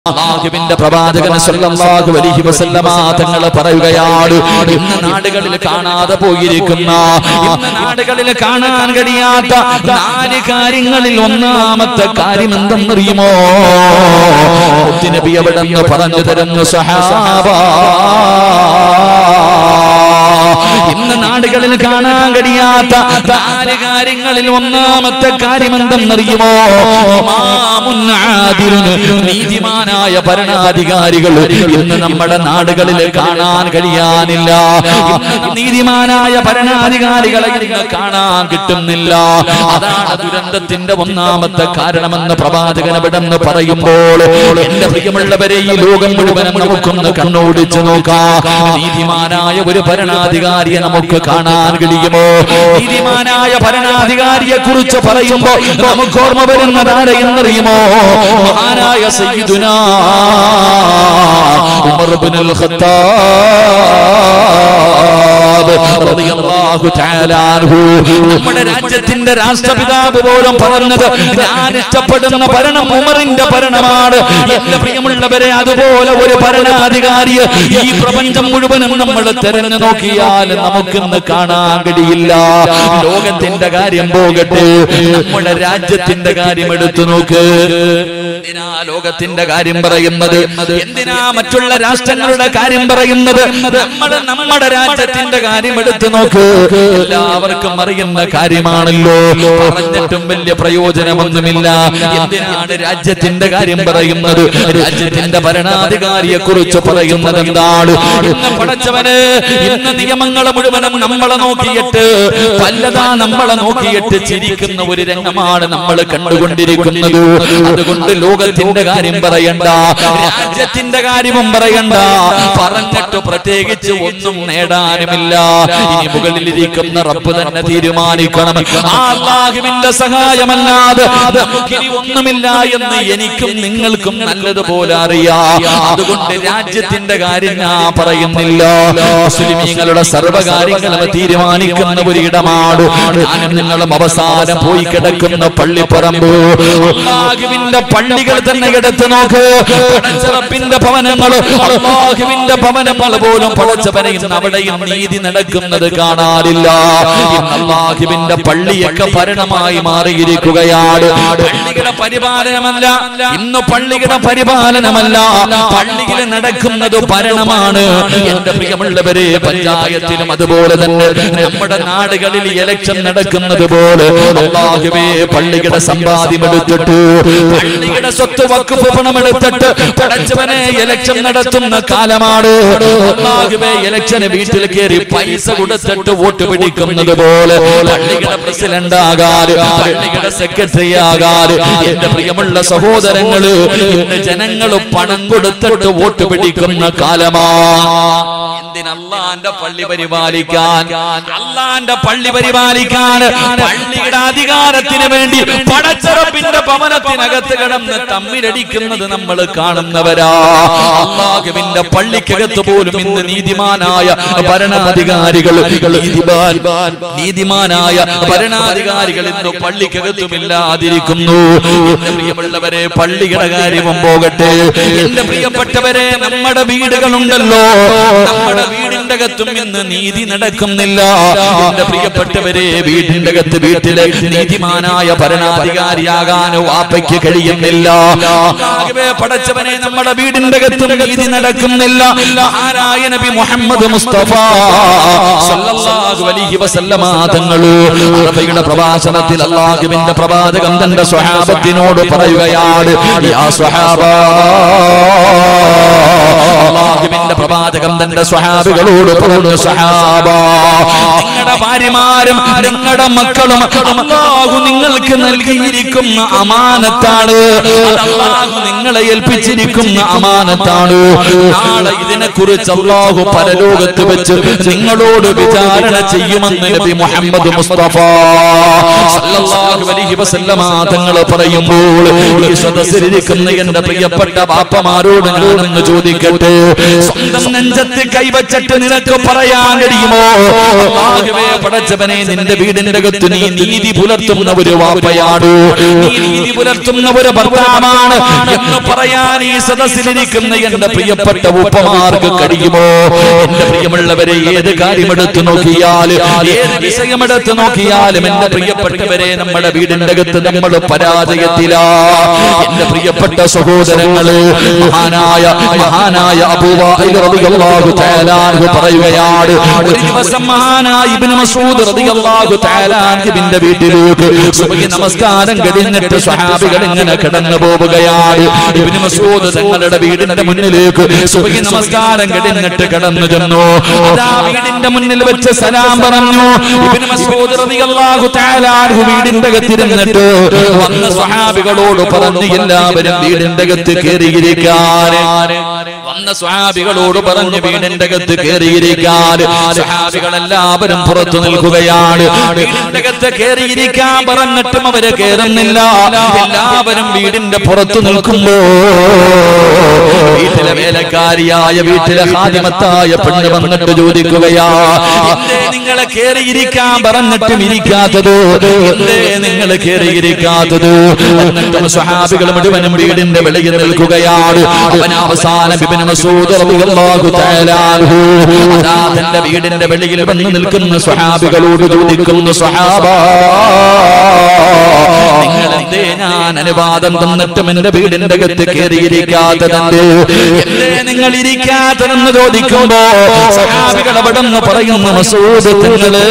അള്ളാഹുവിന്റെ പ്രവാചകൻ സല്ലല്ലാഹു അലൈഹി വസല്ലമ തങ്ങൾ പറയുകയാണ് ഇന്ന് നാടുകളിൽ കാണാതെ പോയിരിക്കുന്ന ഇന്ന് നാടുകളിൽ കാണാൻ കഴിയാത്ത നാല് കാര്യങ്ങളിൽ ഒന്നാമത്തെ കാര്യം എന്തെന്നറിയുമോ നബി അവിടെ നിന്ന് പറഞ്ഞു തരുന്നു സഹാബ ഇന്ന് നാടുകളിൽ കാണാൻ കഴിയാത്ത നാല് കാര്യങ്ങളിൽ ഒന്നാമത്തെ കാര്യം എന്തെന്നറിയുമോ ഇമാമുൻ ആദിലുൻ നീതിമാനായ ഭരണാധികാരികൾ ഇന്ന് നമ്മുടെ നാടുകളിൽ കാണാൻ കഴിയാനില്ല ഇന്ന് നീതിമാനായ ഭരണാധികാരികളെ ഇന്ന് കാണാൻ കിട്ടുന്നില്ല അതാണ് ദുരന്തത്തിന്റെ ഒന്നാമത്തെ കാരണമെന്ന് പ്രവാചകൻ അവിടെന്ന് പറയുമ്പോൾ എന്റെ പ്രിയമുള്ളവരെ ഈ ലോകം മുഴുവനും നമുക്കൊന്ന് കണ്ണോടിച്ചു നോക്കാം നീതിമാനായ ഒരു ഭരണാധികാരിയെ നമുക്ക് കാണാൻ കഴിയുമോ നീതിമാനായ ഭരണാധികാരിയെ കുറിച്ച് പറയുമ്പോ നമുക്ക് ഓർമ്മ വരുന്നത് ആരെയെന്നറിയുമോ മഹാനായ സയ്യിദുനാ ഉമർ ഇബ്നുൽ ഖത്താബ് റളിയല്ലാഹു തആല അൻഹു നമ്മുടെ രാജ്യത്തിന്റെ രാഷ്ട്രപിതാവ് പോലും പറഞ്ഞത് ഞാൻ ഇഷ്ടപ്പെടുന്ന ഭരണം ഉമറിന്റെ ഭരണമാണ് എന്റെ പ്രിയമുള്ളവരെ അതുപോലെ ഒരു ഭരണാധികാരിയെ ഈ പ്രപഞ്ചം മുഴുവനും നമ്മൾ തെരഞ്ഞു നോക്കിയാൽ നമുക്കിന്ന് കാണാൻ കഴിയില്ല ലോകത്തിന്റെ കാര്യം പോകട്ടെ നമ്മുടെ രാജ്യത്തിന്റെ കാര്യം എടുത്തു നോക്ക് എന്തിനാ ലോകത്തിന്റെ കാര്യം പറയുന്നത് എന്തിനാ മറ്റുള്ള രാഷ്ട്രങ്ങളുടെ കാര്യം പറയുന്നത് നമ്മൾ നമ്മുടെ രാജ്യത്തിന്റെ കാര്യം എടുത്തു നോക്ക് എല്ലാവർക്കും അറിയുന്ന കാര്യമാണല്ലോ പറഞ്ഞിട്ടും വലിയ പ്രയോജനമൊന്നുമില്ല എന്തിനാണ് രാജ്യത്തിന്റെ കാര്യം പറയുന്നത് രാജ്യത്തിന്റെ ഭരണാധികാരിയെ കുറിച്ച് പറയുന്നത് എന്താണ് ഇന്ന് പടച്ചവന് ഇന്ന് നിയമങ്ങളെ മുഴുവനും നമ്മളെ നോക്കിയിട്ട് പല്ലതാ നമ്മളെ നോക്കിയിട്ട് ചിരിക്കുന്ന ഒരു രംഗമാണ് നമ്മൾ കണ്ടുകൊണ്ടിരിക്കുന്നത് അതുകൊണ്ട് ലോകത്തിന്റെ കാര്യം പറയണ്ട രാജ്യത്തിന്റെ കാര്യവും പറയണ്ട പറഞ്ഞിട്ട് പ്രത്യേകിച്ച് ഒന്നും നേടാനുമില്ല ഇനി മുകളിലിരിക്കുന്ന റബ്ബ് തന്നെ തീരുമാനിക്കണം ആ അല്ലാഹുവിന്റെ സഹായമല്ലാതെ നമുക്കിനി ഒന്നുമില്ല എന്ന് എനിക്കും നിങ്ങൾക്കും നല്ലതുപോലെ അറിയാം അതുകൊണ്ട് രാജ്യത്തിന്റെ കാര്യം ഞാൻ പറയുന്നില്ല മുസ്ലിമീങ്ങളുടെ സർവ്വകാര്യങ്ങളും തീരുമാനിക്കുന്ന ഒരു ഇടമാണ് ഞാനും നിങ്ങളും അവസാനം പോയി കിടക്കുന്ന പള്ളിപ്പറമ്പ് അള്ളാഹുവിന്റെ പള്ളികൾ തന്നെ എടുത്തു നോക്ക് പടച്ചറപ്പിന്റെ ഭവനങ്ങൾ അള്ളാഹുവിന്റെ ഭവനങ്ങൾ പോലും പടച്ചവനെ ഇന്ന് അവിടെയും നീതി നടക്കുന്നത് കാണാറില്ല ഇന്ന് അള്ളാഹുവിന്റെ പള്ളിയൊക്കെ ഭരണമായി മാറിയിരിക്കുകയാണ് പള്ളികളുടെ പരിപാലനമല്ല ഇന്ന് പള്ളികളുടെ പരിപാലനമല്ല പള്ളിയിൽ നടക്കുന്നത് ഭരണമാണ് എന്റെ പ്രിയമുള്ളവരെ പഞ്ചായത്തിലും അതുപോലെ തന്നെ നമ്മുടെ നാടുകളിൽ ഇലക്ഷൻ നടക്കുന്നത് പോലെ അള്ളാഹുവേ പള്ളിയുടെ സമ്പാദ്യം എടുത്തിട്ട് പള്ളിയുടെ സ്വത്ത് വക്കുഫ് പണം എടുത്തിട്ട് പടച്ചവനെ ഇലക്ഷൻ നടത്തുന്ന കാലമാണ് അള്ളാഹുവേ ഇലക്ഷന് വീട്ടിൽ കയറി പൈസ കൊടുത്തിട്ട് വോട്ട് പിടിക്കുന്നത് പോലെ പള്ളിയുടെ പ്രസിഡന്റ് ആകാറ് പള്ളിയുടെ സെക്രട്ടറി ആകാറ് എന്റെ പ്രിയമുള്ള സഹോദരങ്ങള് ഇന്ന് ജനങ്ങൾ പണം കൊടുത്തിട്ട് വോട്ട് പിടിക്കുന്ന കാലമാ എന്തിനല്ലാന്റെ പള്ളി പരിപാലിക്കാൻ അള്ളാന്റെ പള്ളി പരിപാലിക്കാൻ പള്ളിയുടെ അധികാരത്തിന് വേണ്ടി പടച്ചറപ്പിന്റെ ഭവനത്തിനകത്ത് കിടന്ന് തമ്മിലടിക്കുന്നത് നമ്മൾ കാണുന്നവരാ അള്ളാഹുവിന്റെ പള്ളിക്കകത്ത് പോലും ഇന്ന് നീതിമാനായ ഭരണാധികാരികൾ നീതിമാൻ നീതിമാനായ ഭരണാധികാരികൾ ഇന്ന് പള്ളിക്കകത്തുമില്ലാതിരിക്കുന്നു എന്റെ പ്രിയമുള്ളവരെ പള്ളിയുടെ കാര്യവും പോകട്ടെ എന്റെ പ്രിയപ്പെട്ടവരെ നമ്മുടെ വീടുകളുണ്ടല്ലോ നമ്മുടെ വീടിന്റെ അകത്തും ഇന്ന് നീതി നടക്കുന്നില്ല എന്റെ പ്രിയപ്പെട്ടവരെ വീടിന്റെ അകത്ത് വീട്ടിലെ നീതിമാനായ ഭരണാധികാരിയാകാൻ വാപ്പയ്ക്ക് കഴിയുന്നില്ല ആകെ പടച്ചവനെ നമ്മുടെ വീടിന്റെ അകത്തും നീതി നടക്കുന്നില്ല ആരായ നബി മുഹമ്മദ് മുസ്തഫ സല്ലല്ലാഹു അലൈഹി വസല്ലമ തങ്ങള് അറബിയുടെ പ്രഭാഷണത്തിൽ അള്ളാഹുവിന്റെ പ്രവാചകം തന്റെ സ്വഹാബത്തിനോട് പറയുകയാണ് യാ സ്വഹാബ അള്ളാഹുവിന്റെ പ്രവാചകം തന്റെ സ്വഹാബികളോട് പറഞ്ഞു സ്വഹാബ നിങ്ങളുടെ ഭാര്യമാരും നിങ്ങളുടെ മക്കളും അള്ളാഹു നിങ്ങൾക്ക് നൽകിയിരിക്കുന്ന അമാനത്താണ് അത് അള്ളാഹു നിങ്ങളെ ഏൽപ്പിച്ചിരിക്കുന്ന അമാനത്താണ് നാളെ ഇതിനെ കുറിച്ച് അള്ളാഹു പരലോകത്ത് വെച്ച് നിങ്ങളോട് വിചാരണ ചെയ്യുമെന്ന് നബി മുഹമ്മദ് മുസ്തഫ സല്ലല്ലാഹു അലൈഹി വസല്ലമ തങ്ങൾ പറയുമ്പോൾ ഈ സദസ്സിലിരിക്കുന്ന എന്റെ പ്രിയപ്പെട്ട ബാപ്പമാരോട് ഞാനൊന്ന് ചോദിക്കട്ടെ സ്വന്തം നെഞ്ചത്ത് കൈവച്ചിട്ട് നിനക്ക് പറയാൻ കഴിയുമോ അല്ലാഹുവേ പടച്ചവനെ നിന്റെ വീടിന്റെ അകത്ത് നീ നീതി പുലർത്തുന്ന ഒരു വാപ്പയാണ് നീ നീതി പുലർത്തുന്ന ഒരു ഭർത്താവാണ് എന്ന് പറയാൻ ഈ സദസ്സിലിരിക്കുന്ന എന്റെ പ്രിയപ്പെട്ട ഉപ്പമാർക്ക് കഴിയുമോ എന്റെ പ്രിയമുള്ളവരെ ഏത് കാര്യമെടുത്ത് നോക്കിയാൽ ഏത് വിഷയമെടുത്ത് നോക്കിയാലും എന്റെ പ്രിയപ്പെട്ടവരെ നമ്മുടെ വീടിന്റെ അകത്ത് നമ്മൾ പരാജയത്തിലാ എന്റെ പ്രിയപ്പെട്ട സഹോദരങ്ങള് മഹാനായ മഹാനായ അബൂബക്കർ റളിയല്ലാഹു തആല അൻഹു പറയുകയാണ് ഒരു ദിവസം മഹാനായ ഇബ്നു മസ്ഊദ് റളിയല്ലാഹു തആല അൻഹുവിന്റെ വീട്ടിലേക്ക് സുബഹി നമസ്കാരം കഴിഞ്ഞിട്ട് സ്വഹാബികൾ ഇങ്ങനെ കടന്നു പോവുകയാണ് ഇബ്നു മസ്ഊദ് തങ്ങളുടെ വീടിന്റെ മുന്നിലേക്ക് സുബഹി നമസ്കാരം കഴിഞ്ഞിട്ട് കടന്നു ചെന്നു അതാ വീടിന്റെ മുന്നിൽ വെച്ച് സലാം പറഞ്ഞു ഇബ്നു മസ്ഊദ് റളിയല്ലാഹു തആല അൻഹു വീടിന്റെ അകത്തിരുന്നിട്ട് വന്ന സ്വഹാബികളോട് പറഞ്ഞു എല്ലാവരും വീടിന്റെ അകത്ത് കയറിയിരിക്കാൻ വന്ന സ്വഹാബികളോട് പറഞ്ഞു വീടിന്റെ അകത്ത് കയറിയിരിക്കാൻ സ്വഹാബികൾ എല്ലാവരും പുറത്തു നിൽക്കുകയാണ് വീടിന്റെ അകത്ത് കയറിയിരിക്കാൻ പറഞ്ഞിട്ടും അവര് കയറുന്നില്ല എല്ലാവരും വീടിന്റെ പുറത്തു നിൽക്കുമ്പോ വീട്ടിലെ വേലക്കാരിയായ വീട്ടിലെ ഹാദിമത്തായ പെണ്ണ് വന്നിട്ട് ചോദിക്കുകയാ എന്തേ നിങ്ങളെ കയറിയിരിക്കാൻ പറഞ്ഞിട്ടും ഇരിക്കാത്തത് എന്തേ നിങ്ങൾ കയറിയിരിക്കാത്തത് എന്നിട്ടും സ്വഹാബികൾ മുഴുവനും വീടിന്റെ വെളിയിൽ നിൽക്കുകയാണ് അവൻ അവസാനം ഇബ്നു മസ്ഊദ് റളിയല്ലാഹു തആല അൻഹു അതാ തന്റെ വീടിന്റെ വെളിയിൽ വന്ന് നിൽക്കുന്ന സ്വഹാബികളോട് ചോദിക്കുന്നു സ്വഹാബ നിങ്ങൾ എന്തേ ഞാൻ അനുവാദം തന്നിട്ടും എന്റെ വീടിന്റെ അകത്ത് കയറിയിരിക്കാത്തതെന്തേ എന്തേ നിങ്ങൾ ഇരിക്കാത്തതെന്ന് ചോദിക്കുമ്പോ സഹാബികൾ അവിടെ നിന്ന് പറയുന്നു മസൂദ് നിങ്ങള്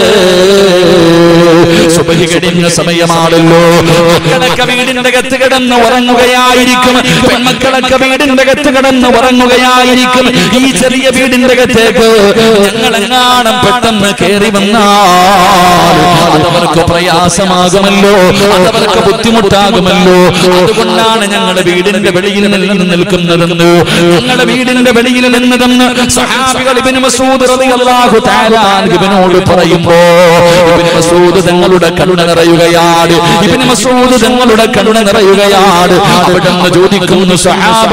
സുബഹി കഴിഞ്ഞ സമയമാണല്ലോ മക്കളൊക്കെ വീടിന്റെ അകത്ത് കിടന്ന് ഉറങ്ങുകയായിരിക്കും പെൺമക്കളൊക്കെ വീടിന്റെ അകത്ത് കിടന്ന് ഉറങ്ങുകയായിരിക്കും ഈ ചെറിയ വീടിന്റെ അകത്തേക്ക് ഞങ്ങളെങ്ങാണം പെട്ടെന്ന് കയറി വന്നാൽ അതവർക്ക് പ്രയാസമാകുമല്ലോ അതവർക്ക് ബുദ്ധിമുട്ടാകുമല്ലോ അതുകൊണ്ടാണ് ഞങ്ങളുടെ വീടിന്റെ വെളിയിൽ നിന്ന് നിൽക്കുന്നതെന്ന് ഞങ്ങളുടെ വീടിന്റെ വെളിയിൽ നിന്നതെന്ന് സഹാബികൾ ഇബ്നു മസൂദ് റളിയല്ലാഹു തആല ഇബ്നോട് പറയുമ്പോ ഇബ്നു മസൂദ് തങ്ങളുടെ കണ്ണു നിറയുകയാണ് ഇബ്നു മസൂദ് തങ്ങളുടെ കണ്ണു നിറയുകയാണ് അവിടുന്ന് ചോദിക്കുന്നു സഹാബ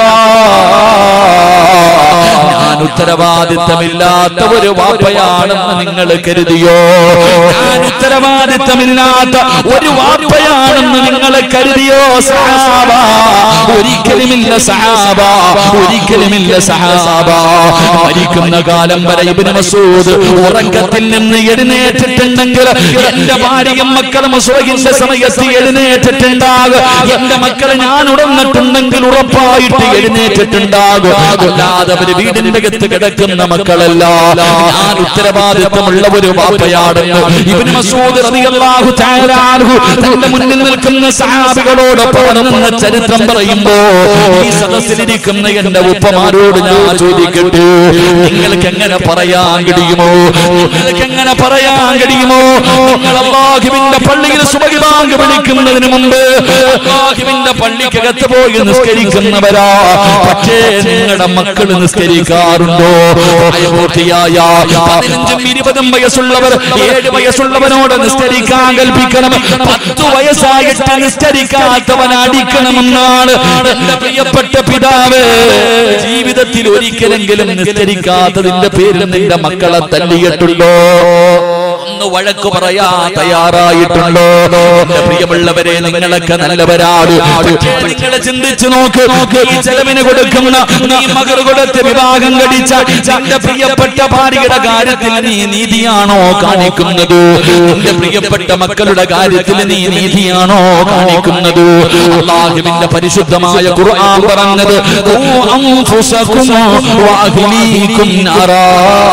ഞാൻ ഉത്തരവാദിത്തമില്ലാത്ത ഒരു വാപ്പയാണെന്ന് നിങ്ങൾ കരുതിയോ ഞാൻ ഉത്തരവാദിത്തമില്ലാത്ത ഒരു വാപ്പയാണെന്ന് നിങ്ങൾ കരുതിയോ സഹാബ ഒരിക്കലുമില്ല സഹാബ ഒരിക്കലുമില്ല സഹാബ മരിക്കുന്ന കാലം വരെ ഇബ്നു മസൂദ് ഉറക്കത്തിൽ നിന്ന് എഴുന്നേറ്റിട്ടുണ്ടെങ്കിൽ എന്റെ ഭാര്യയും മക്കളും സുഖിന്റെ സമയത്ത് എഴുന്നേറ്റിട്ടുണ്ടാകും എന്റെ മക്കളെ ഞാൻ ഉടന്നിട്ടുണ്ടെങ്കിൽ ഉറപ്പായിട്ട് എഴുന്നേറ്റിട്ടുണ്ടാകും അല്ലാതെ അവര് വീടിന്റെ അകത്ത് കിടക്കുന്ന മക്കളല്ല ഞാൻ ഉത്തരവാദിത്വമുള്ള ഒരു വാപ്പയാണെന്ന് ഇബ്നു മസൂദ് റളിയല്ലാഹു തആല അൻഹു തന്റെ മുന്നിൽ നിൽക്കുന്ന സഹാബികളോട് പറഞ്ഞ ചരിത്രം പറയുമ്പോ ഈ സദസ്സിലിരിക്കുന്ന എന്റെ ഉപ്പമാരോട് ഞാൻ ചോദിക്കട്ടെ നിങ്ങൾക്ക് എങ്ങനെ പറയാൻ കഴിയുമോ നിങ്ങൾക്ക് എങ്ങനെ പറയാൻ കഴിയുമോ നിങ്ങൾ അള്ളാഹുവിന്റെ പള്ളിയിൽ സുബഹി ബാങ്ക് വിളിക്കുന്നതിന് മുമ്പ് അള്ളാഹുവിന്റെ പള്ളിക്കകത്ത് പോയി നിസ്കരിക്കുന്നവരാ പക്ഷേ നിങ്ങളുടെ മക്കൾ നിസ്കരിക്കാറുണ്ടോ പ്രായപൂർത്തിയായ പതിനഞ്ചും ഇരുപതും വയസ്സുള്ളവർ ഏഴ് വയസ്സുള്ളവനോട് നിസ്കരിക്കാൻ കൽപ്പിക്കണം പത്തു വയസ്സായിട്ട് നിസ്കരിക്കാത്തവൻ അടിക്കണമെന്നാണ് എന്റെ പ്രിയപ്പെട്ട പിതാവ് ജീവിതത്തിൽ ഒരിക്കലെങ്കിലും നിസ്കരിക്കാത്തതിന്റെ പേരിൽ നിന്റെ മക്കളെ തല്ലിയിട്ടുണ്ടോ ഒന്ന് വഴക്ക് പറയാ തയ്യാറായിട്ടുണ്ടോ എന്റെ പ്രിയമുള്ളവരെ നിങ്ങളൊക്കെ നല്ലവരാണ് പക്ഷേ നിങ്ങളെ ചിന്തിച്ചു നോക്ക് ഈ ചെലവിന് കൊടുക്കുന്ന നീ മകർ കൊടുത്ത് വിവാഹം കഴിച്ച നിന്റെ പ്രിയപ്പെട്ട ഭാര്യയുടെ കാര്യത്തിൽ നീ നീതിയാണോ കാണിക്കുന്നത് നിന്റെ പ്രിയപ്പെട്ട മക്കളുടെ കാര്യത്തിൽ നീ നീതിയാണോ കാണിക്കുന്നത് അള്ളാഹുവിന്റെ പരിശുദ്ധമായ ഖുർആൻ പറഞ്ഞത് "ഖൂ അൻഫുസകും വഅഹ്ലീകും നാറാ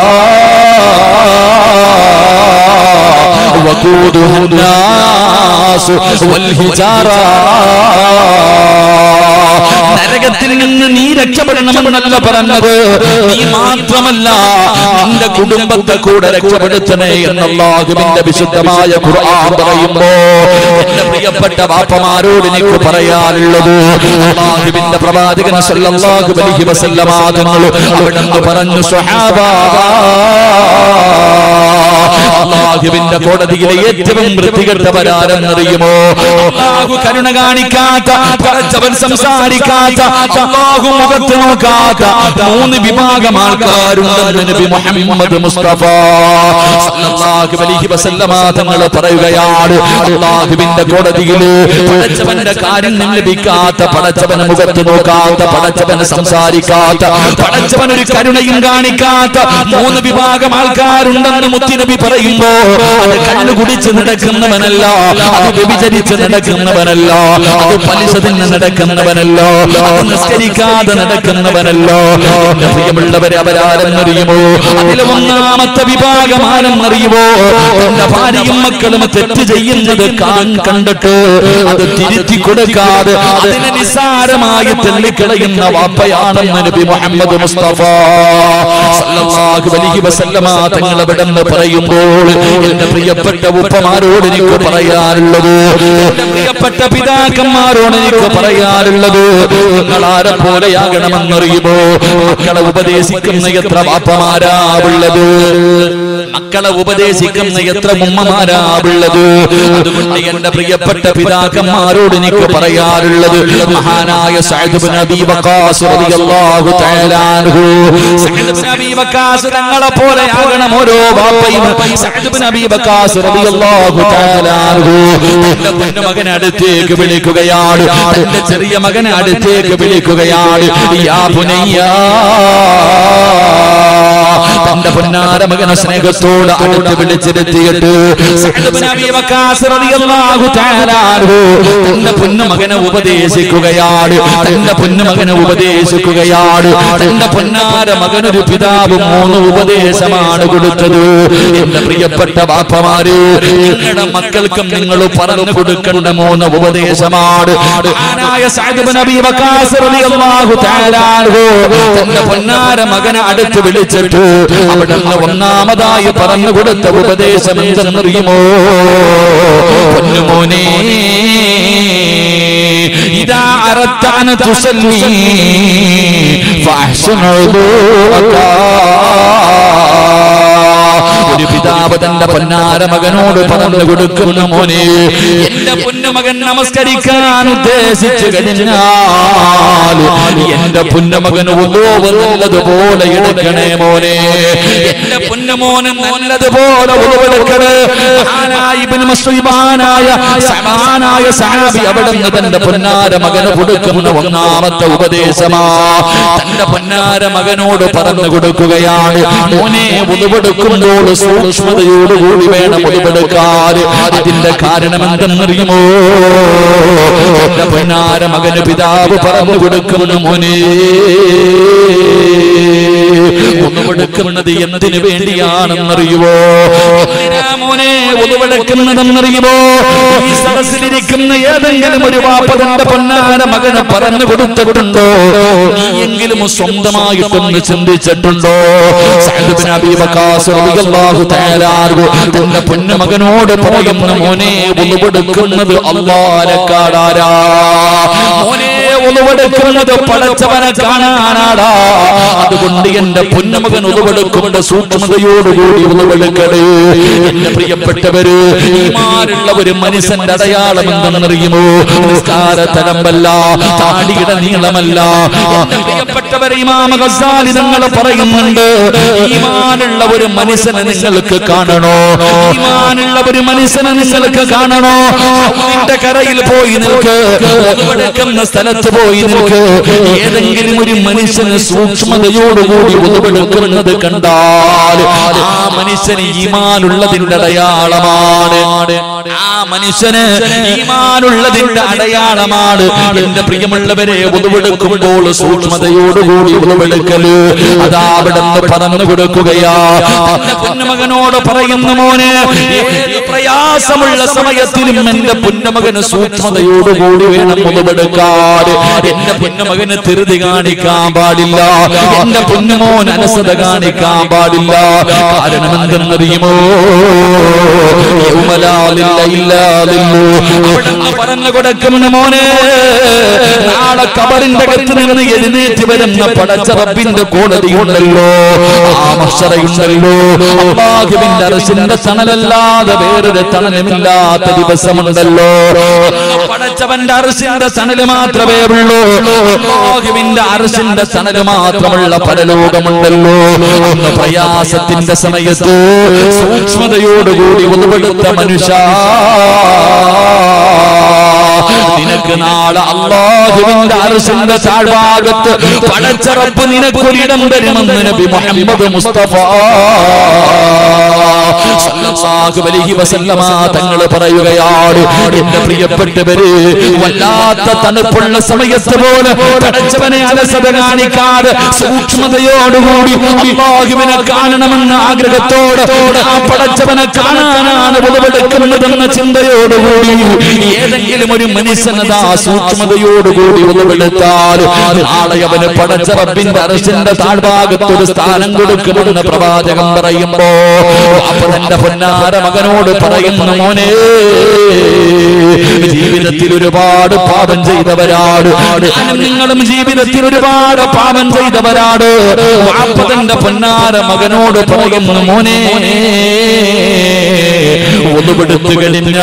وقودها الناس والحجارة നരകത്തിൽ നിന്ന് നീ രക്ഷപ്പെടണമെന്നല്ല പറഞ്ഞത് നീ മാത്രമല്ല നിന്റെ കുടുംബത്തെ കൂടെ രക്ഷപ്പെടുത്തണേ എന്നല്ലാഹുവിന്റെ വിശുദ്ധമായ ഖുർആൻ പറയുമ്പോ എന്റെ പ്രിയപ്പെട്ട വാപ്പമാരോട് എനിക്ക് പറയാനുള്ളത് അല്ലാഹുവിന്റെ പ്രവാചകൻ സല്ലല്ലാഹു അലൈഹി വസല്ലമ തങ്ങൾ അവിടുന്ന് പറഞ്ഞു സ്വഹാബ അള്ളാഹുവിന്റെ കോടതിയിലെ ഏറ്റവും വൃത്തികെട്ടവരാരെന്നറിയുമോ അള്ളാഹു കരുണ കാണിക്കാത്ത പടച്ചവൻ സംസാരിക്കാത്ത അള്ളാഹു മുഖത്ത് നോക്കാത്ത മൂന്ന് വിഭാഗം ആൾക്കാരുണ്ടെന്ന് നബി മുഹമ്മദ് മുസ്തഫ സല്ലല്ലാഹു അലൈഹി വസല്ലമ തങ്ങൾ പറയുകയാണ് അള്ളാഹുവിന്റെ കോടതിയിൽ പടച്ചവന്റെ കാരുണ്യം ലഭിക്കാത്ത പടച്ചവന് മുഖത്ത് നോക്കാത്ത പടച്ചവന് സംസാരിക്കാത്ത പടച്ചവൻ ഒരു കരുണയും കാണിക്കാത്ത മൂന്ന് വിഭാഗം ആൾക്കാരുണ്ടെന്ന് മുത്തിനബി പറയുമ്പോ അത് കണ്ണു കുടിച്ച് നടക്കുന്നവനല്ല അത് വ്യഭിചരിച്ച് നടക്കുന്നവനല്ല അത് പലിശ തിന്ന് നടക്കുന്നവനല്ല അത് നിസ്കരിക്കാതെ നടക്കുന്നവനല്ലോ എന്റെ പ്രിയമുള്ളവരെ അവരാരെന്നറിയുമോ അതിലെ ഒന്നാമത്തെ വിഭാഗം ആരെന്നറിയുമോ തന്റെ ഭാര്യയും മക്കളും തെറ്റ് ചെയ്യുന്നത് കാൺ കണ്ടിട്ട് അത് തിരുത്തി കൊടുക്കാതെ അതിനെ നിസ്സാരമായി തള്ളിക്കളയുന്ന വാപ്പയാണെന്ന് നബി മുഹമ്മദ് മുസ്തഫ സല്ലല്ലാഹു അലൈഹി വസല്ലമ തങ്ങൾ അവിടെ നിന്ന് പറയുമ്പോൾ എന്റെ പ്രിയപ്പെട്ട ഉപ്പമാരോട് എനിക്ക് പറയാനുള്ളത് എന്റെ പ്രിയപ്പെട്ട പിതാക്കന്മാരോട് എനിക്ക് പറയാനുള്ളത് നിങ്ങൾ ആരെ പോലെയാകണമെന്നറിയുമോ മക്കളെ ഉപദേശിക്കുന്ന എത്ര വാപ്പമാരാ ഉള്ളത് മക്കളെ ഉപദേശിക്കുന്ന എത്ര ഉമ്മമാരാ ഉള്ളത് അതുകൊണ്ട് എന്റെ പ്രിയപ്പെട്ട പിതാക്കന്മാരോട് എനിക്ക് പറയാറുള്ളത് മഹാനായ സഅദ് ഇബ്നു അബീ വഖാസ് റളിയല്ലാഹു തആല അൻഹു സഅദ് ഇബ്നു അബീ വഖാസ് തങ്ങളെ പോലെ ആകണം ഓരോ ബാപ്പയും സഅദ് ഇബ്നു അബീ വഖാസ് റളിയല്ലാഹു തആല അൻഹു തന്റെ പൊന്നു മകനെ അടുത്തേക്ക് വിളിക്കുകയാണ് തന്റെ ചെറിയ മകനെ അടുത്തേക്ക് വിളിക്കുകയാണ് യാ പുനയ്യാ തന്റെ പൊന്നാര മകനെ സ്നേഹത്തോട് അടുത്ത് വിളിച്ചിരുത്തിയിട്ട് സഅദ് ഇബ്നു അബീ വഖാസ് റളിയല്ലാഹു തആല അൻഹു തന്റെ പൊന്നു മകനെ ഉപദേശിക്കുകയാണ് തന്റെ പൊന്നു മകനെ ഉപദേശിക്കുകയാണ് തന്റെ പൊന്നാര മകനൊരു പിതാവ് മൂന്ന് ഉപദേശമാണ് കൊടുത്തത് എന്റെ പ്രിയപ്പെട്ട ബാപ്പമാര് നിങ്ങളുടെ മക്കൾക്കും നിങ്ങൾ പറഞ്ഞു കൊടുക്കേണ്ട മൂന്ന് ഉപദേശമാണ് മഹാനായ സഅദ് ഇബ്നു അബീ വഖാസ് റളിയല്ലാഹു തആല അൻഹു തന്റെ പൊന്നാര മകനെ അടുത്ത് വിളിച്ചിട്ട് അവിടെ നിന്ന് ഒന്നാമതായി പറഞ്ഞു കൊടുത്ത ഉപദേശം എന്തെന്നറിയുമോ പൊന്നുമോനെ ഇതാ അറത്താന തുസല്ലി ഫാഹ്സൻ ഒരു പിതാവ് തന്റെ പൊന്നാര മകനോട് പറഞ്ഞു കൊടുക്കുന്ന മോനെ എന്റെ പൊന്നുമകൻ നമസ്കരിക്കാൻ ഉദ്ദേശിച്ചു കഴിഞ്ഞാൽ എന്റെ പൊന്നുമകൻ ഉള്ളോവ് നല്ലതുപോലെ എടുക്കണേ മോനെ എന്റെ പൊന്നുമോന് നല്ലതുപോലെ ഉളവെടുക്കണേ മഹാനായ ഇബ്നു മസ്ഊദ് മഹാനായ സമാനായ സഹാബി അവിടെ നിന്ന് തന്റെ പൊന്നാര മകന് കൊടുക്കുന്ന ഒന്നാമത്തെ ഉപദേശമാ തന്റെ പൊന്നാര മകനോട് പറഞ്ഞു കൊടുക്കുകയാണ് മോനെ ഉളവെടുക്കുമ്പോൾ സൂക്ഷ്മതയോടുകൂടി വേണം ഉളവെടുക്കാൻ അതിന്റെ കാരണം എന്തെന്നറിയുമോ തന്റെ പൊന്നാര മകന് പിതാവ് പറഞ്ഞു കൊടുക്കുന്നു മോനെ ഒന്നുമെടുക്കുന്നത് എന്തിനു വേണ്ടിയാണെന്നറിയുമോ എന്തിനാ മോനെ ഒന്നുമെടുക്കുന്നതെന്നറിയുമോ ഈ സദസ്സിലിരിക്കുന്ന ഏതെങ്കിലും ഒരു വാപ്പ തന്റെ പൊന്നാര മകന് പറഞ്ഞു കൊടുത്തിട്ടുണ്ടോ നീയെങ്കിലും സ്വന്തമായിട്ടൊന്ന് ചിന്തിച്ചിട്ടുണ്ടോ സഅദ് ഇബ്നു അബീ വഖാസ് റളിയല്ലാഹു തആല അൻഹു തന്റെ പൊന്നുമകനോട് പറയുന്ന മോനെ ഒന്നുമെടുക്കുന്നത് അല്ലാഹുക്കാടാരാ മോനെ ഒന്നുമെടുക്കുന്നത് പടച്ചവനെ കാണാനാടാ അതുകൊണ്ട് എന്റെ പൊന്നുമകൻ ഉളവെടുക്കുമ്പോൾ സൂക്ഷ്മതയോടുകൂടി ഉളവെടുക്കണേ എന്റെ പ്രിയപ്പെട്ടവര് ഈമാനുള്ള ഒരു മനുഷ്യന്റെ അടയാളം എന്തെന്നറിയുമോ നിസ്കാര തലമ്പല്ല താടിയുടെ നീളമല്ല എന്റെ പ്രിയപ്പെട്ടവർ ഇമാമ ഗസാലി നിങ്ങൾ പറയുന്നുണ്ട് ഈമാനുള്ള ഒരു മനുഷ്യനെ നിങ്ങൾക്ക് കാണണോ ഈമാനുള്ള ഒരു മനുഷ്യനെ നിങ്ങൾക്ക് കാണണോ സൗദിന്റെ കരയിൽ പോയി നിൽക്ക് ഉളവെടുക്കുന്ന സ്ഥലത്ത് പോയി നിൽക്ക് ഏതെങ്കിലും ഒരു മനുഷ്യന് സൂക്ഷ്മതയോടുകൂടി ഉളവെടുക്കുന്നത് കണ്ടാൽ ആ മനുഷ്യന് ഈമാനുള്ളതിന്റെ അടയാളമാണ് ആ മനുഷ്യന് ഈമാനുള്ളതിന്റെ അടയാളമാണ് എന്റെ പ്രിയമുള്ളവരെ ഉളവെടുക്കുമ്പോൾ സൂക്ഷ്മതയോടുകൂടി ഉളവെടുക്കല് അതാ അവിടെ നിന്ന് പറഞ്ഞു കൊടുക്കുകയാ തന്റെ പൊന്നുമകനോട് പറയുന്ന മോനെ ഏത് പ്രയാസമുള്ള സമയത്തിലും എന്റെ പൊന്നുമകന് സൂക്ഷ്മതയോടുകൂടി വേണം ഉളവെടുക്കാൻ എന്റെ പൊന്നുമകന് ധൃതി കാണിക്കാൻ പാടില്ല എന്റെ പൊന്നുമോൻ അനസത കാണിക്കാൻ പാടില്ല കാരണം എന്തെന്നറിയുമോ യൗമലാലില്ല ഇല്ലാതില്ലു അവിടുന്ന് പറഞ്ഞു കൊടുക്കുന്ന മോനെ നാളെ കബറിന്റെ അകത്ത് നിന്ന് എഴുന്നേറ്റ് വരുന്ന പടച്ച റബ്ബിന്റെ കോടതി ഉണ്ടല്ലോ ആ മഷറയുണ്ടല്ലോ അള്ളാഹുവിന്റെ അറസിന്റെ തണലല്ലാതെ വേറൊരു തണലുമില്ലാത്ത ദിവസമുണ്ടല്ലോ പടച്ചവന്റെ അറസിന്റെ തണല് മാത്രമേ ഉള്ളൂ അള്ളാഹുവിന്റെ അറസിന്റെ തണല് മാത്രമുള്ള പരലോകമുണ്ടല്ലോ അന്ന് പ്രയാസത്തിന്റെ സമയത്ത് സൂക്ഷ്മതയോടുകൂടി ഉൾപ്പെടുത്ത മനുഷ്യ നിനക്ക് നാളെ അള്ളാഹുവിന്റെ അർശന്റെ താഴ്ഭാഗത്ത് പടച്ചറപ്പ് നിനക്കൊരിടം തരുമെന്ന് നബി മുഹമ്മദ് മുസ്തഫ സല്ലല്ലാഹു അലൈഹി വസല്ലമ തങ്ങൾ പറയുകയാണ് എന്റെ പ്രിയപ്പെട്ടവര് വല്ലാത്ത തണുപ്പുള്ള സമയത്ത് പോലെ പടച്ചവനെ അലസത കാണിക്കാതെ സൂക്ഷ്മതയോടുകൂടി അള്ളാഹുവിനെ കാണണമെന്ന ആഗ്രഹത്തോടെ ആ പടച്ചവനെ കാണാനാണ് ഉളവെടുക്കുന്നതെന്ന ചിന്തയോടുകൂടി ഏതെങ്കിലും ഒരു മനുഷ്യനതാ സൂക്ഷ്മതയോടുകൂടി ഉളവെടുത്താൽ നാളെ അവന് പടച്ച റബ്ബിന്റെ അറസിന്റെ താഴ്ഭാഗത്ത് ഒരു സ്ഥാനം കൊടുക്കുമെന്ന് പ്രവാചകൻ പറയുമ്പോ അപ്പൊ തന്റെ പൊന്നാര മകനോട് പറയുന്നു മോനെ ജീവിതത്തിൽ ഒരുപാട് പാപം ചെയ്തവരാണ് ഞാനും നിങ്ങളും ജീവിതത്തിൽ ഒരുപാട് പാപം ചെയ്തവരാണ് അപ്പൊ തന്റെ പൊന്നാര മകനോട് പറയുന്നു മോനെ ഒന്നുപെടുത്തു കഴിഞ്ഞാൽ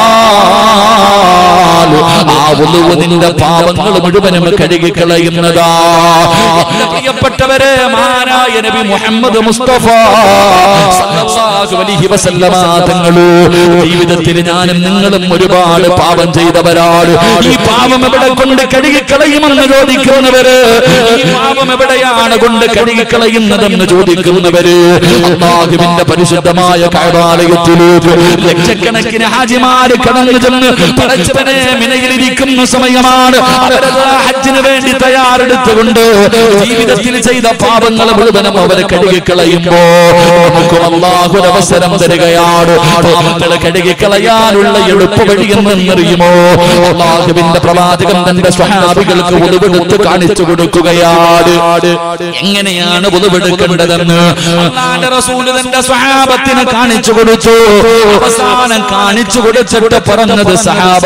ആ ഒന്നുവ് നിന്റെ പാപങ്ങൾ മുഴുവനും കഴുകിക്കളയുന്നതാ എന്റെ പ്രിയപ്പെട്ടവരെ മാനായ നബി മുഹമ്മദ് മുസ്തഫ സല്ലല്ലാഹു അലൈഹി വസല്ലമ തങ്ങള് ജീവിതത്തിൽ ഞാനും നിങ്ങളും ഒരുപാട് പാപം ചെയ്തവരാണ് ഈ പാപം എവിടെ കൊണ്ട് കഴുകിക്കളയുമെന്ന് ചോദിക്കുന്നവര് ഈ പാപം എവിടെയാണ് കൊണ്ട് കഴുകിക്കളയുന്നതെന്ന് ചോദിക്കുന്നവര് അള്ളാഹുവിന്റെ പരിശുദ്ധമായ കൈവാലയത്തിലേക്ക് ലക്ഷക്കണക്കിന് ഹാജിമാര് കടന്നു ചെന്ന് പടച്ചവനെ മിനയിലിരിക്കുന്ന സമയമാണ് അവരത് ഹജ്ജിന് വേണ്ടി തയ്യാറെടുത്തുകൊണ്ട് ജീവിതത്തിൽ ചെയ്ത പാപങ്ങൾ മുഴുവനും അവരെ കഴുകിക്കളയുമ്പോ നമുക്കും അള്ളാഹു ഒരു അവസരം തരികയാണ് പാപങ്ങളെ കഴുകിക്കളയാനുള്ള എളുപ്പ വഴി എന്നറിയുമോ അള്ളാഹുവിന്റെ പ്രവാചകൻ തന്റെ സ്വഹാബികൾക്ക് ഒളിവെടുത്ത് കാണിച്ചു കൊടുക്കുകയാണ് എങ്ങനെയാണ് ഒളിവെടുക്കേണ്ടതെന്ന് അള്ളാന്റെ റസൂല് തന്റെ സ്വഹാബത്തിന് കാണിച്ചു കൊടുത്തു അവസാനം കാണിച്ചു കൊടുത്തിട്ട് പറഞ്ഞത് സഹാബ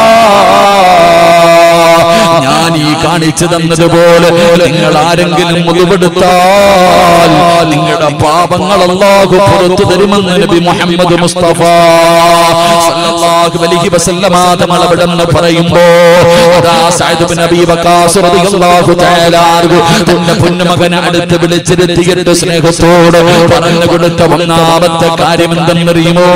ഞാൻ ഈ കാണിച്ചു തന്നതുപോലെ നിങ്ങൾ ആരെങ്കിലും മുറിവെടുത്താൽ നിങ്ങളുടെ പാപങ്ങൾ അല്ലാഹു പുറത്തു തരുമെന്ന് നബി മുഹമ്മദ് മുസ്തഫ സല്ലല്ലാഹു അലൈഹി വസല്ലമ തങ്ങൾ അവിടെ നിന്ന് പറയുമ്പോ അതാ സഅദ് ഇബ്നു അബീ വഖാസ് റളിയല്ലാഹു തആല അൻഹു തന്റെ പൊന്നുമകനെ അടുത്ത് വിളിച്ചിരുത്തിയിട്ട് സ്നേഹത്തോട് പറഞ്ഞു കൊടുത്ത ഒന്നാമത്തെ കാര്യം എന്തെന്നറിയുമോ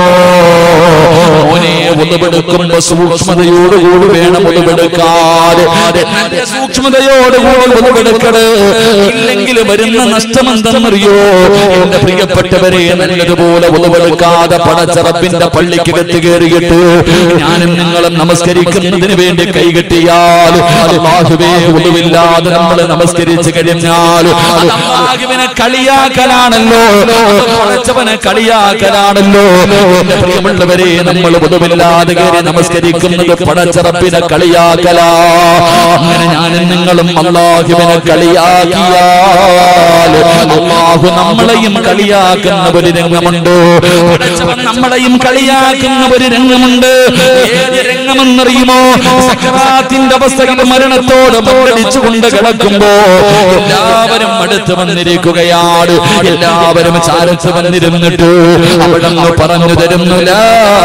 മോനെ ഒന്നുപെടുക്കുമ്പോ സൂക്ഷ്മതയോടുകൂടി വേണം ഒന്നുപെടുക്കാതെ നല്ല സൂക്ഷ്മതയോടുകൂടി ഒന്നുപെടുക്കട് ഇല്ലെങ്കിൽ വരുന്ന നഷ്ടം എന്തെന്നറിയോ എന്റെ പ്രിയപ്പെട്ടവരെ നല്ലതുപോലെ ഒന്നുപെടുക്കാതെ പടച്ചറപ്പിന്റെ പള്ളിക്ക് കെട്ടി കയറിയിട്ട് ഞാനും നിങ്ങളും നമസ്കരിക്കുന്നതിന് വേണ്ടി കൈകെട്ടിയാൽ അള്ളാഹുവേ ഒന്നുമില്ലാതെ നമ്മൾ നമസ്കരിച്ചു കഴിഞ്ഞാൽ അത് അള്ളാഹുവിനെ കളിയാക്കലാണല്ലോ അത് പടച്ചവനെ കളിയാക്കലാണല്ലോ എന്റെ പ്രിയമുള്ളവരെ നമ്മൾ ഒന്നുമില്ലാതെ കയറി നമസ്കരിക്കുന്നത് പടച്ചറപ്പിനെ കളിയാക്കലാ അങ്ങനെ ഞാനും നിങ്ങളും അള്ളാഹുവിനെ കളിയാക്കിയാൽ അള്ളാഹു നമ്മളെയും കളിയാക്കുന്ന ഒരു രംഗമുണ്ട് പടച്ചവൻ നമ്മളെയും കളിയാക്കുന്ന ഒരു രംഗമുണ്ട് ഏത് രംഗമെന്നറിയുമോ സക്കറാത്തിന്റെ അവസ്ഥയിൽ മരണത്തോട് മണ്ഡലിച്ചുകൊണ്ട് കിടക്കുമ്പോ എല്ലാവരും അടുത്ത് വന്നിരിക്കുകയാണ് എല്ലാവരും ചാരത്ത് വന്നിരുന്നിട്ട് അവിടെ നിന്ന് പറഞ്ഞു തരുന്നു ലാ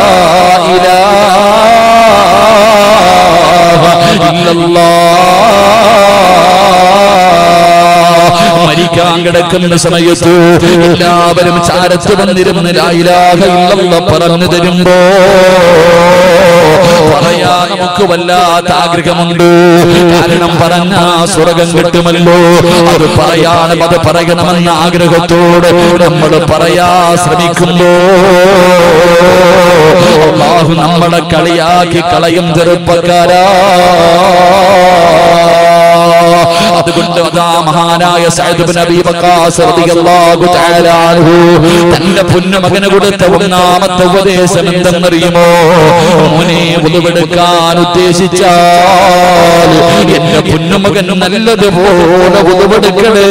ഇലാഹ ഇല്ലല്ലാഹ്. മരിക്കാൻ കിടക്കുന്ന സമയത്ത് എല്ലാവരും ചാരത്ത് വന്നിരുന്ന് ലായിലാഹ ഇല്ലല്ല പറഞ്ഞു തരുമ്പോ പറയാ നമുക്ക് വല്ലാത്ത ആഗ്രഹമുണ്ട് കാരണം പറഞ്ഞ സ്വർഗം കിട്ടുമല്ലോ അത് പറയാനും അത് പറയണമെന്ന ആഗ്രഹത്തോട് നമ്മൾ പറയാ ശ്രമിക്കുമ്പോ അള്ളാഹു നമ്മളെ കളിയാക്കി കളയും ചെറുപ്പക്കാരാ അതുകൊണ്ട് അതാ മഹാനായ സഅദ് ഇബ്നു അബീ വഖാസ് റളിയല്ലാഹു തആല അൻഹു തന്റെ പൊന്നുമകന് കൊടുത്ത ഒന്നാമത്തെ ഉപദേശം എന്തെന്നറിയുമോ മോനെ ഉതുവെടുക്കാൻ ഉദ്ദേശിച്ചാൽ എന്റെ പൊന്നുമകൻ നല്ലതുപോലെ ഉതുവെടുക്കണേ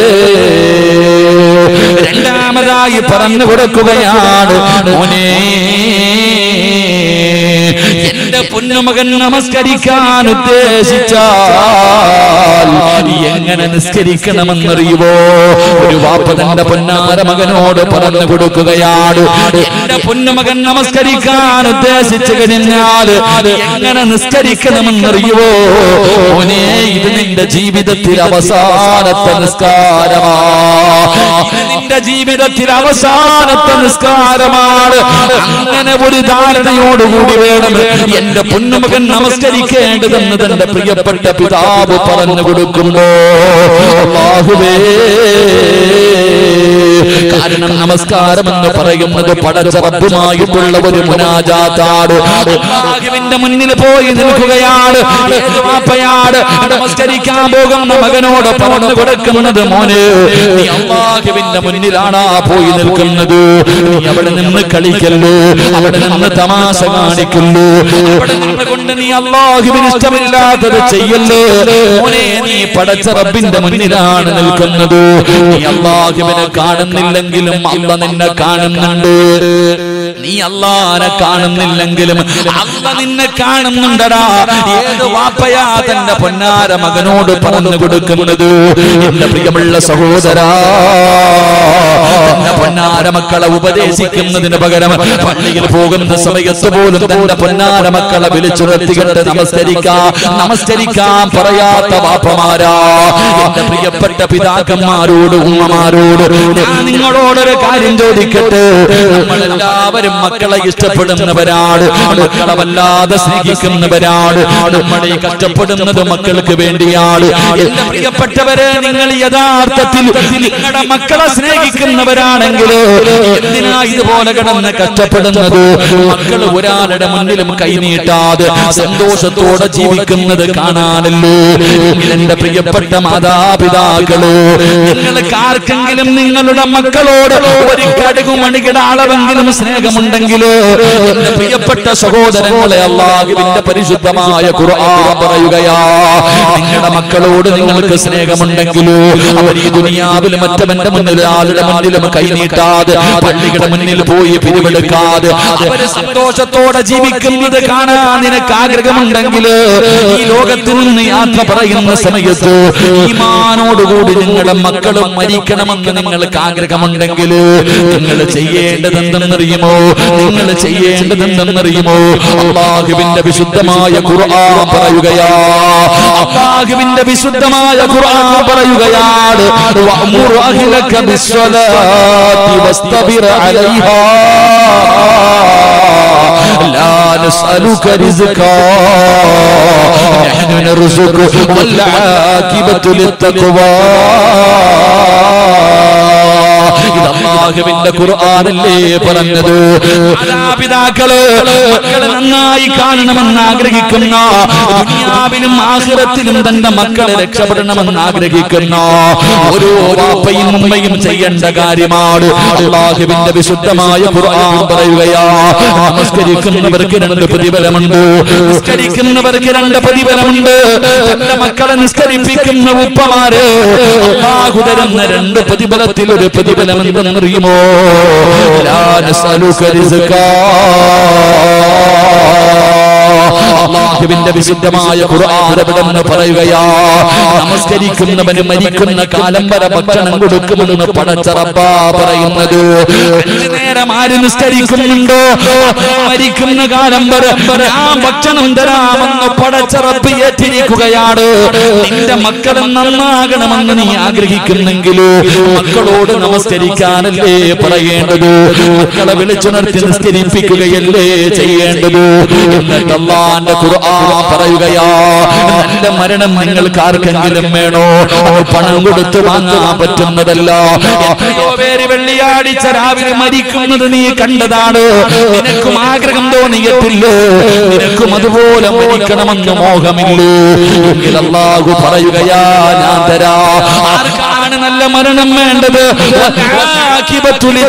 രണ്ടാമതായി പറഞ്ഞു കൊടുക്കുകയാണ് മോനെ എന്റെ പൊന്നുമകൻ നമസ്കരിക്കാൻ ഉദ്ദേശിച്ചാൽ എങ്ങനെ നിസ്കരിക്കണമെന്നറിയുവോ ഒരു വാപ്പ തന്റെ പൊന്നാര മകനോട് പറഞ്ഞു കൊടുക്കുകയാണ് എന്റെ പൊന്നുമകൻ നമസ്കരിക്കാൻ ഉദ്ദേശിച്ചു കഴിഞ്ഞാൽ എങ്ങനെ നിസ്കരിക്കണമെന്നറിയുവോ മോനെ ഇത് നിന്റെ ജീവിതത്തിൽ അവസാനത്തെ നിസ്കാരമാ ഇത് നിന്റെ ജീവിതത്തിൽ അവസാനത്തെ നിസ്കാരമാണ് അങ്ങനെ ഒരു ധാരണയോടുകൂടി വേണം എന്റെ പൊന്നുമകൻ നമസ്കരിക്കേണ്ടതെന്ന് തന്റെ പ്രിയപ്പെട്ട പിതാവ് പറഞ്ഞു കൊടുക്കുമ്പോ അല്ലാഹുവേ കാരണം നമസ്കാരം എന്ന് പറയുന്നത് പടച്ച റബ്ബുമായിട്ടുള്ള ഒരു മുനാജാത്താണ് അല്ലാഹുവിന്റെ മുന്നിൽ പോയി നിൽക്കുകയാണ് ഏത് വാപ്പയാണ് നമസ്കരിക്കാൻ പോകുന്ന മകനോട് പറഞ്ഞു കൊടുക്കുന്നത് മോനെ നീ അള്ളാഹുവിന്റെ മുന്നിലാണ് പോയി നിൽക്കുന്നത് നീ അവിടെ നിന്ന് കളിക്കല്ലോ അവിടെ നിന്ന് തമാശ കാണിക്കല്ലോ അവിടെ നിന്ന് കൊണ്ട് നീ അള്ളാഹുവിന് ഇഷ്ടമില്ലാത്തത് ചെയ്യല്ലോ മോനെ നീ പടച്ച റബ്ബിന്റെ മുന്നിലാണ് നിൽക്കുന്നത് നീ അള്ളാഹുവിനെ കാണുന്നില്ലെങ്കിലും അല്ല നിന്നെ കാണുന്നുണ്ട് നീ അള്ളാനെ കാണുന്നില്ലെങ്കിലും അല്ല നിന്നെ കാണുന്നുണ്ടടാ ഏത് വാപ്പയാ തന്റെ പൊന്നാര മകനോട് പറഞ്ഞു കൊടുക്കുന്നത് എന്റെ പ്രിയമുള്ള സഹോദരാ തന്റെ പൊന്നാര മക്കളെ ഉപദേശിക്കുന്നതിന് പകരം പള്ളിയിൽ പോകുന്ന സമയത്ത് പോലും തന്റെ പൊന്നാര മക്കളെ വിളിച്ചുണർത്തിയിട്ട് നമസ്കരിക്കാൻ നമസ്കരിക്കാൻ പറയാത്ത വാപ്പമാരാ എന്റെ പ്രിയപ്പെട്ട പിതാക്കന്മാരോട് ഉമ്മമാരോട് ഞാൻ നിങ്ങളോടൊരു കാര്യം ചോദിക്കട്ടെ നമ്മളെല്ലാവരും മക്കളെ ഇഷ്ടപ്പെടുന്നവരാണ് മക്കളെ വല്ലാതെ സ്നേഹിക്കുന്നവരാണ് നമ്മളെ കഷ്ടപ്പെടുന്നത് മക്കൾക്ക് വേണ്ടിയാണ് എന്റെ പ്രിയപ്പെട്ടവരെ നിങ്ങൾ യഥാർത്ഥത്തിൽ നിങ്ങളുടെ മക്കളെ സ്നേഹിക്കുന്നവരാണെങ്കിൽ എന്തിനാ ഇതുപോലെ കിടന്ന് കഷ്ടപ്പെടുന്നത് മക്കൾ ഒരാളുടെ മുന്നിലും കൈനീട്ടാതെ സന്തോഷത്തോടെ ജീവിക്കുന്നത് കാണാനല്ലോ എങ്കിൽ എന്റെ പ്രിയപ്പെട്ട മാതാപിതാക്കള് നിങ്ങൾക്ക് ആർക്കെങ്കിലും നിങ്ങളുടെ മക്കളോട് ഒരു കടുകു മണിയുടെ അളവെങ്കിലും സ്നേഹമുണ്ടെങ്കിലോ എന്റെ പ്രിയപ്പെട്ട സഹോദരങ്ങളെ അള്ളാഹുവിന്റെ പരിശുദ്ധമായ ഖുർആൻ പറയുകയാ നിങ്ങളുടെ മക്കളോട് നിങ്ങൾക്ക് സ്നേഹമുണ്ടെങ്കിലോ അവർ ഈ ദുനിയാവിൽ മറ്റവന്റെ മുന്നിൽ ആളുടെ മുന്നിലും കൈനീട്ടാതെ പള്ളിയുടെ മുന്നിൽ പോയി പിരിവെടുക്കാതെ അവര് സന്തോഷത്തോടെ ജീവിക്കുന്നത് കാണാൻ നിനക്ക് ആഗ്രഹമുണ്ടെങ്കിൽ ഈ ലോകത്തിൽ നിന്ന് യാത്ര പറയുന്ന സമയത്ത് ഈമാനോടുകൂടി നിങ്ങളുടെ മക്കളും മരിക്കണമെന്ന് നിങ്ങൾക്ക് ആഗ്രഹമുണ്ടെങ്കിൽ നിങ്ങൾ ചെയ്യേണ്ടത് എന്തെന്നറിയുമോ നിങ്ങൾ ചെയ്യേണ്ടത് എന്തെന്നറിയുമോ അള്ളാഹുവിന്റെ വിശുദ്ധമായ ഖുർആൻ പറയുകയാ അള്ളാഹുവിന്റെ വിശുദ്ധമായ ഖുർആൻ പറയുകയാണ് വഅ്മുർ അഹ്ലക ബിസ്സലാത്തി വസ്തബിർ അലൈഹാ لا نسألك رزقا نحن نرزقك والعاقبة للتقوى ഇത് അള്ളാഹുവിന്റെ ഖുർആനല്ലേ പറഞ്ഞത് മാതാപിതാക്കള് മക്കളെ നന്നായി കാണണമെന്ന് ആഗ്രഹിക്കുന്ന ദുനിയാവിലും ആഖിറത്തിലും തന്റെ മക്കളെ രക്ഷപ്പെടണമെന്ന് ആഗ്രഹിക്കുന്ന ഓരോ വാപ്പയും ഉമ്മയും ചെയ്യേണ്ട കാര്യമാണ് അള്ളാഹുവിന്റെ വിശുദ്ധമായ ഖുർആൻ പറയുകയാ നമസ്കരിക്കുന്നവർക്ക് രണ്ട് പ്രതിഫലമുണ്ട് നിസ്കരിക്കുന്നവർക്ക് രണ്ട് പ്രതിഫലമുണ്ട് തന്റെ മക്കളെ നിസ്കരിപ്പിക്കുന്ന ഉപ്പമാര് അള്ളാഹു തരുന്ന രണ്ട് പ്രതിഫലത്തിൽ ഒരു പ്രതിഫലം എന്തെന്നറിയുമോ ലാ നസ്അലുക റിസ്കാ അള്ളാഹുവിന്റെ വിശുദ്ധമായ ഖുർആൻ എവിടെന്ന് പറയുകയാ നമസ്കരിക്കുന്നവന് മരിക്കുന്ന കാലം വരെ ഭക്ഷണം കൊടുക്കുമെന്ന് പടച്ചറപ്പാ പറയുന്നത് അഞ്ചു നേരം ആര് നിസ്കരിക്കുന്നുണ്ടോ അവൻ മരിക്കുന്ന കാലം വരെ ഞാൻ ഭക്ഷണം തരാമെന്ന് പടച്ചറപ്പ് ഏറ്റിരിക്കുകയാണ് നിന്റെ മക്കൾ നന്നാകണമെന്ന് നീ ആഗ്രഹിക്കുന്നെങ്കിൽ മക്കളോട് നമസ്കരിക്കാനല്ലേ പറയേണ്ടത് മക്കളെ വിളിച്ചുണർത്തി നിസ്കരിപ്പിക്കുകയല്ലേ ചെയ്യേണ്ടത് എന്നിട്ട് അള്ളാന്റെ ഖുർആൻ പറയുകയാ നല്ല മരണം നിങ്ങൾക്ക് ആർക്കെങ്കിലും വേണോ അത് പണം കൊടുത്ത് വാങ്ങാൻ പറ്റുന്നതല്ല എത്രയോ പേര് വെള്ളിയാഴ്ച രാവിലെ മരിക്കുന്നത് നീ കണ്ടതാണ് നിനക്കും ആഗ്രഹം തോന്നിയിട്ടില്ലേ നിനക്കും അതുപോലെ മരിക്കണമെന്ന് മോഹമില്ലേ എങ്കിൽ അള്ളാഹു പറയുകയാ ഞാൻ തരാ ആർക്കാണ് നല്ല മരണം വേണ്ടത് വൽആഖിബത്തു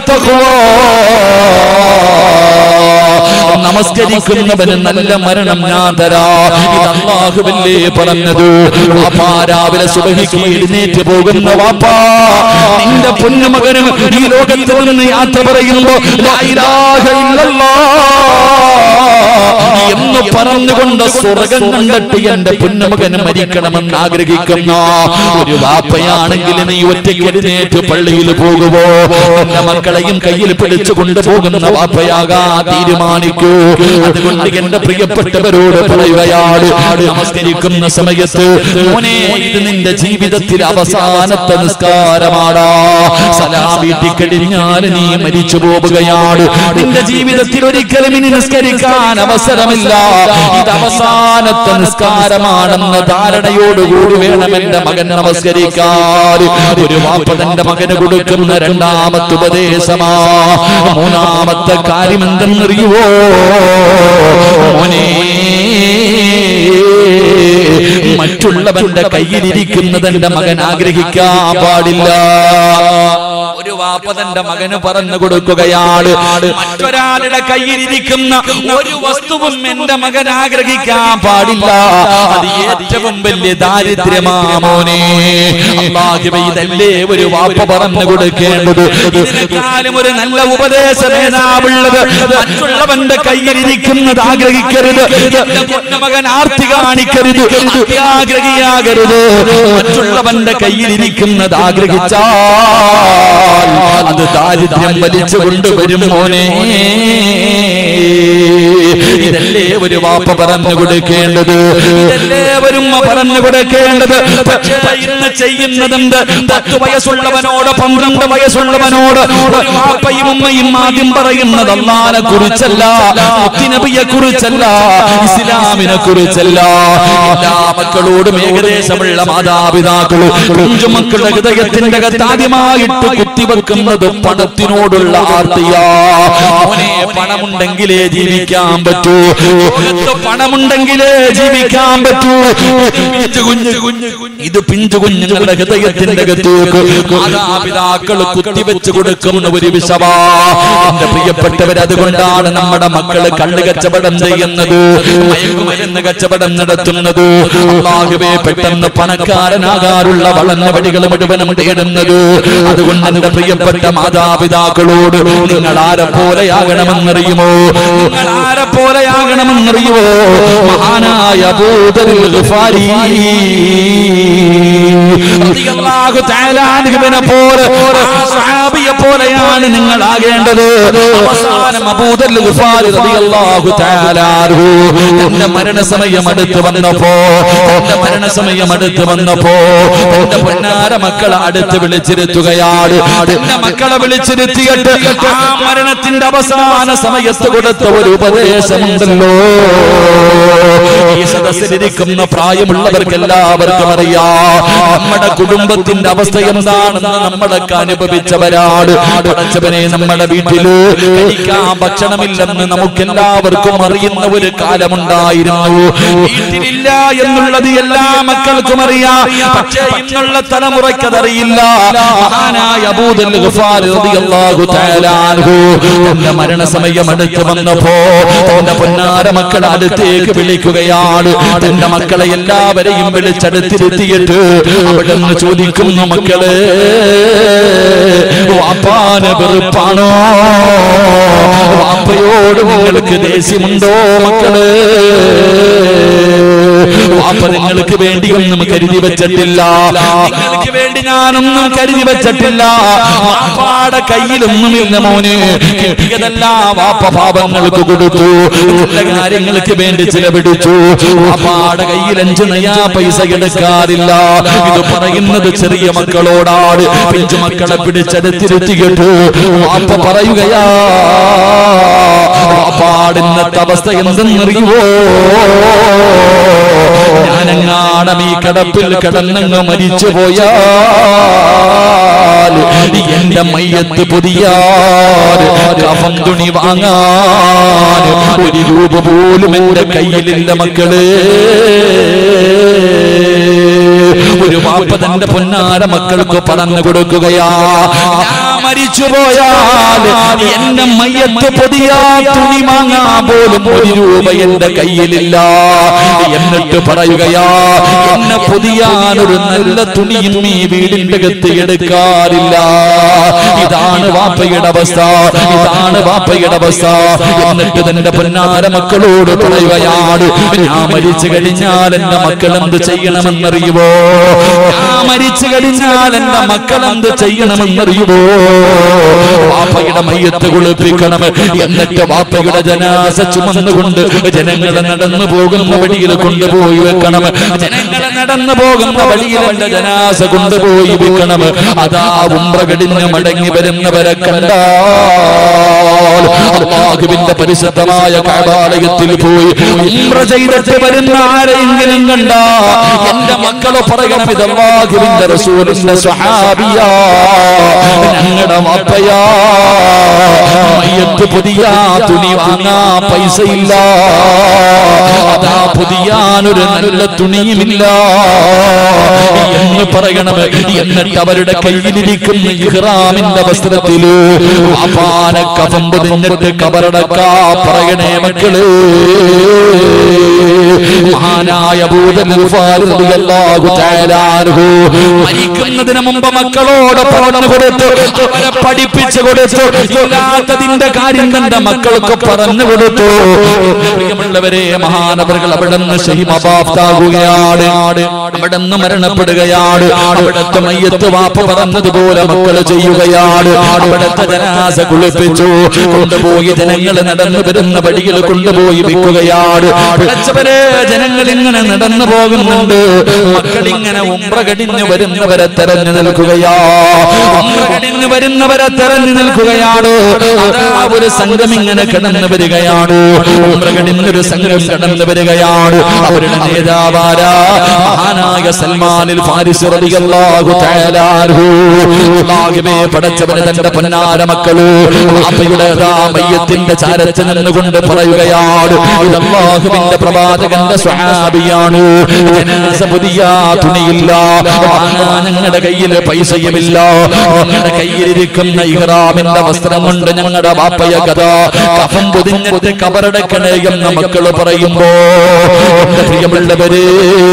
ലിത്തഖ്വാ. നമസ്കരിക്കുന്നവന് നല്ല മരണം ഞാൻ തരാ ഇത് അള്ളാഹുവല്ലേ പറഞ്ഞത് വാപ്പാ രാവിലെ സുബഹിക്ക് എഴുന്നേറ്റ് പോകുന്ന വാപ്പാ നിന്റെ പൊന്നുമകനും ഈ ലോകത്ത് നിന്ന് യാത്ര പറയുമ്പോ ലാ ഇലാഹ ഇല്ലല്ലാഹ് എന്ന് പറഞ്ഞുകൊണ്ട് സ്വർഗം കണ്ടിട്ട് എന്റെ പൊന്നുമകന് മരിക്കണമെന്ന് ആഗ്രഹിക്കുന്ന ഒരു വാപ്പയാണെങ്കിൽ നീ ഒറ്റയ്ക്ക് എഴുന്നേറ്റ് പള്ളിയിൽ പോകുമോ എന്റെ മക്കളെയും കയ്യിൽ പിടിച്ചു കൊണ്ടുപോകുന്ന വാപ്പയാകാ തീരുമാനിക്കൂ അതുകൊണ്ട് എന്റെ പ്രിയപ്പെട്ടവരോട് പറയുകയാണ് നമസ്കരിക്കുന്ന സമയത്ത് മോനെ ഇത് നിന്റെ ജീവിതത്തിൽ അവസാനത്തെ നിസ്കാരമാടാ സലാം വീട്ടിൽ കഴിഞ്ഞാൽ നീ മരിച്ചു പോവുകയാണ് നിന്റെ ജീവിതത്തിൽ ഒരിക്കലും ഇനി നിസ്കരിക്കാൻ അവസരമില്ല ഇത് അവസാനത്തെ നിസ്കാരമാണെന്ന ധാരണയോടുകൂടി വേണം എന്റെ മകൻ നമസ്കരിക്കാൻ ഒരു വാപ്പ തന്റെ മകന് കൊടുക്കുന്ന രണ്ടാമത്തെ ഉപദേശമാ മൂന്നാമത്തെ കാര്യം എന്തെന്നറിയുവോ മോനെ മറ്റുള്ളവന്റെ കയ്യിലിരിക്കുന്നത് എന്റെ മകൻ ആഗ്രഹിക്കാൻ പാടില്ല ഒരു വാപ്പ തന്റെ മകന് പറഞ്ഞു കൊടുക്കുകയാണ് മറ്റൊരാളുടെ കയ്യിലിരിക്കുന്ന ഒരു വസ്തുവും എന്റെ മകൻ ആഗ്രഹിക്കാൻ പാടില്ല അത് ഏറ്റവും വലിയ ദാരിദ്ര്യമാ മോനെ അല്ലാഹുവേ, ഇതല്ലേ ഒരു വാപ്പ പറഞ്ഞു കൊടുക്കേണ്ടത് ഇതിനെക്കാളും ഒരു നല്ല ഉപദേശ നേതാവുള്ളത് മറ്റുള്ളവന്റെ കയ്യിലിരിക്കുന്നത് ആഗ്രഹിക്കരുത് എന്റെ പൊന്നുമകൻ ആർത്തി കാണിക്കരുത് അത്യാഗ്രഹിയാകരുത് മറ്റുള്ളവന്റെ കയ്യിലിരിക്കുന്നത് ആഗ്രഹിച്ചാൽ അത് ദാരിദ്ര്യം വലിച്ചു കൊണ്ടുവരും മോനെ ഇതല്ലേ ഒരു വാപ്പ പറഞ്ഞു കൊടുക്കേണ്ടത് ഇതല്ലേ ഒരു ഉമ്മ പറഞ്ഞു കൊടുക്കേണ്ടത് പക്ഷേ ഇന്ന് ചെയ്യുന്നതെന്ത് പത്ത് വയസ്സുള്ളവനോട് പന്ത്രണ്ട് വയസ്സുള്ളവനോട് ഒരു വാപ്പയും ഉമ്മയും ആദ്യം പറയുന്നത് അള്ളാനെ കുറിച്ചല്ല മുത്തിനബിയെ കുറിച്ചല്ല ഇസ്ലാമിനെ കുറിച്ചല്ല എല്ലാ മക്കളോടും ഏകദേശമുള്ള മാതാപിതാക്കളും കുഞ്ചുമക്കളുടെ ഹൃദയത്തിന്റെ അകത്ത് ആദ്യമായിട്ട് കുത്തിവെക്കുന്നത് പണത്തിനോടുള്ള ആർത്തിയാ മോനെ പണമുണ്ടെങ്കിലേ ജീവിക്കാൻ പറ്റൂ ലോകത്ത് പണമുണ്ടെങ്കിലേ ജീവിക്കാൻ പറ്റൂ പിഞ്ചു കുഞ്ഞ് കുഞ്ഞ് ഇത് പിഞ്ചു കുഞ്ഞുങ്ങളുടെ ഹൃദയത്തിന്റെ അകത്തേക്ക് മാതാപിതാക്കൾ കുത്തിവെച്ച് കൊടുക്കുന്ന ഒരു വിഷവാ എന്റെ പ്രിയപ്പെട്ടവർ അതുകൊണ്ടാണ് നമ്മുടെ മക്കള് കള്ള് കച്ചവടം ചെയ്യുന്നത് മയക്കുമരുന്ന് കച്ചവടം നടത്തുന്നത് അള്ളാഹുവേ പെട്ടെന്ന് പണക്കാരനാകാറുള്ള വളർന്ന വഴികൾ മുഴുവനും തേടുന്നത് അതുകൊണ്ട് എന്റെ പ്രിയപ്പെട്ട മാതാപിതാക്കളോട് നിങ്ങൾ ആരെ പോലെയാകണമെന്നറിയുമോ നിങ്ങൾ ആരെ പോലെയാകണമെന്നറിയുമോ മഹാനായ അബൂദറുൽ ഗിഫാരി റളിയല്ലാഹു തആല അൻഹുവിനെ പോലെ ആ സഹാബിയെ പോലെയാണ് നിങ്ങൾ ആകേണ്ടത് അവസാനം അബൂദറുൽ ഗിഫാരി റളിയല്ലാഹു തആല അൻഹു തന്റെ മരണസമയം അടുത്ത് വന്നപ്പോ തന്റെ മരണസമയം അടുത്ത് വന്നപ്പോ തന്റെ പൊന്നാര മക്കളെ അടുത്ത് വിളിച്ചിരുത്തുകയാണ് തന്റെ മക്കളെ വിളിച്ചിരുത്തിയിട്ട് ആ മരണത്തിന്റെ അവസാന സമയത്ത് കൊടുത്ത ഒരു ഉപദേശമുണ്ടല്ലോ ഈ സദസ്സിലിരിക്കുന്ന പ്രായമുള്ളവർക്ക് എല്ലാവർക്കും അറിയാം നമ്മുടെ കുടുംബത്തിന്റെ അവസ്ഥ എന്താണെന്ന് നമ്മളൊക്കെ അനുഭവിച്ചവരാണ് പടച്ചവനെ നമ്മുടെ വീട്ടില് കഴിക്കാൻ ഭക്ഷണമില്ലെന്ന് നമുക്ക് എല്ലാവർക്കും അറിയുന്ന ഒരു കാലമുണ്ടായിരുന്നു വീട്ടിലില്ല എന്നുള്ളത് എല്ലാ മക്കൾക്കും അറിയാം പക്ഷേ ഇന്നുള്ള തലമുറയ്ക്ക് അതറിയില്ല മഹാനായ അബൂദൽ ഗഫാർ റളിയല്ലാഹു തആല അൻഹു തന്റെ മരണസമയം അടുത്ത് വന്നപ്പോ തന്റെ പൊന്നാര മക്കളെ അടുത്തേക്ക് വിളിക്കുകയാണ് തന്റെ മക്കളെ എല്ലാവരെയും വിളിച്ചടുത്തിരുത്തിയിട്ട് അവിടെ നിന്ന് ചോദിക്കുന്നു മക്കളെ വാപ്പാന വെറുപ്പാണോ വാപ്പയോട് നിങ്ങൾക്ക് ദേഷ്യമുണ്ടോ മക്കളെ വാപ്പ നിങ്ങൾക്ക് വേണ്ടി ഒന്നും കരുതി വെച്ചിട്ടില്ല നിങ്ങൾക്ക് വേണ്ടി ഞാനൊന്നും കരുതി വെച്ചിട്ടില്ല വാപ്പാടെ കയ്യിലൊന്നുമില്ല മോന് കിട്ടിയതല്ല വാപ്പ പാപങ്ങൾക്ക് കൊടുത്തു നല്ല കാര്യങ്ങൾക്ക് വേണ്ടി ചിലപിടിച്ചു വാപ്പാടെ കയ്യിൽ അഞ്ചു നയാ പൈസ എടുക്കാറില്ല ഇത് പറയുന്നത് ചെറിയ മക്കളോടാണ് പിഞ്ചു മക്കളെ പിടിച്ചെടുത്തിരുത്തി കേട്ടു വാപ്പ പറയുകയാ വാപ്പ വാപ്പാടിന്നത്തെ അവസ്ഥ എന്തെന്നറിയുവോ ഞാനെങ്ങാണം ഈ കിടപ്പിൽ കിടന്നങ്ങ് മരിച്ചു പോയാൽ എന്റെ മയ്യത്ത് പുതിയാൽ കഫം തുണി വാങ്ങാൻ ഒരു രൂപ പോലും എന്റെ കയ്യിലില്ല മക്കള് ഒരു വാപ്പ തന്റെ പൊന്നാര മക്കൾക്ക് പറഞ്ഞു കൊടുക്കുകയാ ഞാൻ മരിച്ചു പോയാൽ എന്റെ മയ്യത്ത് പുതിയ തുണി വാങ്ങാൻ പോലും ഒരു രൂപ എന്റെ കയ്യിലില്ല എന്നിട്ട് പറയുകയാ എന്നെ പുതിയാനൊരു നല്ല തുണിയും ഈ വീടിന്റെ അകത്ത് എടുക്കാറില്ല ഇതാണ് വാപ്പയുടെ അവസ്ഥ ഇതാണ് വാപ്പയുടെ അവസ്ഥ എന്നിട്ട് തന്റെ പൊന്നാര മക്കളോട് പറയുകയാണ് ഞാൻ മരിച്ചു കഴിഞ്ഞാൽ എന്റെ മക്കൾ എന്ത് ചെയ്യണമെന്നറിയുമോ ഞാൻ മരിച്ചു കഴിഞ്ഞാൽ എന്റെ മക്കൾ എന്ത് ചെയ്യണമെന്നറിയുമോ വാപ്പയുടെ മയ്യത്ത് കുളിപ്പിക്കണം എന്നിട്ട് വാപ്പയുടെ ജനാസ ചുമന്നുകൊണ്ട് ജനങ്ങളെ നടന്നു പോകുന്ന വഴിയിൽ കൊണ്ടുപോയി വെക്കണം ജനങ്ങളെ നടന്നു പോകുന്ന വഴിയിൽ എന്റെ ജനാസ കൊണ്ടുപോയി വെക്കണം അതാ ഉംറ കടിഞ്ഞ് മടങ്ങി വരുന്നവരെ കണ്ടാൽ അള്ളാഹുവിന്റെ പരിശുദ്ധമായ കൈവാലയത്തിൽ പോയി ഉംറ ചെയ്തിട്ട് വരുന്ന ആരെങ്കിലും കണ്ട എന്റെ മക്കള് പറയണം ഇത് അള്ളാഹുവിന്റെ റസൂലിന്റെ സ്വഹാബിയാ ഞങ്ങളുടെ വാപ്പയാ മയ്യത്ത് പുതിയ തുണി വാങ്ങാ പൈസയില്ല അതാ പുതിയാനൊരു നല്ല തുണിയുമില്ല എന്ന് പറയണം എന്നിട്ട് അവരുടെ കയ്യിലിരിക്കുന്ന ഇഹ്റാമിന്റെ വസ്ത്രത്തില് അപാന കഫം പൊതിഞ്ഞിട്ട് കബറടക്കാ പറയണേ മക്കള് മഹാനായ മരിക്കുന്നതിന് മുമ്പ് മക്കളോട് പറഞ്ഞു കൊടുത്തു അവരെ പഠിപ്പിച്ചു കൊടുത്തു ഇല്ലാത്തതിന്റെ കാര്യം തന്റെ മക്കൾക്ക് പറഞ്ഞു കൊടുത്തു പ്രിയമുള്ളവരെ മഹാനവറുകൾ അവിടെ നിന്ന് ഷഹിമബാഫ്താകുകയാണ് അവിടെ നിന്ന് മരണപ്പെടുകയാണ് അവിടുത്തെ മയ്യത്ത് വാപ്പ പറഞ്ഞതുപോലെ മക്കള് ചെയ്യുകയാണ് അവിടുത്തെ ജനാസ കുളിപ്പിച്ചു കൊണ്ടുപോയി ജനങ്ങൾ നടന്നു വരുന്ന വഴിയിൽ കൊണ്ടുപോയി വിൽക്കുകയാണ് പടച്ചവരെ ജനങ്ങൾ ഇങ്ങനെ നടന്നു പോകുന്നുണ്ട് മക്കൾ ഇങ്ങനെ ഉംറ കടിഞ്ഞു വരുന്നവരെ തെരഞ്ഞു നിൽക്കുകയാ ഉംറ കടിഞ്ഞു വരുന്നവരെ തെരഞ്ഞു നിൽക്കുകയാണ് അതാ ഒരു സംഘം ഇങ്ങനെ കടന്നു വരികയാണ് ഉംറ കടിഞ്ഞൊരു സംഘം കടന്നു വരികയാണ് അവരുടെ നേതാവാരാ മഹാനായ സൽമാനിൽ ഫാരിസ് റളിയല്ലാഹു തആല അൻഹു അല്ലാഹുവേ പടച്ചവനെ തന്റെ പൊന്നാര മക്കള് അപ്പയുടെ മയ്യത്തിന്റെ ചാരത്ത് നിന്നുകൊണ്ട് പറയുകയാണ് ഇത് അല്ലാഹുവിന്റെ പ്രവാചകന്റെ സ്വഹാബിയാണ് ജനാസ പുതിയ തുണിയില്ല വാങ്ങാൻ ഞങ്ങളുടെ കയ്യിൽ പൈസയുമില്ല ഞങ്ങളുടെ കയ്യിലിരിക്കുന്ന ഇഹ്റാമിന്റെ വസ്ത്രം കൊണ്ട് ഞങ്ങളുടെ വാപ്പയ കഥ കഫം പൊതിഞ്ഞിട്ട് കബറടക്കണേ എന്ന് മക്കള് പറയുമ്പോ എന്റെ പ്രിയമുള്ളവര്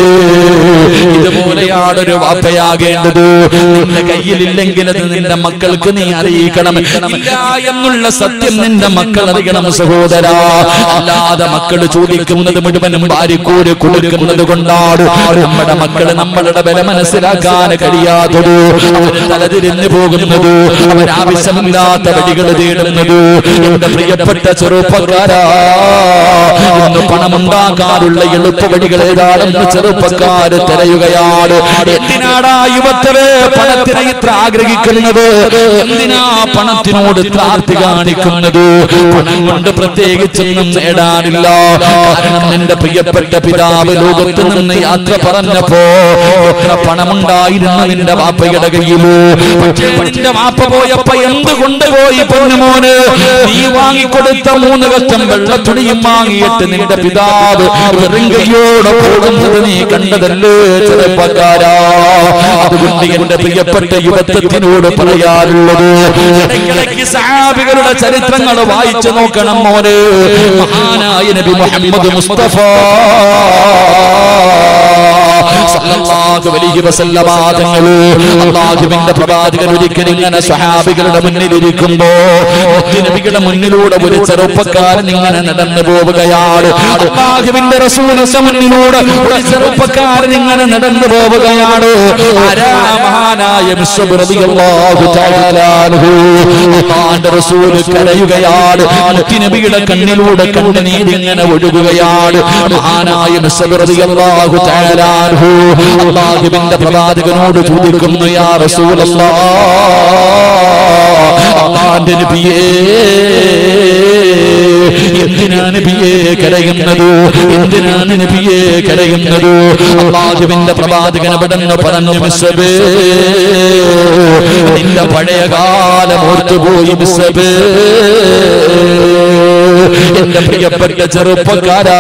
ഇതുപോലെയാണ് ഒരു വാപ്പയാകേണ്ടത് നിന്റെ കയ്യിലില്ലെങ്കിൽ അത് നിന്റെ മക്കൾക്ക് നീ അറിയിക്കണം ഇല്ല എന്നുള്ള സത്യം നിന്റെ മക്കൾ അറിയണം സഹോദര അല്ലാതെ മക്കൾ ചോദിക്കുന്നത് മുഴുവനും ഭാര്യക്കൂര് കൊടുക്കുന്നത് കൊണ്ടാണ് നമ്മുടെ മക്കള് നമ്മളുടെ വില മനസ്സിലാക്കാൻ കഴിയാത്തത് അവര് തലതിരിഞ്ഞു പോകുന്നത് അവരാവശ്യമില്ലാത്ത വഴികൾ തേടുന്നത് എന്റെ പ്രിയപ്പെട്ട ചെറുപ്പക്കാരാ ഇന്ന് പണമുണ്ടാക്കാനുള്ള എളുപ്പ വഴികൾ ഏതാണെന്ന് ചെറുപ്പക്കാര് തിരയുകയാണ് എന്തിനാടാ യുവത്തവേ പണത്തിനെ ഇത്ര ആഗ്രഹിക്കുന്നത് എന്തിനാ പണത്തിനോട് ത്രാർത്തി കാണിക്കുന്നത് പണം കൊണ്ട് പ്രത്യേകിച്ചൊന്നും നേടാനില്ല കാരണം എന്റെ പ്രിയപ്പെട്ട പിതാവ് ലോകത്ത് നിന്ന് യാത്ര പറഞ്ഞപ്പോ എത്ര പണമുണ്ടായിരുന്നു നിന്റെ വാപ്പയുടെ കയ്യില് പക്ഷേ നിന്റെ വാപ്പ പോയപ്പോ എന്ത് കൊണ്ടുപോയി പൊന്നുമോന് നീ വാങ്ങിക്കൊടുത്ത മൂന്ന് കഷ്ടം വെള്ളത്തുണിയും വാങ്ങിയിട്ട് നിന്റെ പിതാവ് വെറും കയ്യോടെ പോകുന്നത് നീ കണ്ടതല്ലേ ചെറുപ്പക്കാരാ അതുകൊണ്ട് എന്റെ പ്രിയപ്പെട്ട യുവത്വത്തിനോട് പറയാറുള്ളത് ഇടയ്ക്കിടയ്ക്ക് സഹാബികളുടെ ചരിത്രങ്ങൾ വായിച്ചു നോക്കണം മോനെ മഹാനായ നബി മുഹമ്മദ് മുസ്തഫ സല്ലല്ലാഹു അലൈഹി വസല്ലമ തങ്ങള് അല്ലാഹുവിന്റെ പ്രവാചകൻ ഒരിക്കൽ ഇങ്ങനെ സ്വഹാബികളുടെ മുന്നിൽ ഇരിക്കുമ്പോ നബിയുടെ മുന്നിലൂടെ ഒരു ചെറുപ്പക്കാരൻ ഇങ്ങനെ നടന്നു പോവുകയാണ് അല്ലാഹുവിന്റെ റസൂലിന്റെ മുന്നിലൂടെ ഒരു ചെറുപ്പക്കാരൻ ഇങ്ങനെ നടന്നു പോവുകയാണ് ആരാ മഹാനായ മിസ്ബ് റളിയല്ലാഹു തആല അൻഹു അല്ലാഹുവിന്റെ റസൂൽ കരയുകയാണ് നബിയുടെ കണ്ണിലൂടെ കണ്ണുനീർ ഇങ്ങനെ ഒഴുകുകയാണ് മഹാനായ മിസ്ബ് റളിയല്ലാഹു തആല അൻഹു അല്ലാഹുവിന്റെ പ്രവാചകനോട് ചോദിക്കുന്നു യാ റസൂലല്ലാഹ് അല്ലാഹുവിന്റെ നബിയേ എന്തിനാ നബിയെ കരയുന്നത് എന്തിനാ നബിയെ കരയുന്നത് അള്ളാഹുവിന്റെ പ്രവാചകൻ അവിടെന്ന് പറഞ്ഞു മിസ്സബേ നിന്റെ പഴയ കാലം ഓർത്തുപോയി മിസ്സബേ എന്റെ പ്രിയപ്പെട്ട ചെറുപ്പക്കാരാ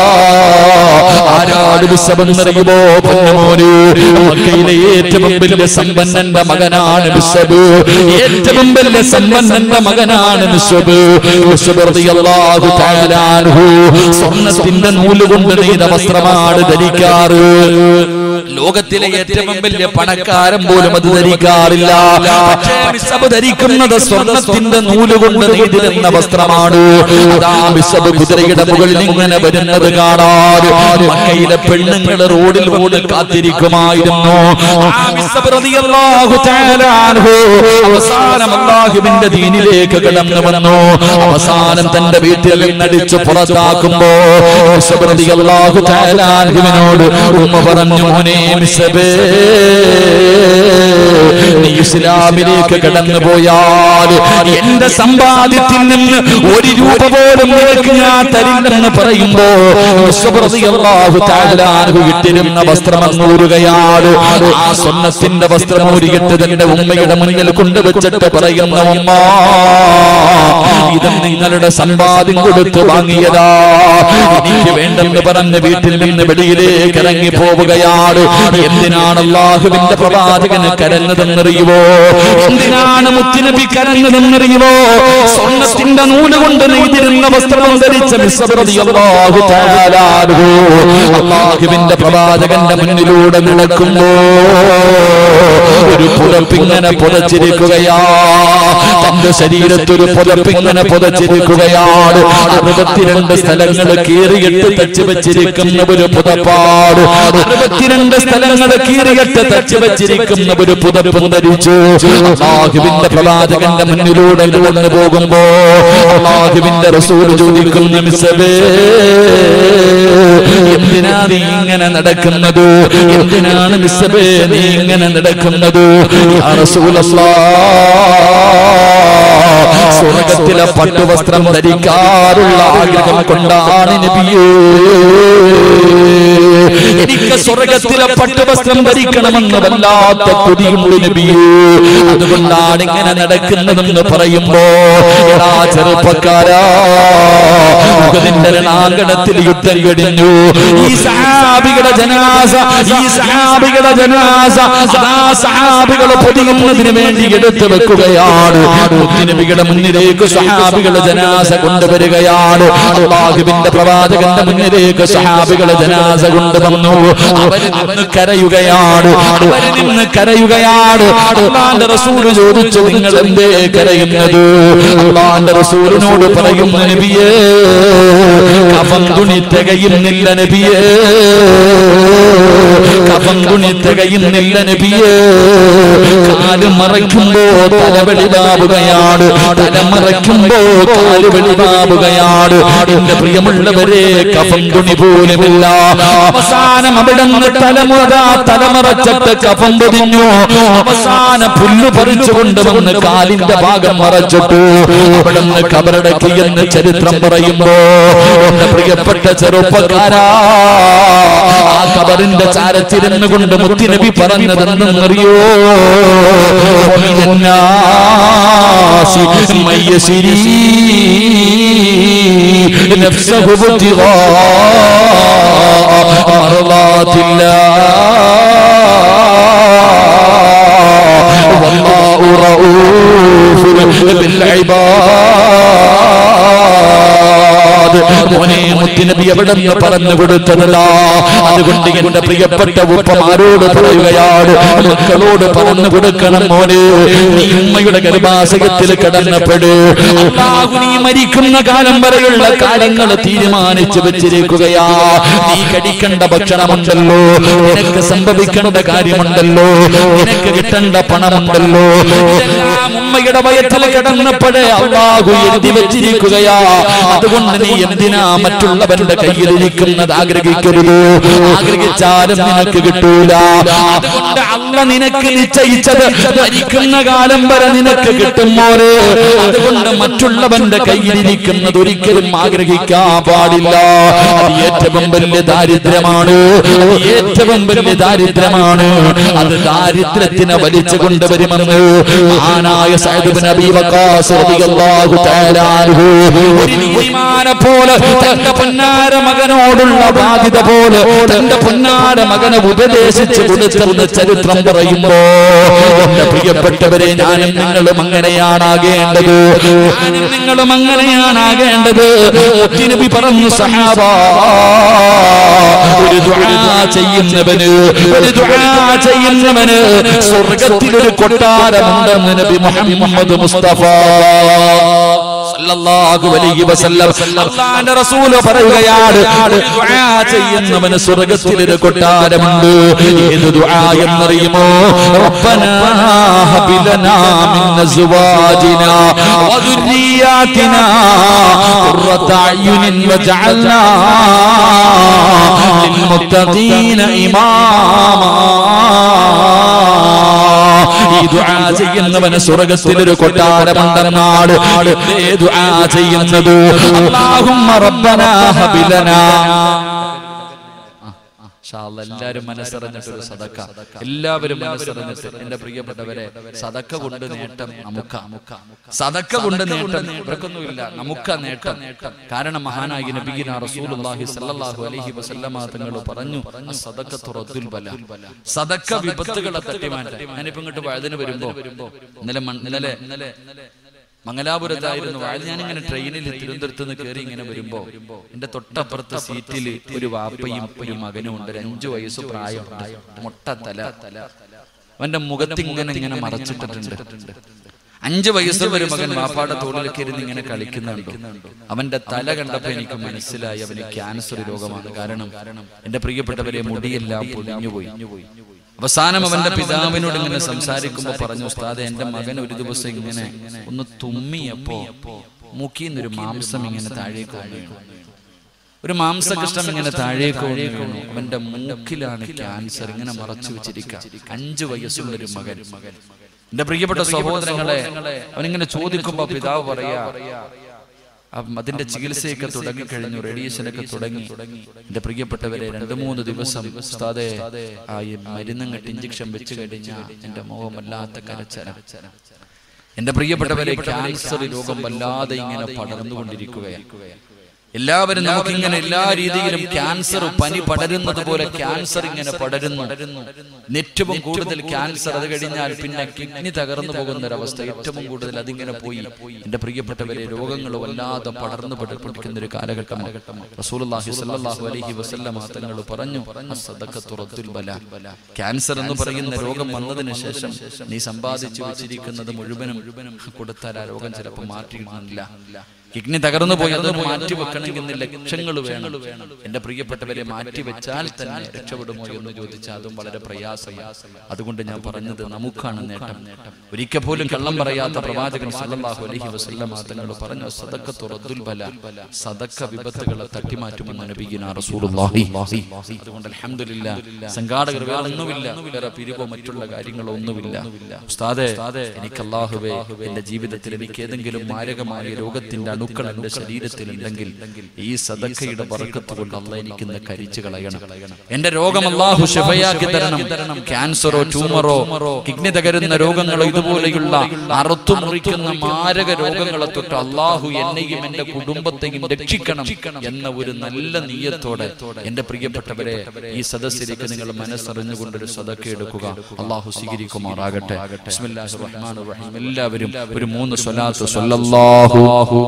ആരാട് വിസവെന്നറിയുമോ പൊന്നമോന് മക്കയിലെ ഏറ്റവും വലിയ സമ്പന്നന്റെ മകനാണ് ബിഷബ് ഏറ്റവും വലിയ സമ്പന്നന്റെ മകനാണ് ബിഷബ് ബിഷബ് റളിയല്ലാഹു തആല അൻഹു സ്വർണ്ണത്തിന്റെ നൂല് കൊണ്ട് നെയ്ത വസ്ത്രമാണ് ധരിക്കാറ് ലോകത്തിലെ ഏറ്റവും വലിയ പണക്കാരൻ പോലും അത് ധരിക്കാറില്ല പക്ഷേ ബിഷബ് ധരിക്കുന്നത് സ്വർണ്ണത്തിന്റെ നൂല് കൊണ്ട് നെയ്തിരുന്ന വസ്ത്രമാണ് അതാ ബിഷബ് കുതിരയുടെ മുകളിൽ ഇങ്ങനെ വരുന്നത് കാണാൻ മക്കയിലെ പെണ്ണുങ്ങൾ റോഡിൽ കൊണ്ട് കാത്തിരിക്കുമായിരുന്നു ആ ബിഷബ് റളിയല്ലാഹു തആല അൻഹു അവസാനം അല്ലാഹുവിന്റെ ദീനിലേക്ക് കടന്നു വന്നു അവസാനം തന്റെ വീട്ടിൽ നിന്നടിച്ചു പുറത്താക്കുമ്പോ ബിഷബ് റളിയല്ലാഹു തആല അൻഹുവിനോട് ഉമ്മ പറഞ്ഞു മോനെ മിസബേ നീ ഇസ്ലാമിലേക്ക് കടന്നു പോയാൽ എന്റെ സമ്പാദ്യത്തിൽ നിന്ന് ഒരു രൂപ പോലും നിനക്ക് ഞാൻ തരില്ലെന്ന് പറയുമ്പോ വിശ്വപ്രതിയല്ലാഹു താഴാനു ഇട്ടിരുന്ന വസ്ത്രം അങ്ങൂരുകയാണ് ആ സ്വർണ്ണത്തിന്റെ വസ്ത്രം ഊരിയിട്ട് തന്റെ ഉമ്മയുടെ മുന്നിൽ കൊണ്ടുവച്ചിട്ട് പറയുന്ന ഉമ്മ ഇത് നിങ്ങളുടെ സമ്പാദ്യം കൊടുത്ത് വാങ്ങിയതാ എനിക്ക് വേണ്ടെന്ന് പറഞ്ഞ് വീട്ടിൽ നിന്ന് വെളിയിലേക്ക് ഇറങ്ങി പോവുകയാണ് എന്തിനാണ് അള്ളാഹുവിന്റെ പ്രവാചകന് കരഞ്ഞതെന്നറിയുവോ എന്തിനാണ് മുത്തുനബി കരഞ്ഞതെന്നറിയുവോ സ്വർണ്ണത്തിന്റെ നൂല് കൊണ്ട് നെയ്തിരുന്ന വസ്ത്രം ധരിച്ച മിസ്സബ്രതി അല്ലാഹു തആല അൻഹു അള്ളാഹുവിന്റെ പ്രവാചകന്റെ മുന്നിലൂടെ നടക്കുമ്പോ ഒരു പുതപ്പിങ്ങനെ പുതച്ചിരിക്കുകയാ തന്റെ ശരീരത്തൊരു പുതപ്പിങ്ങനെ പുതച്ചിരിക്കുകയാണ് അറുപത്തിരണ്ട് സ്ഥലങ്ങൾ കീറിയിട്ട് തച്ച് വെച്ചിരിക്കുന്ന ഒരു പുതപ്പാട് അറുപത്തിരണ്ട് സ്ഥലങ്ങൾ കീറിയിട്ട് തച്ച് വെച്ചിരിക്കുന്ന ഒരു പുതപ്പും ധരിച്ചു അള്ളാഹുവിന്റെ പ്രവാചകന്റെ മുന്നിലൂടെ കടന്നു പോകുമ്പോ അള്ളാഹുവിന്റെ റസൂൽ ചോദിക്കുന്ന മിസ്സബേ എന്തിനാ നീ ഇങ്ങനെ നടക്കുന്നത് എന്തിനാണ് മിസ്സബേ നീ ഇങ്ങനെ നടക്കുന്നത് യാ റസൂലല്ലാഹ് സ്വർഗത്തിലെ പട്ടുവസ്ത്രം ധരിക്കാറുള്ള ആഗ്രഹം കൊണ്ടാണ് നബിയേ എനിക്ക് സ്വർഗത്തിലെ പട്ടുവസ്ത്രം ധരിക്കണമെന്ന് വല്ലാത്ത കൊതിയുണ്ട് നബിയേ അതുകൊണ്ടാണ് ഇങ്ങനെ നടക്കുന്നതെന്ന് പറയുമ്പോ എടാ ചെറുപ്പക്കാരാ മുഖതിന്റെ രണാങ്കണത്തിൽ യുദ്ധം കഴിഞ്ഞു ഈ സഹാബികളുടെ ജനാസ ഈ സഹാബികളുടെ ജനാസ സദാ സഹാബികളെ പൊതിയുന്നതിന് വേണ്ടി എടുത്തു വെക്കുകയാണ് മുത്തുനബിയുടെ മുന്നിലേക്ക് സഹാബികളുടെ ജനാസ കൊണ്ടുവരികയാണ് അള്ളാഹുവിന്റെ പ്രവാചകന്റെ മുന്നിലേക്ക് സഹാബികളെ ജനാസ കൊണ്ടുവന്നു അവര് നിന്ന് കരയുകയാണ് അവര് നിന്ന് കരയുകയാണ് അള്ളാന്റെ റസൂല് ചോദിച്ചു നിങ്ങൾ എന്തേ കരയുന്നത് അള്ളാന്റെ റസൂലിനോട് പറയുന്നു നബിയേ കഫം തുണി തികയുന്നില്ല നബിയേ കഫം തുണി തികയുന്നില്ല നബിയേ കാല് മറയ്ക്കുമ്പോ തല വെളിവാവുകയാണ് തല മറയ്ക്കുമ്പോ കാല് വെളിവാവുകയാണ് എന്റെ പ്രിയമുള്ളവരെ കഫം തുണി പോലുമില്ല അവസാനം അവിടെ നിന്ന് തലമുറ തലമറച്ചിട്ട് കഫം പൊതിഞ്ഞു അവസാന പുല്ലു പറിച്ചു കൊണ്ടുവന്ന് കാലിന്റെ ഭാഗം മറച്ചിട്ടു അവിടെ നിന്ന് കബറടക്കി എന്ന് ചരിത്രം പറയുമ്പോ എന്റെ പ്രിയപ്പെട്ട ചെറുപ്പക്കാരാ ആ കബറിന്റെ ചാരത്തിരുന്നു കൊണ്ട് മുത്തിനബി പറഞ്ഞതെന്നറിയോ نفسه ابتغاء مرضات الله والله رؤوف بالعباد മോനെ മുത്തുനബി എവിടെ നിന്ന് പറഞ്ഞു കൊടുത്തതല്ല അതുകൊണ്ട് എന്റെ പ്രിയപ്പെട്ട ഉപ്പമാരോട് പറയുകയാണ് മക്കളോട് പറഞ്ഞു കൊടുക്കണം മോനെ നീ ഉമ്മയുടെ ഗർഭാശയത്തിൽ കടന്നപ്പെട് അല്ലാഹു നീ മരിക്കുന്ന കാലം വരെയുള്ള കാര്യങ്ങൾ തീരുമാനിച്ചു വെച്ചിരിക്കുകയാ നീ കഴിക്കേണ്ട ഭക്ഷണമുണ്ടല്ലോ നിനക്ക് സംഭവിക്കേണ്ട കാര്യമുണ്ടല്ലോ നിനക്ക് കിട്ടേണ്ട പണമുണ്ടല്ലോ ഇതെല്ലാം ഉമ്മയുടെ വയറ്റിൽ കിടന്നപ്പോഴേ അള്ളാഹു എഴുതി വെച്ചിരിക്കുകയാ അതുകൊണ്ട് നീ എന്തിനാ മറ്റുള്ളവരെ മറ്റുള്ളവന്റെ കയ്യിലിരിക്കുന്നത് ആഗ്രഹിക്കരുത് ആഗ്രഹിച്ചാലും നിനക്ക് കിട്ടൂല അതുകൊണ്ട് അല്ല നിനക്ക് നിശ്ചയിച്ചത് മരിക്കുന്ന കാലം വരെ നിനക്ക് കിട്ടുമോരെ അതുകൊണ്ട് മറ്റുള്ളവന്റെ കയ്യിലിരിക്കുന്നത് ഒരിക്കലും ആഗ്രഹിക്കാൻ പാടില്ല അത് ഏറ്റവും വലിയ ദാരിദ്ര്യമാണ് അത് ഏറ്റവും വലിയ ദാരിദ്ര്യമാണ് അത് ദാരിദ്ര്യത്തിനെ വലിച്ചു കൊണ്ടുവരുമെന്ന് മഹാനായ സഅദ് ബിൻ അബീ വഖാസ് റളിയല്ലാഹു തആല അൻഹു ഒരു നീതിമാനെ പോലെ തന്റെ പൊന്നാര മകനോടുള്ള ബാധ്യത പോലെ തന്റെ പൊന്നാര മകനെ ഉപദേശിച്ചു കൊടുത്തെന്ന് ചരിത്രം പറയുമ്പോ എന്റെ പ്രിയപ്പെട്ടവരെ ഞാനും നിങ്ങളും അങ്ങനെയാണാകേണ്ടത് ഞാനും നിങ്ങളും അങ്ങനെയാണാകേണ്ടത് നബി പറഞ്ഞു സഹാബ ഒരു ദുആ ചെയ്യുന്നവന് ഒരു ദുആ ചെയ്യുന്നവന് സ്വർഗത്തിൽ ഒരു കൊട്ടാരമുണ്ടെന്ന് നബി മുഹമ്മദ് മുസ്തഫ സല്ലല്ലാഹു അലൈഹി വസല്ലം അല്ലാഹുവിന്റെ റസൂൽ പറയുകയാണ് ഒരു ദുആ ചെയ്യുന്നവന് സ്വർഗ്ഗത്തിൽ ഒരു കൊട്ടാരമുണ്ട് ഏത് ദുആ എന്നറിയുമോ റബ്ബനാ ഹബ് ലനാ മിൻ അസ്വാജിനാ വദുരിയാതിനാ ഖുർറത അയ്യുനിൻ വജഅൽനാ ലിൽമുത്തഖീന ഇമാമാ ഈ ദുആ ചെയ്യുന്നവന് സ്വർഗ്ഗത്തിൽ ഒരു കൊട്ടാരമുണ്ടെന്നാണ് ഇതേ ദുആ ചെയ്യുന്നത് അല്ലാഹുമ്മ റബ്ബനാ ഹബ് ലനാ എല്ലാവരും മനസ്സറിഞ്ഞിട്ടൊരു സദക്ക എല്ലാവരും മനസ്സറിഞ്ഞിട്ട് എന്റെ പ്രിയപ്പെട്ടവരെ സദക്ക കൊണ്ട് നേട്ടം നമുക്ക് സദക്ക കൊണ്ട് നേട്ടം ഇവർക്കൊന്നുമില്ല നമുക്ക് നേട്ടം കാരണം മഹാനായി നബിഗിന റസൂലുള്ളാഹി സല്ലല്ലാഹു അലൈഹി വസല്ലമ തങ്ങൾ പറഞ്ഞു സദക്കത്തു റദ്ദുൽ ബല സദക്ക വിപത്തുകളെ തട്ടിമാറ്റാൻ ഞാനിപ്പോ ഇങ്ങോട്ട് വഴുതിന് വരുമ്പോ ഇന്നലെ മൺ- ഇന്നലെ ഇന്നലെ മംഗലാപുരത്തായിരുന്നു വാഴ ഞാനിങ്ങനെ ട്രെയിനിൽ തിരുവനന്തപുരത്ത് നിന്ന് കയറി ഇങ്ങനെ വരുമ്പോ എന്റെ തൊട്ടപ്പുറത്തെ സീറ്റിൽ ഒരു വാപ്പയും ഒരു മകനും ഉണ്ട് ഒരു അഞ്ചു വയസ്സ് പ്രായം മുട്ട തല അവന്റെ മുഖത്ത് ഇങ്ങനെ ഇങ്ങനെ മറച്ചിട്ടിട്ടുണ്ട് അഞ്ചു വയസ്സുള്ള ഒരു മകൻ വാപ്പാടെ തോളിലൊക്കെ ഇരുന്ന് ഇങ്ങനെ കളിക്കുന്നുണ്ട് അവന്റെ തല കണ്ടപ്പോ എനിക്ക് മനസ്സിലായി അവന് ക്യാൻസർ രോഗമാണ് കാരണം എന്റെ പ്രിയപ്പെട്ടവരെ മുടിയെല്ലാം പൊലിഞ്ഞുപോയി അവസാനം അവന്റെ പിതാവിനോട് ഇങ്ങനെ സംസാരിക്കുമ്പോ പറഞ്ഞു ഉസ്താദെ എന്റെ മകൻ ഒരു ദിവസം ഇങ്ങനെ ഒന്ന് തുമ്മിയപ്പോ മൂക്കിന്നൊരു മാംസം ഇങ്ങനെ താഴേക്ക് വന്നു വീണു. ഒരു മാംസകൃഷ്ണം ഇങ്ങനെ താഴേക്ക് വന്നു വീണു അവന്റെ മൂക്കിലാണ് ക്യാൻസർ ഇങ്ങനെ മറച്ചു വെച്ചിരിക്കുക അഞ്ചു വയസ്സുള്ള ഒരു മകൻ എന്റെ പ്രിയപ്പെട്ട സഹോദരങ്ങളെ അവനിങ്ങനെ ചോദിക്കുമ്പോ പിതാവ് പറയാ അപ്പം അതിന്റെ ചികിത്സയൊക്കെ തുടങ്ങി കഴിഞ്ഞു റേഡിയേഷനൊക്കെ തുടങ്ങി എന്റെ പ്രിയപ്പെട്ടവരെ രണ്ടു മൂന്ന് ദിവസം ഉസ്താദെ ആ ഈ മരുന്നും കെട്ടി ഇഞ്ചക്ഷൻ വെച്ച് കഴിഞ്ഞാൽ എന്റെ മുഖം വല്ലാത്ത കരച്ചര എന്റെ പ്രിയപ്പെട്ടവരെ ക്യാൻസർ രോഗം വല്ലാതെ ഇങ്ങനെ പടർന്നുകൊണ്ടിരിക്കുകയാണ് എല്ലാവരും നമുക്കിങ്ങനെ എല്ലാ രീതിയിലും ക്യാൻസർ പനി പടരുന്നത് പോലെ ക്യാൻസർ ഇങ്ങനെ പടരുന്നു ഏറ്റവും കൂടുതൽ ക്യാൻസർ അത് കഴിഞ്ഞാൽ പിന്നെ കിഡ്നി തകർന്നു പോകുന്ന ഒരവസ്ഥ ഏറ്റവും കൂടുതൽ അതിങ്ങനെ പോയി എന്റെ പ്രിയപ്പെട്ടവരെ രോഗങ്ങൾ വല്ലാതെ പടർന്നു പഠിപ്പിക്കുന്ന ഒരു കാലഘട്ടമാണ് റസൂലുള്ളാഹി സ്വല്ലല്ലാഹു അലൈഹി വസല്ലമ തങ്ങൾ പറഞ്ഞു അസ്സദഖത്തു റദ്ദുൽ ബല ക്യാൻസർ എന്ന് പറയുന്ന രോഗം വന്നതിന് ശേഷം നീ സമ്പാദിച്ചു വെച്ചിരിക്കുന്നത് മുഴുവനും കൊടുത്താൽ ആ രോഗം ചിലപ്പോൾ മാറ്റിയിട്ടില്ല കിഡ്നി തകർന്നു പോയി അത് മാറ്റി വെക്കണമെങ്കിൽ ലക്ഷങ്ങൾ വേണം എന്റെ പ്രിയപ്പെട്ടവരെ മാറ്റി വെച്ചാൽ തന്നെ രക്ഷപ്പെടുമോ എന്ന് ചോദിച്ചാൽ അതും വളരെ പ്രയാസമാണ് അതുകൊണ്ട് ഞാൻ പറഞ്ഞത് നമുക്കാണ് നേട്ടം ഒരിക്കൽ പോലും കള്ളം പറയാത്ത പ്രവാചകൻ സല്ലല്ലാഹു അലൈഹി വസല്ലമ തങ്ങൾ പറഞ്ഞു സദഖത്തു റദ്ദുൽ ബല സദക്ക വിപത്തുകളെ തട്ടിമാറ്റുമെന്ന് നബിഗിന റസൂലുള്ളാഹി അതുകൊണ്ട് അൽഹംദുലില്ലാ സംഘാടകർ വേറെ ഒന്നുമില്ല വേറെ പിരിവോ മറ്റുള്ള കാര്യങ്ങളോ ഒന്നുമില്ല ഉസ്താദേ എനിക്ക് അല്ലാഹുവേ എന്റെ ജീവിതത്തിൽ എനിക്ക് ഏതെങ്കിലും മാരകമായ രോഗത്തിന്റെ അണുക്കൾ എന്റെ ശരീരത്തിൽ ഉണ്ടെങ്കിൽ ഈ സദക്കയുടെ ബറക്കത്ത് കൊണ്ട് അല്ല എനിക്ക് ഇന്ന് കരിച്ചു കളയണം എന്റെ രോഗം അള്ളാഹു ശിഫയാക്കി തരണം ക്യാൻസറോ ട്യൂമറോ കിഡ്നി തകരുന്ന രോഗങ്ങളോ ഇതുപോലെയുള്ള അറുത്തു മുറിക്കുന്ന മാരക രോഗങ്ങളെ തൊട്ട് അള്ളാഹു എന്നെയും എന്റെ കുടുംബത്തെയും രക്ഷിക്കണം എന്ന ഒരു നല്ല നീയത്തോടെ എന്റെ പ്രിയപ്പെട്ടവരെ ഈ സദസ്സിലേക്ക് നിങ്ങൾ മനസ്സറിഞ്ഞുകൊണ്ടൊരു സദക്ക എടുക്കുക അള്ളാഹു സ്വീകരിക്കുമാറാകട്ടെ ബിസ്മില്ലാഹിർ റഹ്മാനിർ റഹീം എല്ലാവരും ഒരു മൂന്ന് സ്വലാത്ത് സ്വല്ലല്ലാഹു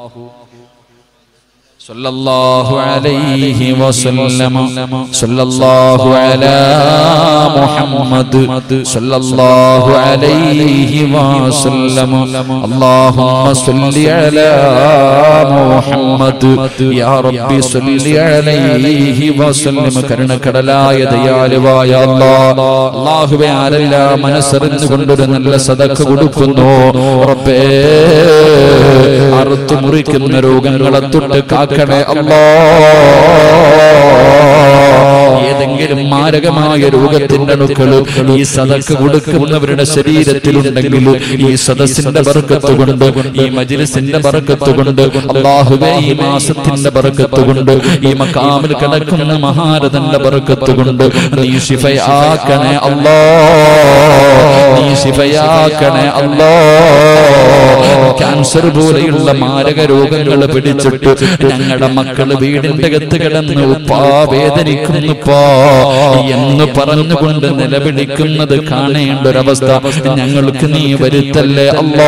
صلى الله عليه وسلم صلى الله على محمد صلى الله عليه وسلم اللهم صل على محمد يا ربي صل عليه وسلم കരുണക്കടലായ ദയാലുവായ അല്ലാഹ് അല്ലാഹുവേ ആരെല്ലാം മനസ്സറിഞ്ഞു കൊണ്ടൊരു നല്ല സദക്ക കൊടുക്കുന്നു റബ്ബേ അറുത്തു മുറിക്കുന്ന രോഗങ്ങളെ തൊട്ട് കാക്ക കാക്കണേ അല്ലാ ഏതെങ്കിലും മാരകമായ രോഗത്തിന്റെ അണുക്കള് ഈ സദക്ക് കൊടുക്കുന്നവരുടെ ശരീരത്തിലുണ്ടെങ്കിൽ ഈ സദസ്സിന്റെ ബർക്കത്ത് കൊണ്ട് ഈ മജിലിസിന്റെ ബർക്കത്ത് കൊണ്ട് അള്ളാഹുവേ ഈ മാസത്തിന്റെ ബർക്കത്ത് കൊണ്ട് ഈ മക്കാമിൽ കിടക്കുന്ന മഹാരഥന്റെ ബർക്കത്ത് കൊണ്ട് നീ ശിഫയാക്കണേ അല്ലാ നീ ശിഫയാക്കണേ അല്ലാ ക്യാൻസർ പോലെയുള്ള മാരക രോഗങ്ങൾ പിടിച്ചിട്ട് ഞങ്ങളുടെ മക്കള് വീടിന്റെ അകത്ത് കിടന്ന് ഉപ്പാ വേദനിക്കുന്നുപ്പാ എന്ന് പറഞ്ഞുകൊണ്ട് നിലവിളിക്കുന്നത് കാണേണ്ട ഒരവസ്ഥ ഞങ്ങൾക്ക് നീ വരുത്തല്ലേ അല്ലോ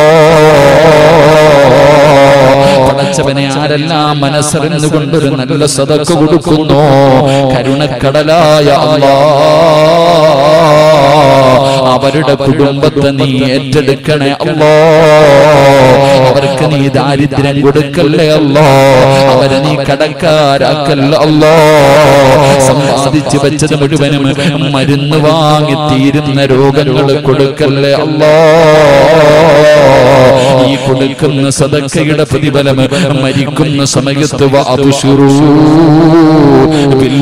പടച്ചവനെ ആരെല്ലാം മനസ്സറിഞ്ഞുകൊണ്ടൊരു നല്ല സതക്ക് കൊടുക്കുന്നു കരുണക്കടലായ അല്ലാ അവരുടെ കുടുംബത്തെ നീ ഏറ്റെടുക്കണേ അല്ലോ അവർക്ക് നീ ദാരിദ്ര്യം കൊടുക്കല്ലേ അല്ലോ അവരെ നീ കടക്കാരാക്കല്ല അല്ലോ സമ്പാദിച്ചു വെച്ചത് മുഴുവനും മരുന്ന് വാങ്ങി തീരുന്ന രോഗങ്ങൾ കൊടുക്കല്ലേ അല്ലോ ഈ കൊടുക്കുന്ന സദക്കയുടെ പ്രതിഫലം മരിക്കുന്ന സമയത്ത് വ അബ്ശുറൂ ബിൽ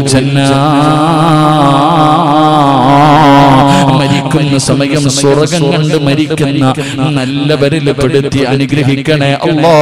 ജന്നാ മരിക്കുന്ന സമയം സ്വർഗം കണ്ട് മരിക്കുന്ന നല്ലവരിൽ പെടുത്തി അനുഗ്രഹിക്കണേ അല്ലാ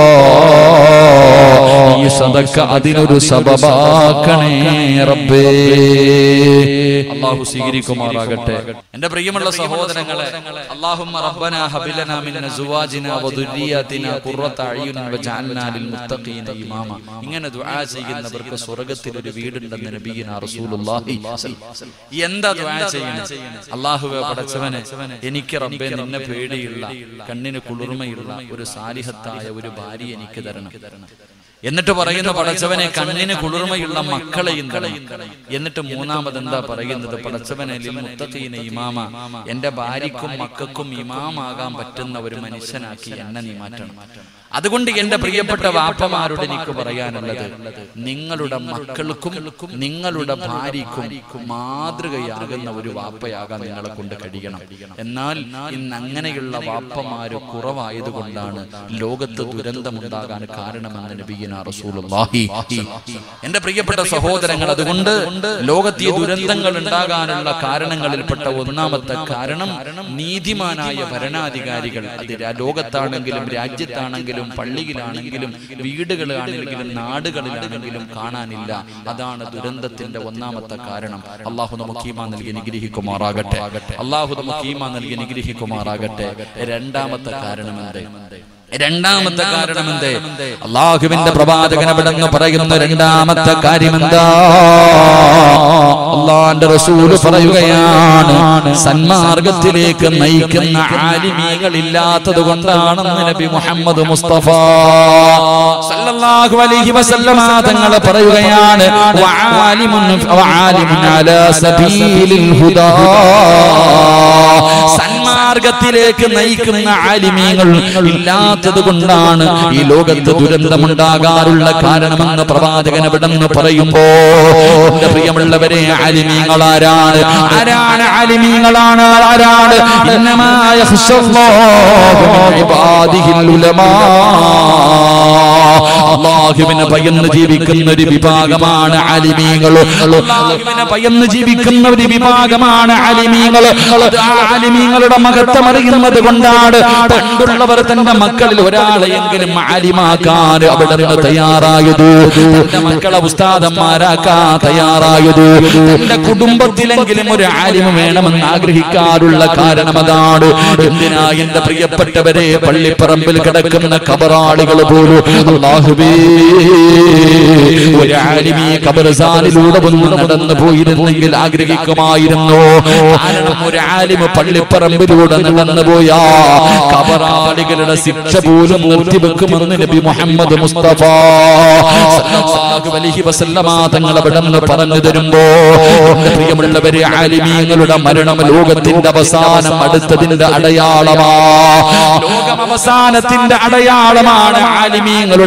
ഈ സദക്ക അതിനൊരു സബബാക്കണേ റബ്ബേ അള്ളാഹു സ്വീകരിക്കുമാറാകട്ടെ എന്റെ പ്രിയമുള്ള സഹോദരങ്ങളെ അല്ലാഹുമ്മ റബ്ബന ഹബിലന മിൻ അസ്വാജിന വദുരിയാതിന ഖുർറത അയ്യുൻ വജഅൽനാ ലിൽ മുത്തഖീന ഇമാമ ഇങ്ങനെ ദുആ ചെയ്യുന്നവർക്ക് സ്വർഗ്ഗത്തിൽ ഒരു വീടുണ്ടെന്ന് നബിയിന റസൂലുള്ളാഹി എന്താ ദുആ ചെയ്യുന്നത് അല്ലാഹുവേ പടച്ചവനെ എനിക്ക് റബ്ബേ നിന്നെ പേടിയുള്ള കണ്ണിന് കുളിർമയുള്ള ഒരു സാലിഹത്തായ ഒരു ഭാര്യ എനിക്ക് തരണം എന്നിട്ട് പറയുന്ന പടച്ചവനെ കണ്ണിന് കുളിർമയുള്ള മക്കളെയും തരണം എന്നിട്ട് മൂന്നാമത് എന്താ പറയുന്നത് പടച്ചവനെ ലിൽ മുത്തഖീന ഇമാമ എന്റെ ഭാര്യക്കും മക്കൾക്കും ഇമാമാകാൻ പറ്റുന്ന ഒരു മനുഷ്യനാക്കി എന്നെ നീ മാറ്റണം അതുകൊണ്ട് എന്റെ പ്രിയപ്പെട്ട വാപ്പമാരോട് എനിക്ക് പറയാനുള്ളത് നിങ്ങളുടെ മക്കൾക്കും നിങ്ങളുടെ ഭാര്യക്കും മാതൃകയാകുന്ന ഒരു വാപ്പയാകാൻ നിങ്ങളെ കൊണ്ട് കഴിയണം എന്നാൽ ഇന്ന് അങ്ങനെയുള്ള വാപ്പമാര് കുറവായതുകൊണ്ടാണ് ലോകത്ത് ദുരന്തമുണ്ടാകാൻ കാരണമെന്ന് നബീന റസൂലുള്ളാഹി എന്റെ പ്രിയപ്പെട്ട സഹോദരങ്ങൾ അതുകൊണ്ട് ലോകത്ത് ഈ ദുരന്തങ്ങൾ ഉണ്ടാകാനുള്ള കാരണങ്ങളിൽപ്പെട്ട ഒന്നാമത്തെ കാരണം നീതിമാനായ ഭരണാധികാരികൾ അത് രാ- ലോകത്താണെങ്കിലും രാജ്യത്താണെങ്കിലും പള്ളിയിലാണെങ്കിലും വീടുകളിലാണെങ്കിലും നാടുകളിലാണെങ്കിലും കാണാനില്ല അതാണ് ദുരന്തത്തിന്റെ ഒന്നാമത്തെ കാരണം അള്ളാഹു നമുക്ക് ഈമാ നൽകി നിഗ്രഹിക്കുമാറാകട്ടെ അള്ളാഹു നമുക്ക് ഈമാ നൽകി നിഗ്രഹിക്കുമാറാകട്ടെ രണ്ടാമത്തെ കാരണം എന്തേ രണ്ടാമത്തെ കാരണം എന്തേ അള്ളാഹുവിന്റെ പ്രവാചകൻ അവിടെന്ന് പറയുന്ന രണ്ടാമത്തെ കാര്യം എന്താ അള്ളാന്റെ റസൂല് പറയുകയാണ് സന്മാർഗത്തിലേക്ക് നയിക്കുന്ന ആലിമീകൾ ഇല്ലാത്തത് കൊണ്ടാണെന്ന് നബി മുഹമ്മദ് മുസ്തഫ സല്ലല്ലാഹു അലൈഹി വസല്ലമ തങ്ങൾ പറയുകയാണ് വആലിമുൻ വആലിമുൻ അലാ സബീലിൽ ഹുദാ സന്മാർഗത്തിലേക്ക് നയിക്കുന്ന ആലിമീങ്ങൾ ഇല്ലാത്തത് കൊണ്ടാണ് ഈ ലോകത്ത് ദുരന്തമുണ്ടാകാറുള്ള കാരണമെന്ന് പ്രവാചകൻ എവിടെന്ന് പറയുമ്പോ എന്റെ പ്രിയമുള്ളവരെ ആലിമീങ്ങൾ ആരാണ് ആരാണ് ആലിമീങ്ങളാണ് ആരാണ് ഇന്നമാ യഖ്ശല്ലാഹു മിൻ ഇബാദിഹിൽ ഉലമാ അള്ളാഹുവിനെ ഭയന്ന് ജീവിക്കുന്ന ഒരു വിഭാഗമാണ് അലിമീങ്ങൾ അള്ളാഹുവിനെ ഭയന്ന് ജീവിക്കുന്ന ഒരു വിഭാഗമാണ് അലിമീങ്ങൾ അത് ആ അലിമീങ്ങളുടെ മഹത്വം അറിയുന്നത് കൊണ്ടാണ് പണ്ടുള്ളവർ തന്റെ മക്കളിൽ ഒരാളെയെങ്കിലും അലിമാക്കാൻ അവിടെ നിന്ന് തയ്യാറായത് തന്റെ മക്കളെ ഉസ്താദന്മാരാക്കാൻ തയ്യാറായത് തന്റെ കുടുംബത്തിലെങ്കിലും ഒരു ആലിമ വേണമെന്ന് ആഗ്രഹിക്കാറുള്ള കാരണം അതാണ് എന്തിനാ എന്റെ പ്രിയപ്പെട്ടവരെ പള്ളിപ്പറമ്പിൽ കിടക്കുന്ന കബറാളികൾ പോലും അല്ലാഹുവേ ഒരു ആലിമി കബർസാനിലൂടെ ഒന്ന് നടന്നു പോയിരുന്നെങ്കിൽ ആഗ്രഹിക്കുമായിരുന്നു കാരണം ഒരു ആലിമ് പള്ളിപ്പറമ്പിലൂടെ നടന്നു പോയാ കബറാളികളുടെ ശിക്ഷ പോലും നിർത്തിവെക്കുമെന്ന് നബി മുഹമ്മദ് മുസ്തഫ സല്ലല്ലാഹു അലൈഹി വസല്ലമ തങ്ങൾ അവിടെ നിന്ന് പറഞ്ഞു തരുമ്പോ എന്റെ പ്രിയമുള്ളവരെ ആലിമീങ്ങളുടെ മരണം ലോകത്തിന്റെ അവസാനം അടുത്തതിന്റെ അടയാളമാ ലോകം അവസാനത്തിന്റെ അടയാളമാണ് ആലിമീങ്ങളുടെ മരണം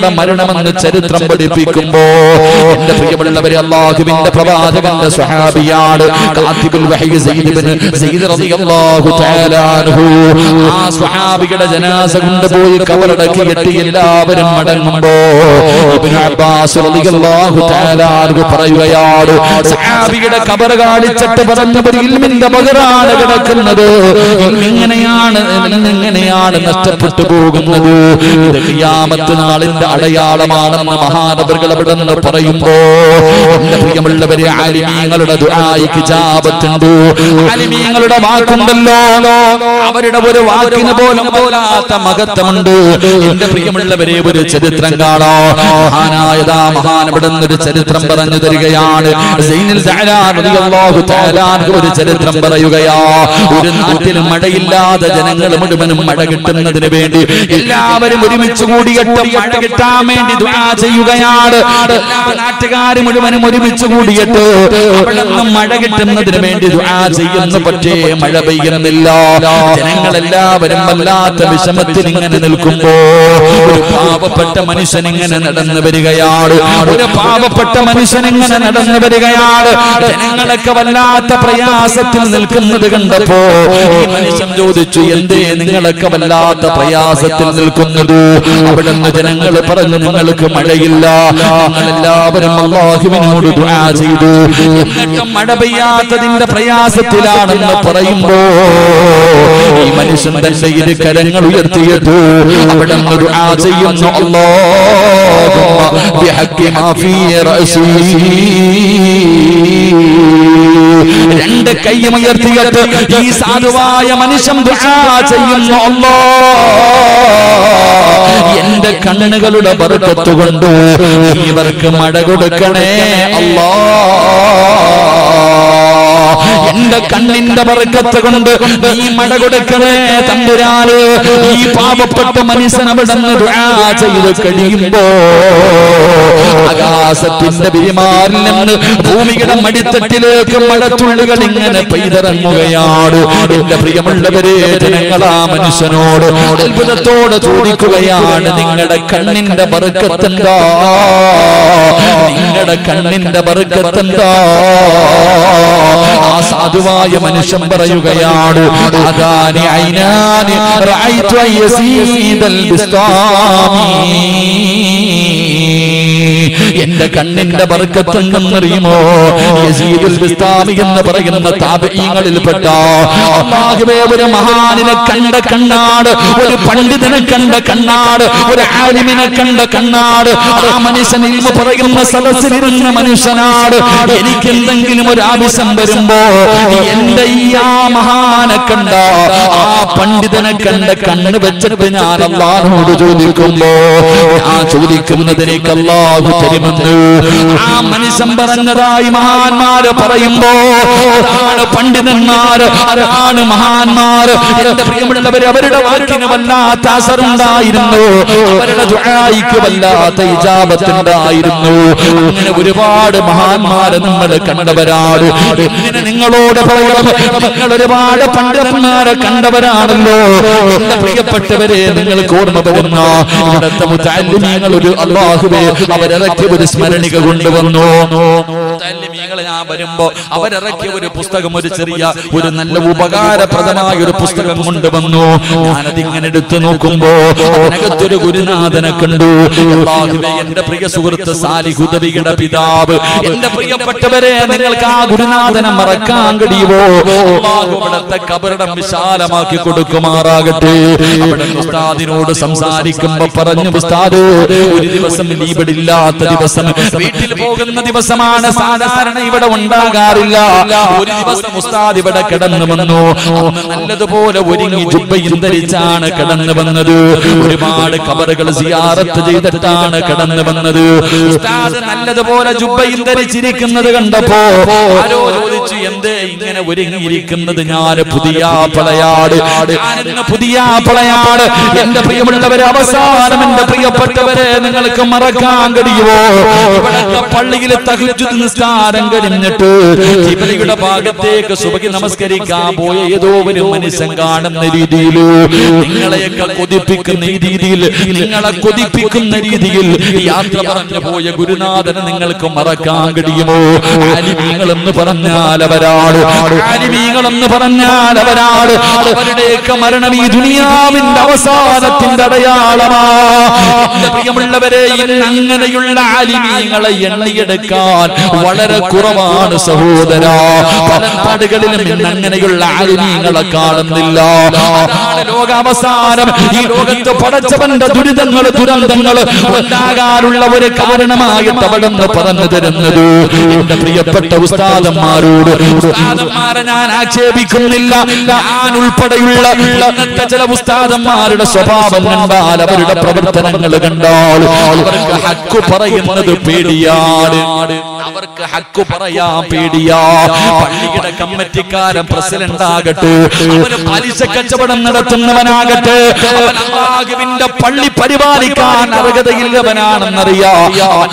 മരണമെന്ന് ചരിത്രം പഠിപ്പിക്കുമ്പോ എന്റെ പ്രിയമുള്ളവരെ അള്ളാഹുവിന്റെ പ്രവാചകന്റെ സ്വഹാബിയാണ് കാത്തിബുൽ വഹി സയ്യിദ് ഇബ്നു സയ്യിദ് റളിയല്ലാഹു തആല അൻഹു ആ സ്വഹാബിയുടെ ജനാസ കൊണ്ടുപോയി കബറടക്കിയിട്ട് എല്ലാവരും മടങ്ങുമ്പോ ഇബ്നു അബ്ബാസ് റളിയല്ലാഹു തആല അൻഹു പറയുകയാണ് സ്വഹാബിയുടെ കബർ കാണിച്ചിട്ട് പറഞ്ഞവർ ഇൽമിന്റെ പകരാണ് കിടക്കുന്നത് ഇൽമിങ്ങനെയാണ് ഇൽമിങ്ങനെയാണ് നഷ്ടപ്പെട്ടു പോകുന്നത് ഇത് ഖിയാമത്ത് നാളിന്റെ അടയാളമാണെന്ന് മഹാനവറുകൾ അവിടെ നിന്ന് പറയുമ്പോ എന്റെ പ്രിയമുള്ളവരെ ആലിമീങ്ങളുടെ ദുആയിക്ക് ജാപത്തുണ്ട് ആലിമീങ്ങളുടെ വാക്കുണ്ടല്ലോ അവരുടെ ഒരു വാക്കിന് പോലും പോലാത്ത മഹത്വമുണ്ട് എന്റെ പ്രിയമുള്ളവരെ ഒരു ചരിത്രം കാണോ മഹാനായതാ മഹാൻ അവിടെ ഒരു ചരിത്രം പറഞ്ഞു തരികയാണ് സൈനുൽ സഅലാൻ റളിയല്ലാഹു തആല അൻഹു ഒരു ചരിത്രം പറയുകയാ ഒരു നാട്ടിൽ മഴയില്ലാതെ ജനങ്ങൾ മുഴുവനും മഴ കിട്ടുന്നതിന് വേണ്ടി എല്ലാവരും ഒരുമിച്ച് കൂടിയിട്ട് മഴ കിട്ടാൻ വേണ്ടി ദുആ ചെയ്യുകയാണ് എല്ലാ നാട്ടുകാരും മുഴുവനും ഒരുമിച്ച് കൂടിയിട്ട് അവിടെ നിന്ന് മഴ കിട്ടുന്നതിന് വേണ്ടി ദുആ ചെയ്യുന്നു പക്ഷേ മഴ പെയ്യുന്നില്ല ജനങ്ങളെല്ലാവരും വല്ലാത്ത വിഷമത്തിൽ ഇങ്ങനെ നിൽക്കുമ്പോ ഒരു പാവപ്പെട്ട മനുഷ്യൻ ഇങ്ങനെ നടന്നു വരികയാണ് ഒരു പാവപ്പെട്ട മനുഷ്യൻ ഇങ്ങനെ നടന്നു വരികയാണ് ജനങ്ങളൊക്കെ വല്ലാത്ത പ്രയാസത്തിൽ നിൽക്കുന്നത് കണ്ടപ്പോ ഈ മനുഷ്യൻ ചോദിച്ചു എന്തേ നിങ്ങളൊക്കെ വല്ലാത്ത പ്രയാസത്തിൽ നിൽക്കുന്നത് അവിടെ നിന്ന് ജനങ്ങൾ പറഞ്ഞു നിങ്ങൾക്ക് മഴയില്ല നിങ്ങളെല്ലാവരും അള്ളാഹുവിനോട് ദുആ ചെയ്തു എന്നിട്ടും മഴ പെയ്യാത്തതിന്റെ പ്രയാസത്തിലാണെന്ന് പറയുമ്പോ ഈ മനുഷ്യൻ തന്റെ ഇരു കരങ്ങൾ ഉയർത്തിയിട്ടു അവിടെ നിന്ന് ദുആ ചെയ്യുന്നു അല്ലാഹുമ്മ ബിഹഖി മാ ഫീ റഅസി രണ്ട് കൈയും ഉയർത്തിയിട്ട് ഈ സാധുവായ മനുഷ്യൻ ദുആ ചെയ്യുന്നു അല്ലാ എന്റെ കണ്ണുകളുടെ ബർക്കത്ത് കൊണ്ട് ഇവർക്ക് മഴ കൊടുക്കണേ അല്ലാ എന്റെ കണ്ണിന്റെ ബർക്കത്ത് കൊണ്ട് നീ മഴ കൊടുക്കണേ തമ്പുരാന് ഈ പാവപ്പെട്ട മനുഷ്യൻ അവിടെ നിന്ന് ദുആ ചെയ്ത് കഴിയുമ്പോ ആകാശത്തിന്റെ പെരുമാറിൽ നിന്ന് ഭൂമിയുടെ മടിത്തട്ടിലേക്ക് മഴത്തുള്ളികൾ ഇങ്ങനെ പെയ്തിറങ്ങുകയാണ് എന്റെ പ്രിയമുള്ളവരെ ജനങ്ങൾ ആ മനുഷ്യനോട് അത്ഭുതത്തോടെ ചോദിക്കുകയാണ് നിങ്ങളുടെ കണ്ണിന്റെ ബർക്കത്തെന്താ നിങ്ങളുടെ കണ്ണിന്റെ ബർക്കത്തെന്താ ആ സാധുവായ മനുഷ്യൻ പറയുകയാണ് അതാനി ഐനാനി റഅയ്തു യസീദൽ ബിസ്താമി എന്റെ കണ്ണിന്റെ ബർക്കത്തെന്തെന്നറിയുമോ യസീദുൽ ബിസ്താമി എന്ന് പറയുന്ന താപീങ്ങളിൽപ്പെട്ട അല്ലാഹുവേ ഒരു മഹാനിനെ കണ്ട കണ്ണാട് ഒരു പണ്ഡിതനെ കണ്ട കണ്ണാട് ഒരു ആലിമിനെ കണ്ട കണ്ണാട് ആ മനുഷ്യൻ ഇൽമ പറയുന്ന സദസ്സിലിരുന്ന മനുഷ്യനാട് എനിക്ക് എന്തെങ്കിലും ഒരു ആവശ്യം വരുമ്പോ എന്റെ ഈ ആ മഹാനെ കണ്ട ആ പണ്ഡിതനെ കണ്ട കണ്ണ് വെച്ചിട്ട് ഞാൻ അള്ളാഹോട് ചോദിക്കുമ്പോ ഞാൻ ചോദിക്കുന്നതിനേക്ക് അള്ളാഹു തരുമെന്ന് ആ മനുഷ്യൻ പറഞ്ഞതായി മഹാന്മാര് പറയുമ്പോ അതാണ് പണ്ഡിതന്മാര് അതാണ് മഹാന്മാര് എന്റെ പ്രിയമുള്ളവര് അവരുടെ വാക്കിന് വല്ലാത്ത അസറുണ്ടായിരുന്നു അവരുടെ ദുആയിക്ക് വല്ലാത്ത ഇജാബത്തുണ്ടായിരുന്നു അങ്ങനെ ഒരുപാട് മഹാന്മാരെ നമ്മൾ കണ്ടവരാണ് ഇങ്ങനെ നിങ്ങളോട് പറയണം നിങ്ങൾ ഒരുപാട് പണ്ഡിതന്മാരെ കണ്ടവരാണല്ലോ എന്റെ പ്രിയപ്പെട്ടവരെ നിങ്ങൾക്ക് ഓർമ്മ വരുന്ന ഇവിടുത്തെ മുത്താലിമീങ്ങൾ ഒരു അള്ളാഹുവേ അവരിറക്കിയ ഒരു സ്മരണിക കൊണ്ടുവന്നു മുത്താലിമീങ്ങൾ ഞാൻ വരുമ്പോ അവരിറക്കിയ ഒരു പുസ്തകം ഒരു ചെറിയ ഒരു നല്ല ഉപകാരപ്രദമായ ഒരു പുസ്തകം കൊണ്ടുവന്നു ഞാനത് ഇങ്ങനെ എടുത്തു നോക്കുമ്പോ അതിനകത്തൊരു ഗുരുനാഥനെ കണ്ടു അല്ലാഹുവേ, എന്റെ പ്രിയ സുഹൃത്ത് സാലിഹുദവിയുടെ പിതാവ് എന്റെ പ്രിയപ്പെട്ടവരെ നിങ്ങൾക്ക് ആ ഗുരുനാഥനെ മറക്കാൻ കഴിയുമോ അല്ലാഹു അവിടുത്തെ കബറിടം വിശാലമാക്കി കൊടുക്കുമാറാകട്ടെ അവിടെ ഉസ്താദിനോട് സംസാരിക്കുമ്പോ പറഞ്ഞു ഉസ്താദ് ഒരു ദിവസം ലീബിടില്ലാത്ത ദിവസം വീട്ടിൽ പോകുന്ന ദിവസമാണ് സാധാരണ ഇവിടെ ഉണ്ടാകാറില്ല ഒരു ദിവസം ഉസ്താദ് ഇവിടെ കിടന്നു വന്നു അന്ന് നല്ലതുപോലെ ഒരുങ്ങി ജുബയും ധരിച്ചാണ് കിടന്നു വന്നത് ഒരുപാട് കബറുകൾ സിയാറത്ത് ചെയ്തിട്ടാണ് കിടന്നു വന്നത് ഉസ്താദ് നല്ലതുപോലെ ജുബയും ധരിച്ചിരിക്കുന്നത് കണ്ടപ്പോ ആരോ ചോദിച്ചു ചോദിച്ചു എന്തേ ഇങ്ങനെ ഒരുങ്ങിയിരിക്കുന്നത് ഞാൻ പുതിയ പളയാട് ഞാനിന്ന് പുതിയ പളയാട് എന്റെ പ്രിയമുള്ളവരെ അവസാനം എന്റെ പ്രിയപ്പെട്ടവരെ നിങ്ങൾക്ക് മറക്കാൻ കഴിയുമോ ഇവിടത്തെ പള്ളിയിലെ തഹജ്ജുദ് നിസ്കാരം കഴിഞ്ഞിട്ട് കിബിലയുടെ ഭാഗത്തേക്ക് സുബഹി നമസ്കരിക്കാൻ പോയ ഏതോ ഒരു മനുഷ്യൻ കാണുന്ന രീതിയിൽ നിങ്ങളെയൊക്കെ കൊതിപ്പിക്കുന്ന ഈ രീതിയിൽ നിങ്ങളെ കൊതിപ്പിക്കുന്ന രീതിയിൽ യാത്ര പറഞ്ഞു പോയ ഗുരുനാഥനെ നിങ്ങൾക്ക് മറക്കാൻ കഴിയുമോ ആലിമീങ്ങൾ എന്ന് പറഞ്ഞാൽ അവരാണ് ആലിമീങ്ങൾ എന്ന് പറഞ്ഞാൽ അവരാണ് അവരുടെയൊക്കെ മരണം ഈ ദുനിയാവിന്റെ അവസാനത്തിന്റെ അടയാളമാ എന്റെ പ്രിയമുള്ളവരെ ഇന്ന് അങ്ങനെയുള്ള ആലിമീങ്ങളെ എണ്ണിയെടുക്കാൻ വളരെ കുറവാണ് സഹോദര പല നാടുകളിലും ഇന്ന് അങ്ങനെയുള്ള ആലിമീങ്ങളെ കാണുന്നില്ല അതാണ് ലോകാവസാനം ഈ ലോകത്ത് പടച്ചവന്റെ ദുരിതങ്ങൾ ദുരന്തങ്ങൾ ഉണ്ടാകാനുള്ള ഒരു കാരണമായി തവളെന്ന് പറഞ്ഞു തരുന്നത് എന്റെ പ്രിയപ്പെട്ട ഉസ്താദന്മാരോട് ഉസ്താദന്മാരെ ഞാൻ ആക്ഷേപിക്കുന്നില്ല ഞാൻ ഉൾപ്പെടെയുള്ള ഇന്നത്തെ ചില ഉസ്താദന്മാരുടെ സ്വഭാവം കണ്ടാൽ അവരുടെ പ്രവർത്തനങ്ങൾ കണ്ടാൽ അവർക്ക് ഹക്കു പറയുന്നത് പേടിയാണ് അവർക്ക് ഹക്കു പറയാൻ പേടിയാ പള്ളിയുടെ കമ്മിറ്റിക്കാരൻ പ്രസിഡന്റ് ആകട്ടെ അവന് പലിശ കച്ചവടം നടത്തുന്നവനാകട്ടെ അവൻ അള്ളാഹുവിന്റെ പള്ളി പരിപാലിക്കാൻ അർഹതയില്ലവനാണെന്നറിയാ അവൻ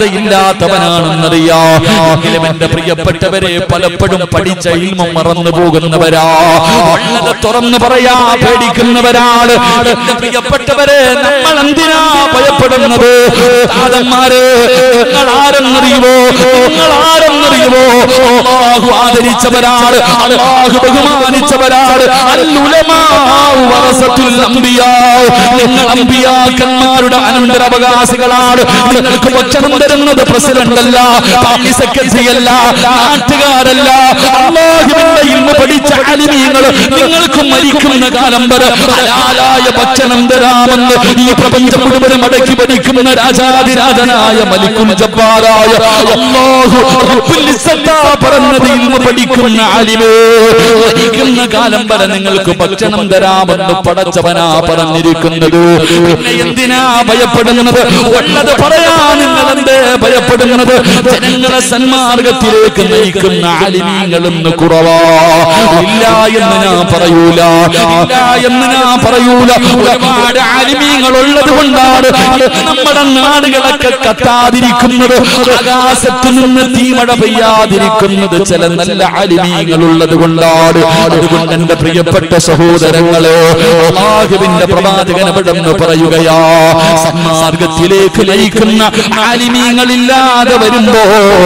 അർഹതയില്ലാത്തവനാണെന്നറിയാ എങ്കിലും എന്റെ പ്രിയപ്പെട്ടവരെ പലപ്പോഴും പഠിച്ച ഇൽമം മറന്നു പോകുന്നവരാ ഉള്ളത് തുറന്നു പറയാ പേടിക്കുന്നവരാണ് എന്റെ പ്രിയപ്പെട്ടവരെ നമ്മൾ എന്തിനാ ഭയപ്പെടുന്നത് താതന്മാരെ നിങ്ങൾ ആരെന്നറിയുമോ നിങ്ങൾ ആരെന്നറിയുമോ അള്ളാഹു ആദരിച്ചവരാണ് അള്ളാഹു ബഹുമാനിച്ചവരാണ് അല്ലുലമാഉ വറസത്തുൽ അംബിയാ നിങ്ങൾ അംബിയാക്കന്മാരുടെ അനന്തരാവകാശികളാണ് നിങ്ങൾക്ക് ഭക്ഷണം തരുന്നത് പ്രസിഡന്റ് അല്ല പാർട്ടി സെക്രട്ടറി അല്ല നാട്ടുകാരല്ല അള്ളാഹുവിന്റെ ഇൽമ പഠിച്ച അലിമീങ്ങൾ നിങ്ങൾക്ക് മരിക്കുന്ന കാലം വരെ ഹലാലായ ഭക്ഷണം തരാമെന്ന് ഈ പ്രപഞ്ചം മുഴുവനും അടക്കി ഭരിക്കുന്ന രാജാതിരാജനായ മലിക്കുൽ ജബ്ബാറായ അല്ലാഹു റബ്ബുൽ ഇസ്സത്താ പറഞ്ഞത് ഇൽമ പഠിക്കുന്ന ആലിമേ മരിക്കുന്ന കാലം വരെ നിങ്ങൾക്ക് ഭക്ഷണം തരാമെന്ന് പടച്ചവനാ പറഞ്ഞിരിക്കുന്നത് പിന്നെ എന്തിനാ ഭയപ്പെടുന്നത് ഉള്ളത് പറയാ നിങ്ങൾ എന്തേ ഭയപ്പെടുന്നത് ജനങ്ങളെ സന്മാർഗത്തിലേക്ക് നയിക്കുന്ന ആലിമീങ്ങളെന്ന് കുറവാ ഇല്ല എന്ന് ഞാൻ പറയൂല ഇല്ല എന്ന് ഞാൻ പറയൂല ഒരുപാട് ആലിമീങ്ങൾ ഉള്ളത് കൊണ്ടാണ് ഇന്ന് നമ്മുടെ നാടുകളൊക്കെ കത്താതിരിക്കുന്നത് ആകാശത്ത് നിന്ന് തീമഴ പെയ്യാതിരിക്കുന്നത് ചില നല്ല ആലിമീങ്ങൾ ഉള്ളത് കൊണ്ടാണ് അതുകൊണ്ട് എന്റെ പ്രിയപ്പെട്ട സഹോദരങ്ങളെ അള്ളാഹുവിന്റെ പ്രവാചകൻ എവിടെന്ന് പറയുകയാ സന്മാർഗത്തിലേക്ക് നയിക്കുന്ന ആലിമീങ്ങളില്ലാതെ വരുമ്പോ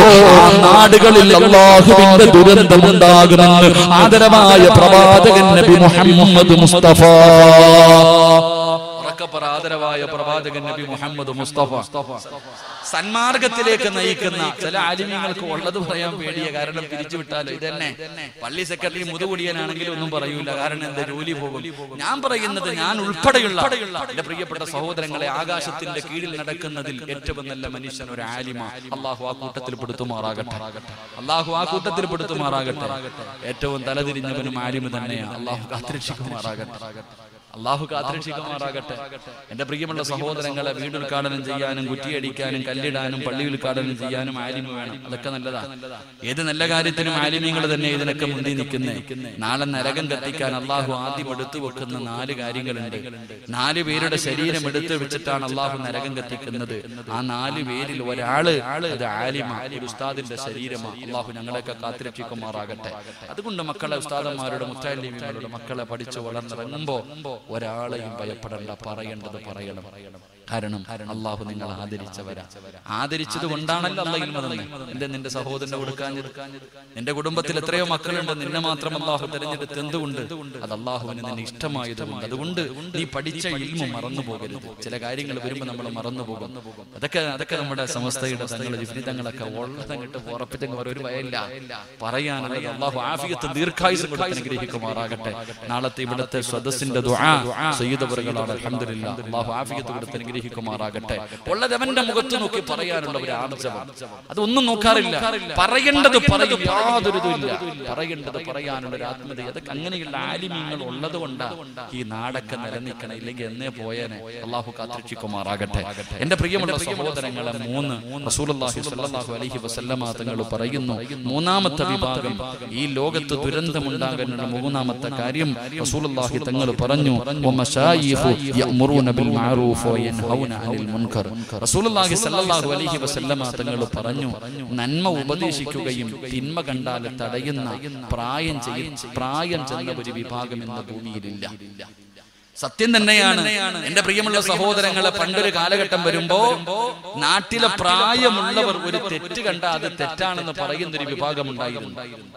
ആ നാടുകളിൽ അള്ളാഹുവിന്റെ ദുരന്തമുണ്ടാകുമെന്ന് ആദരവായ പ്രവാചകൻ നബി മുഹമ്മദ് മുസ്തഫ ഉറക്കപ്പറ ആദരവായ പ്രവാചകൻ നബി മുഹമ്മദ് മുസ്തഫ സന്മാർഗത്തിലേക്ക് നയിക്കുന്ന ചില ആലിമ്യങ്ങൾക്ക് ഉള്ളത് പറയാൻ പേടിയ കാരണം പിരിച്ചുവിട്ടാലോ ഇതന്നെ പള്ളി സെക്രട്ടറി മുതുകുടിയനാണെങ്കിലും ഒന്നും പറയൂല കാരണം എന്റെ ജോലി പോകും ഞാൻ പറയുന്നത് ഞാൻ ഉൾപ്പെടെയുള്ള എന്റെ പ്രിയപ്പെട്ട സഹോദരങ്ങളെ ആകാശത്തിന്റെ കീഴിൽ നടക്കുന്നതിൽ ഏറ്റവും നല്ല മനുഷ്യൻ ഒരു ആലിമ അള്ളാഹു ആ കൂട്ടത്തിൽ പെടുത്തുമാറാകട്ടെ അള്ളാഹു ആ കൂട്ടത്തിൽ പെടുത്തുമാറാകട്ടെ ഏറ്റവും തലതിരിഞ്ഞവനും ആലിമ തന്നെയാണ് അള്ളാഹു കാത്തിരക്ഷിക്കുമാറാകട്ടെ അള്ളാഹു കാത്തിരക്ഷിക്കുമാറാകട്ടെ എന്റെ പ്രിയമുള്ള സഹോദരങ്ങളെ വീട് ഉദ്ഘാടനം ചെയ്യാനും കുറ്റിയടിക്കാനും കല്ലിടാനും പള്ളി ഉദ്ഘാടനം ചെയ്യാനും ആലിമ വേണം അതൊക്കെ നല്ലതാ ഏത് നല്ല കാര്യത്തിനും ആലിമ്യങ്ങൾ തന്നെ ഇതിനൊക്കെ മുന്തി നിൽക്കുന്നേ നാളെ നരകം കത്തിക്കാൻ അള്ളാഹു ആദ്യം എടുത്തു വെക്കുന്ന നാല് കാര്യങ്ങളുണ്ട് നാല് പേരുടെ ശരീരം എടുത്തു വെച്ചിട്ടാണ് അള്ളാഹു നരകം കത്തിക്കുന്നത് ആ നാല് പേരിൽ ഒരാള് അത് ആലിമ ഒരു ഉസ്താദിന്റെ ശരീരമാണ് അള്ളാഹു ഞങ്ങളെയൊക്കെ കാത്തിരക്ഷിക്കുമാറാകട്ടെ അതുകൊണ്ട് മക്കളെ ഉസ്താദന്മാരുടെ മുത്താലിമികളുടെ മക്കളെ പഠിച്ചു വളർന്നിറങ്ങുമ്പോ ഒരാളെയും ഭയപ്പെടേണ്ട പറയേണ്ടത് പറയണം കാരണം അള്ളാഹു നിങ്ങൾ ആദരിച്ചവരാ ആദരിച്ചത് കൊണ്ടാണല്ലോ അല്ല ഇൽമ തന്നെ എന്റെ നിന്റെ സഹോദരനെ കൊടുക്കാഞ്ഞത് നിന്റെ കുടുംബത്തിൽ എത്രയോ മക്കളുണ്ട് നിന്നെ മാത്രം അള്ളാഹു തെരഞ്ഞെടുത്ത് എന്തുകൊണ്ട് അത് അള്ളാഹുവിന് നിന്നെ ഇഷ്ടമായതുകൊണ്ട് അതുകൊണ്ട് നീ പഠിച്ച ഇൽമ മറന്നു പോകരുത് ചില കാര്യങ്ങൾ വരുമ്പോൾ നമ്മൾ മറന്നു പോകും അതൊക്കെ അതൊക്കെ നമ്മുടെ സമസ്തയുടെ തങ്ങൾ ജിഫ്നി തങ്ങളൊക്കെ ഉള്ളതങ്ങിട്ട് ഉറപ്പിച്ചങ്ങ് ഒരു ഭയമില്ല പറയാനുള്ളത് അള്ളാഹു ആഫിയത്ത് ദീർഘായുസ് കൊടുത്ത് അനുഗ്രഹിക്കുമാറാകട്ടെ നാളത്തെ ഇവിടുത്തെ സ്വദസ്സിന്റെ ദുആ സയ്യിദവറുകളാണ് അൽഹംദുലില്ലാ അള്ളാഹു ആഫിയത്ത് കൊടുത്ത് അനുഗ്രഹിക്കും അനുഗ്രഹിക്കുമാറാകട്ടെ ഉള്ളത് അവന്റെ മുഖത്ത് നോക്കി പറയാനുള്ള ഒരു ആർജവം അതൊന്നും നോക്കാറില്ല പറയേണ്ടത് പറയും യാതൊരു ഇല്ല പറയേണ്ടത് പറയാനുള്ള ഒരു ആത്മീയത അതൊക്കെ അങ്ങനെയുള്ള ആലിമ്യങ്ങൾ ഉള്ളത് കൊണ്ടാ ഈ നാടൊക്കെ നിലനിൽക്കണം ഇല്ലെങ്കിൽ എന്നേ പോയേനെ അള്ളാഹു കാത്തിരക്ഷിക്കുമാറാകട്ടെ എന്റെ പ്രിയമുള്ള സഹോദരങ്ങളെ മൂന്ന് റസൂലുള്ളാഹി സ്വല്ലല്ലാഹു അലൈഹി വസല്ലമ തങ്ങൾ പറയുന്നു മൂന്നാമത്തെ വിഭാഗം ഈ ലോകത്ത് ദുരന്തമുണ്ടാകാനുള്ള മൂന്നാമത്തെ കാര്യം റസൂലുള്ളാഹി തങ്ങൾ പറഞ്ഞു വമശായിഖു യഅ്മുറൂന ബിൽ മഅറൂഫ് വയൻഹൗന അനിൽ മുൻകർ റസൂലുള്ളാഹി സ്വല്ലല്ലാഹു അലൈഹി വസല്ലമ തങ്ങൾ പറഞ്ഞു നന്മ ഉപദേശിക്കുകയും തിന്മ കണ്ടാൽ തടയുന്ന പ്രായം ചെയ്യും പ്രായം ചെന്ന ഒരു വിഭാഗം എന്ന ഭൂമിയിലില്ല സത്യം തന്നെയാണ് എന്റെ പ്രിയമുള്ള സഹോദരങ്ങളെ പണ്ടൊരു കാലഘട്ടം വരുമ്പോ നാട്ടിലെ പ്രായമുള്ളവർ ഒരു തെറ്റ് കണ്ട അത് തെറ്റാണെന്ന് പറയുന്ന ഒരു വിഭാഗം ഉണ്ടായിരുന്നു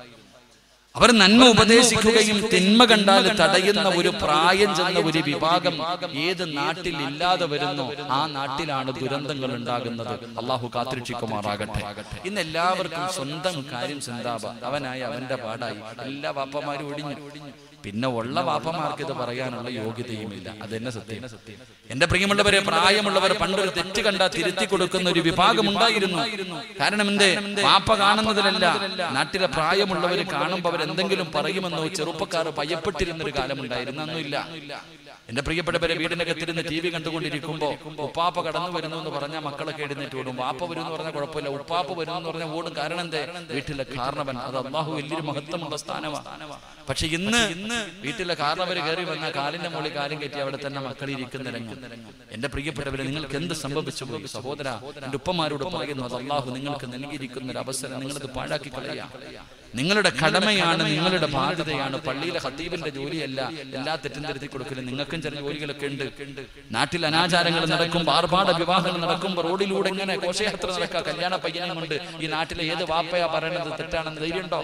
അവർ നന്മ ഉപദേശിക്കുകയും തിന്മ കണ്ടാൽ തടയുന്ന ഒരു പ്രായം ചെന്ന ഒരു വിഭാഗം ഏത് നാട്ടിൽ ഇല്ലാതെ വരുന്നോ ആ നാട്ടിലാണ് ദുരന്തങ്ങൾ ഉണ്ടാകുന്നത് അള്ളാഹു കാത്തിരക്ഷിക്കുമാറാകട്ടെ ഇന്ന് എല്ലാവർക്കും സ്വന്തം കാര്യം ചിന്താപ അവനായി അവന്റെ പാടായി എല്ലാ വാപ്പമാരും ഒടിഞ്ഞു പിന്നെ ഉള്ള വാപ്പമാർക്ക് ഇത് പറയാനുള്ള യോഗ്യതയുമില്ല അത് തന്നെ സത്യം എന്റെ പ്രിയമുള്ളവരെ പ്രായമുള്ളവർ പണ്ടൊരു തെറ്റ് കണ്ടാ തിരുത്തി കൊടുക്കുന്ന ഒരു വിഭാഗം ഉണ്ടായിരുന്നു കാരണം എന്തേ വാപ്പ കാണുന്നതിലല്ല നാട്ടിലെ പ്രായമുള്ളവർ കാണുമ്പോൾ അവർ എന്തെങ്കിലും പറയുമെന്നോ ചെറുപ്പക്കാർ ഭയപ്പെട്ടിരുന്ന ഒരു കാലമുണ്ടായിരുന്നു അന്നില്ല എന്റെ പ്രിയപ്പെട്ടവരെ വീടിനകത്തിരുന്ന് ടി വി കണ്ടുകൊണ്ടിരിക്കുമ്പോ ഉപ്പാപ്പ കടന്നു വരുന്നു എന്ന് പറഞ്ഞാൽ മക്കളൊക്കെ എഴുന്നേറ്റ് ഓടും വാപ്പ വരും എന്ന് പറഞ്ഞാൽ കുഴപ്പമില്ല ഉപ്പാപ്പ വരും എന്ന് പറഞ്ഞാൽ ഓടും കാരണം എന്തേ വീട്ടിലെ കാരണവൻ അത് അള്ളാഹു വലിയൊരു മഹത്വമുള്ള സ്ഥാനമാണ് പക്ഷെ ഇന്ന് ഇന്ന് വീട്ടിലെ കാരണവര് കയറി വന്ന കാലിന്റെ മുകളിൽ കാലും കയറ്റി അവിടെ തന്നെ മക്കൾ ഇരിക്കുന്ന രംഗം എന്റെ പ്രിയപ്പെട്ടവരെ നിങ്ങൾക്ക് എന്ത് സംഭവിച്ചു പോയി സഹോദര എന്റെ ഉപ്പമാരോട് പറയുന്നു അത് അള്ളാഹു നിങ്ങൾക്ക് നൽകിയിരിക്കുന്ന ഒരു അവസരം നിങ്ങളത് പാഴാക്കി കളയാം നിങ്ങളുടെ കടമയാണ് നിങ്ങളുടെ ബാധ്യതയാണ് പള്ളിയിലെ ഹത്തീബിന്റെ ജോലിയല്ല എല്ലാ തെറ്റും തിരുത്തി കൊടുക്കലും നിങ്ങൾക്കും ചില ജോലികളൊക്കെ ഉണ്ട് നാട്ടിൽ അനാചാരങ്ങൾ നടക്കും ആർഭാട വിവാഹങ്ങൾ നടക്കുമ്പോൾ റോഡിലൂടെ ഇങ്ങനെ ഘോഷയാത്ര നടക്കുക കല്യാണ പയ്യനെ കൊണ്ട് ഈ നാട്ടിലെ ഏത് വാപ്പയാ പറയണത് തെറ്റാണെന്ന് ധൈര്യമുണ്ടോ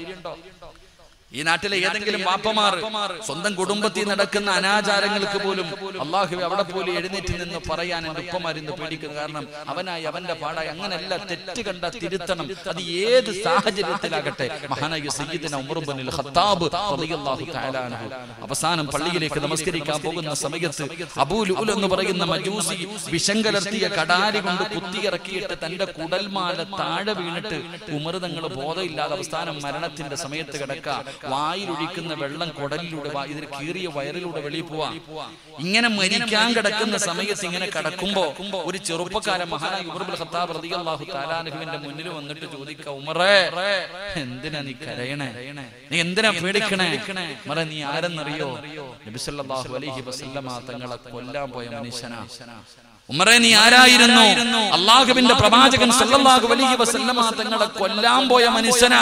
ഈ നാട്ടിലെ ഏതെങ്കിലും വാപ്പമാർ സ്വന്തം കുടുംബത്തിൽ നടക്കുന്ന അനാചാരങ്ങൾക്ക് പോലും അള്ളാഹു അവിടെ പോലും എഴുന്നേറ്റ് നിന്ന് പറയാൻ എന്റെ ഉപ്പമാരിന്ന് പേടിക്കുന്നു കാരണം അവനായി അവന്റെ പാടായി അങ്ങനെയല്ല തെറ്റ് കണ്ട തിരുത്തണം അത് ഏത് സാഹചര്യത്തിലാകട്ടെ മഹാനായ സയ്യിദിന ഉമർ ഇബ്നുൽ ഖത്താബ് റളിയല്ലാഹു തആല അൻഹു അവസാനം പള്ളിയിലേക്ക് നമസ്കരിക്കാൻ പോകുന്ന സമയത്ത് അബൂ ലുൽ എന്ന് പറയുന്ന മജൂസി വിഷം കലർത്തിയ കടാരി കൊണ്ട് കുത്തിയിറക്കിയിട്ട് തന്റെ കുടൽമാല താഴെ വീണിട്ട് ഉമർ തങ്ങൾ ബോധമില്ലാതെ അവസാനം മരണത്തിന്റെ സമയത്ത് കിടക്ക വായിലൊഴിക്കുന്ന വെള്ളം കുടലിലൂടെ വാ- ഇതിൽ കീറിയ വയറിലൂടെ വെളിയിൽ പോവാ ഇങ്ങനെ മരിക്കാൻ കിടക്കുന്ന സമയത്ത് ഇങ്ങനെ കിടക്കുമ്പോ ഒരു ചെറുപ്പക്കാരൻ മഹാനായ ഉമർബുൽ ഖത്താബ് റളിയല്ലാഹു തആലാനുവിന്റെ മുന്നിൽ വന്നിട്ട് ചോദിക്ക ഉമറേ എന്തിനാ നീ കരയണേ നീ എന്തിനാ പേടിക്കണേ മറ നീ ആരെന്നറിയോ നബി സല്ലല്ലാഹു അലൈഹി വസല്ലമ തങ്ങളെ കൊല്ലാൻ പോയ മനുഷ്യനാ ഉമറെ നീ ആരായിരുന്നു അള്ളാഹുവിന്റെ പ്രവാചകൻ സല്ലല്ലാഹു അലൈഹി വസല്ലമ തങ്ങളെ കൊല്ലാൻ പോയ മനുഷ്യനാ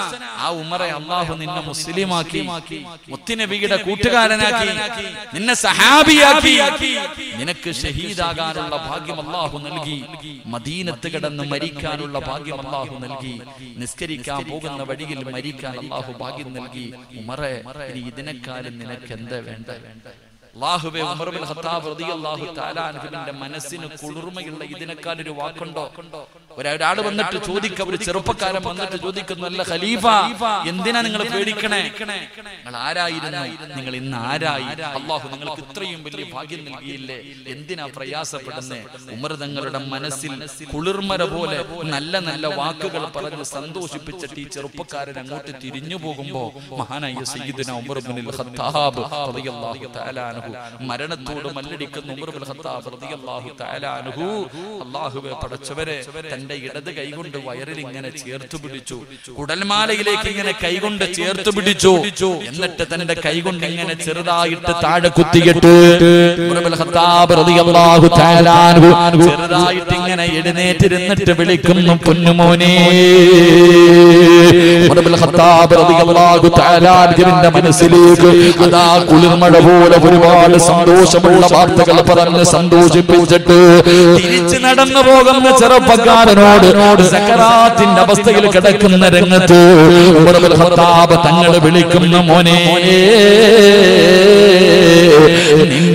ആ ഉമറെ അള്ളാഹു നിന്നെ മുസ്ലിമാക്കി മുത്തുനബിയുടെ കൂട്ടുകാരനാക്കി നിന്നെ സഹാബിയാക്കി നിനക്ക് ഷഹീദാകാനുള്ള ഭാഗ്യം അള്ളാഹു നൽകി മദീനത്ത് കിടന്ന് മരിക്കാനുള്ള ഭാഗ്യം അള്ളാഹു നൽകി നിസ്കരിക്കാൻ പോകുന്ന വഴിയിൽ മരിക്കാൻ അള്ളാഹു ഭാഗ്യം നൽകി ഉമറെ ഇനി ഇതിനെക്കാളും നിനക്ക് എന്താ വേണ്ട അള്ളാഹുവേ ഉമർ ബിൻ ഖത്താബ് റളിയല്ലാഹു തആല അൻഹുവിന്റെ മനസ്സിന് കുളിർമയുള്ള ഇതിനേക്കാൾ ഒരു വാക്കുണ്ടോ ഒരാൾ വന്നിട്ട് ചോദിക്ക ഒരു ചെറുപ്പക്കാരൻ വന്നിട്ട് ചോദിക്കുന്നു അല്ല ഖലീഫ എന്തിനാ നിങ്ങൾ പേടിക്കണേ നിങ്ങൾ ആരായിരുന്നു നിങ്ങൾ ഇന്ന് ആരായി അള്ളാഹു നിങ്ങൾക്ക് ഇത്രയും വലിയ ഭാഗ്യം നൽകിയില്ലേ എന്തിനാ പ്രയാസപ്പെടുന്നേ ഉമർ തങ്ങളുടെ മനസ്സിൽ കുളിർമര പോലെ നല്ല നല്ല വാക്കുകൾ പറഞ്ഞ് സന്തോഷിപ്പിച്ചിട്ട് ഈ ചെറുപ്പക്കാരൻ അങ്ങോട്ട് തിരിഞ്ഞു പോകുമ്പോ മഹാനായ സയ്യിദുന ഉമർ ബിൻ ഖത്താബ് റളിയല്ലാഹു തആല അൻഹു മരണത്തോട് മല്ലടിക്കുന്ന ഉമർ ബിൻ ഖത്താബ് റളിയല്ലാഹു തആല അൻഹു അല്ലാഹുവേ പടച്ചവരെ തന്റെ ഇടത് കൈകൊണ്ട് വയറിൽ ഇങ്ങനെ ചേർത്ത് പിടിച്ചു കുടൽമാലയിലേക്ക് ഇങ്ങനെ കൈകൊണ്ട് ചേർത്ത് പിടിച്ചു എന്നിട്ട് തന്റെ കൈകൊണ്ട് ഇങ്ങനെ ചെറുതായിട്ട് താഴെ കുത്തിയിട്ട് ഉമർ ബിൻ ഖത്താബ് റളിയല്ലാഹു തആല അൻഹു ചെറുതായിട്ട് ഇങ്ങനെ എഴുന്നേറ്റിരുന്നിട്ട് വിളിക്കുന്നു പൊന്നുമോനെ ഉമർ ബിൻ ഖത്താബ് റളിയല്ലാഹു തആല അൻഹുവിന്റെ മനസ്സിലേക്ക് അതാ കുളിർമഴ പോലെ ഒരുപാട് സന്തോഷമുള്ള വാർത്തകൾ പറഞ്ഞ് സന്തോഷിപ്പിച്ചിട്ട് തിരിച്ചു നടന്നു പോകുന്ന ചെറുപ്പക്കാരനോട് സക്കറാത്തിന്റെ അവസ്ഥയിൽ കിടക്കുന്ന രംഗത്ത് ഉമർ ബിൻ ഖത്താബ് തങ്ങൾ വിളിക്കുന്ന മോനെ നിന്റെ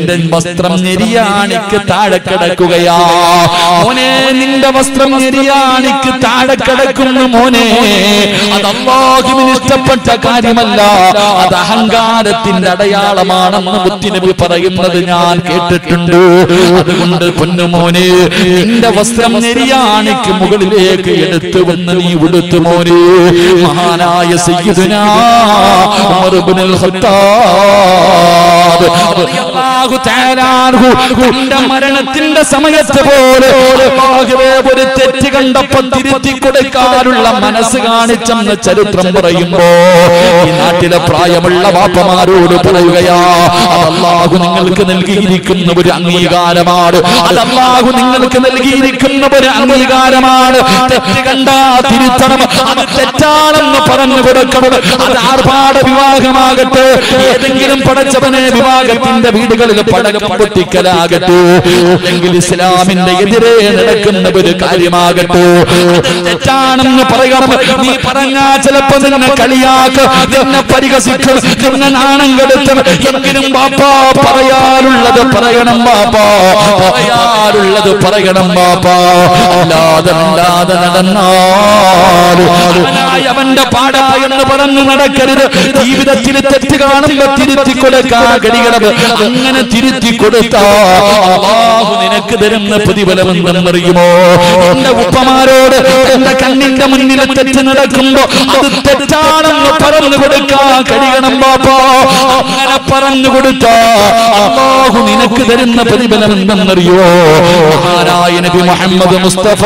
നിന്റെ വസ്ത്രം ഞെരിയാണിക്ക് താഴെ കിടക്കുകയാ മോനെ നിന്റെ വസ്ത്രം ഞെരിയാണിക്ക് താഴെ കിടക്കുന്നു മോനെ അത് അള്ളാഹുവിന് ഇഷ്ടപ്പെട്ട കാര്യമല്ല അത് അഹങ്കാരത്തിന്റെ അടയാളമാണെന്ന് മുത്തിനബി പറയുന്നത് ഞാൻ കേട്ടിട്ടുണ്ട് അതുകൊണ്ട് പൊന്നുമോനെ നിന്റെ വസ്ത്രം നെരിയാണിക്ക് മുകളിലേക്ക് എടുത്തു വന്ന് നീ ഉടുത്തു മോനെ മഹാനായ സയ്യിദുനാ ഉമർ ഇബ്നുൽ ഖത്താബ് റളിയല്ലാഹു തആല അൻഹു തന്റെ മരണത്തിന്റെ സമയത്ത് പോലെ അല്ലാഹുവേ ഒരു തെറ്റ് കണ്ടപ്പോൾ തിരുത്തി കൊടുക്കാനുള്ള മനസ്സ് കാണിച്ചെന്ന് ചരിത്രം പറയുമ്പോ ഈ നാട്ടിലെ പ്രായമുള്ള വാപ്പമാരോട് പറയുകയാ അത് അല്ലാഹു നിങ്ങൾക്ക് നൽകിയിരിക്കുന്ന ഒരു അംഗീകാരമാണ് അത് അല്ലാഹു നിങ്ങൾക്ക് നൽകിയിരിക്കുന്ന ഒരു അംഗീകാരമാണ് തെറ്റ് കണ്ടാ തിരുത്തണം അത് തെറ്റാണെന്ന് പറഞ്ഞു കൊടുക്കണം അത് ആർഭാട വിവാഹമാകട്ടെ ഏതെങ്കിലും പടച്ചവനെ വിവാഹത്തിന്റെ വീടുകളിൽ പടക്കം പൊട്ടിക്കലാകട്ടെ അല്ലെങ്കിൽ ഇസ്ലാമിന്റെ എതിരെ നടക്കുന്ന ഒരു കാര്യമാകട്ടെ അത് തെറ്റാണെന്ന് പറയണം നീ പറഞ്ഞാ ചിലപ്പോ നിന്നെ കളിയാക്ക് നിന്നെ പരിഹസിക്കും നിന്നെ നാണം കെടുത്തും എങ്കിലും ബാപ്പാ പറയാറുള്ളത് പറയണം ബാപ്പാ പറയാറുള്ളത് പറയണം ബാപ്പാ അല്ലാതെ അല്ലാതെ നടന്നാലും അവനായി അവന്റെ പാടാ എന്ന് പറഞ്ഞു നടക്കരുത് ജീവിതത്തിൽ തെറ്റ് കാണുമ്പോ തിരുത്തി കൊടുക്കാൻ കഴിയണം അങ്ങനെ തിരുത്തി കൊടുത്താ അല്ലാഹു നിനക്ക് തരുന്ന പ്രതിഫലം എന്തെന്നറിയുമോ എന്റെ ഉപ്പമാരോട് എന്റെ കണ്ണിന്റെ മുന്നിൽ തെറ്റ് നടക്കുമ്പോ അത് തെറ്റാണെന്ന് പറഞ്ഞു കൊടുക്കാൻ കഴിയണം ബാപ്പാ അങ്ങനെ പറഞ്ഞു കൊടുത്താ അല്ലാഹു നിനക്ക് തരുന്ന പ്രതിഫലം എന്തെന്നറിയോ മഹാനായ നബി മുഹമ്മദ് മുസ്തഫ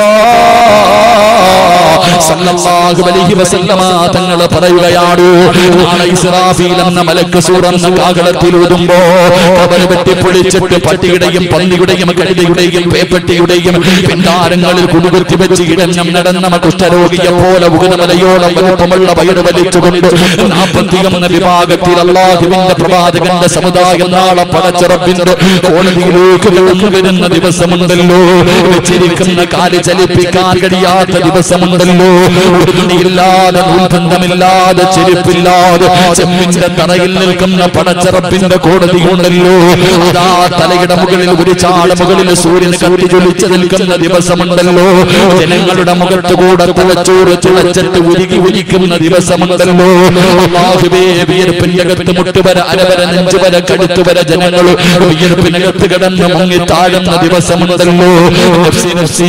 സല്ലല്ലാഹു അലൈഹി വസല്ലമ തങ്ങൾ പറയുകയാണ് നാളെ ഇസ്രാഫീൽ എന്ന മലക്ക് സൂറന്ന കാകളത്തിൽ ഊതുമ്പോ കബർ വെട്ടി പൊളിച്ചിട്ട് പട്ടിയുടെയും പന്നിയുടെയും കഴുതയുടെയും പേപ്പട്ടിയുടെയും പിന്താരങ്ങളിൽ കുടുകുത്തി വെച്ച് ഇടഞ്ഞം നടന്ന കുഷ്ഠരോഗിയെ പോലെ ഉഗനമലയോളം വലുപ്പമുള്ള വയറ് വലിച്ചുകൊണ്ട് നാൽപ്പത്തിയൊന്ന് വിഭാഗത്തിൽ അള്ളാഹുവിന്റെ പ്രവാചകന്റെ സമുദായം നാളെ പടച്ചിറപ്പിന്റെ കോടതിയിലേക്ക് കടന്നു വരുന്ന ദിവസമുണ്ടല്ലോ വെച്ചിരിക്കുന്ന കാല് ചലിപ്പിക്കാൻ കഴിയാത്ത ദിവസമുണ്ടല്ലോ ഒരു തുണിയില്ലാതെ നൂൽബന്ധമില്ലാതെ ചെരുപ്പില്ലാതെ ചെമ്മിന്റെ തറയിൽ നിൽക്കുന്ന പടച്ചിറപ്പിന്റെ കോടതിയുണ്ടല്ലോ അതാ തലയുടെ മുകളിൽ ഒരു ചാള മുകളിൽ സൂര്യന് കത്തി ജ്വലിച്ച് നിൽക്കുന്ന ദിവസമുണ്ടല്ലോ ജനങ്ങളുടെ മുഖത്ത് കൂടെ തുളച്ചോറ് തുളച്ചിട്ട് ഉരുകി ഉരിക്കുന്ന ദിവസമുണ്ടല്ലോ അല്ലാഹുവേ വിയർപ്പിന്റെ അകത്ത് മുട്ടുവര അരവര നെഞ്ചുവര കഴുത്തുവര ജനങ്ങൾ വിയർപ്പിനകത്ത് കിടന്ന് മുങ്ങി താഴുന്ന ദിവസമുണ്ടല്ലോ നഫ്സി നഫ്സി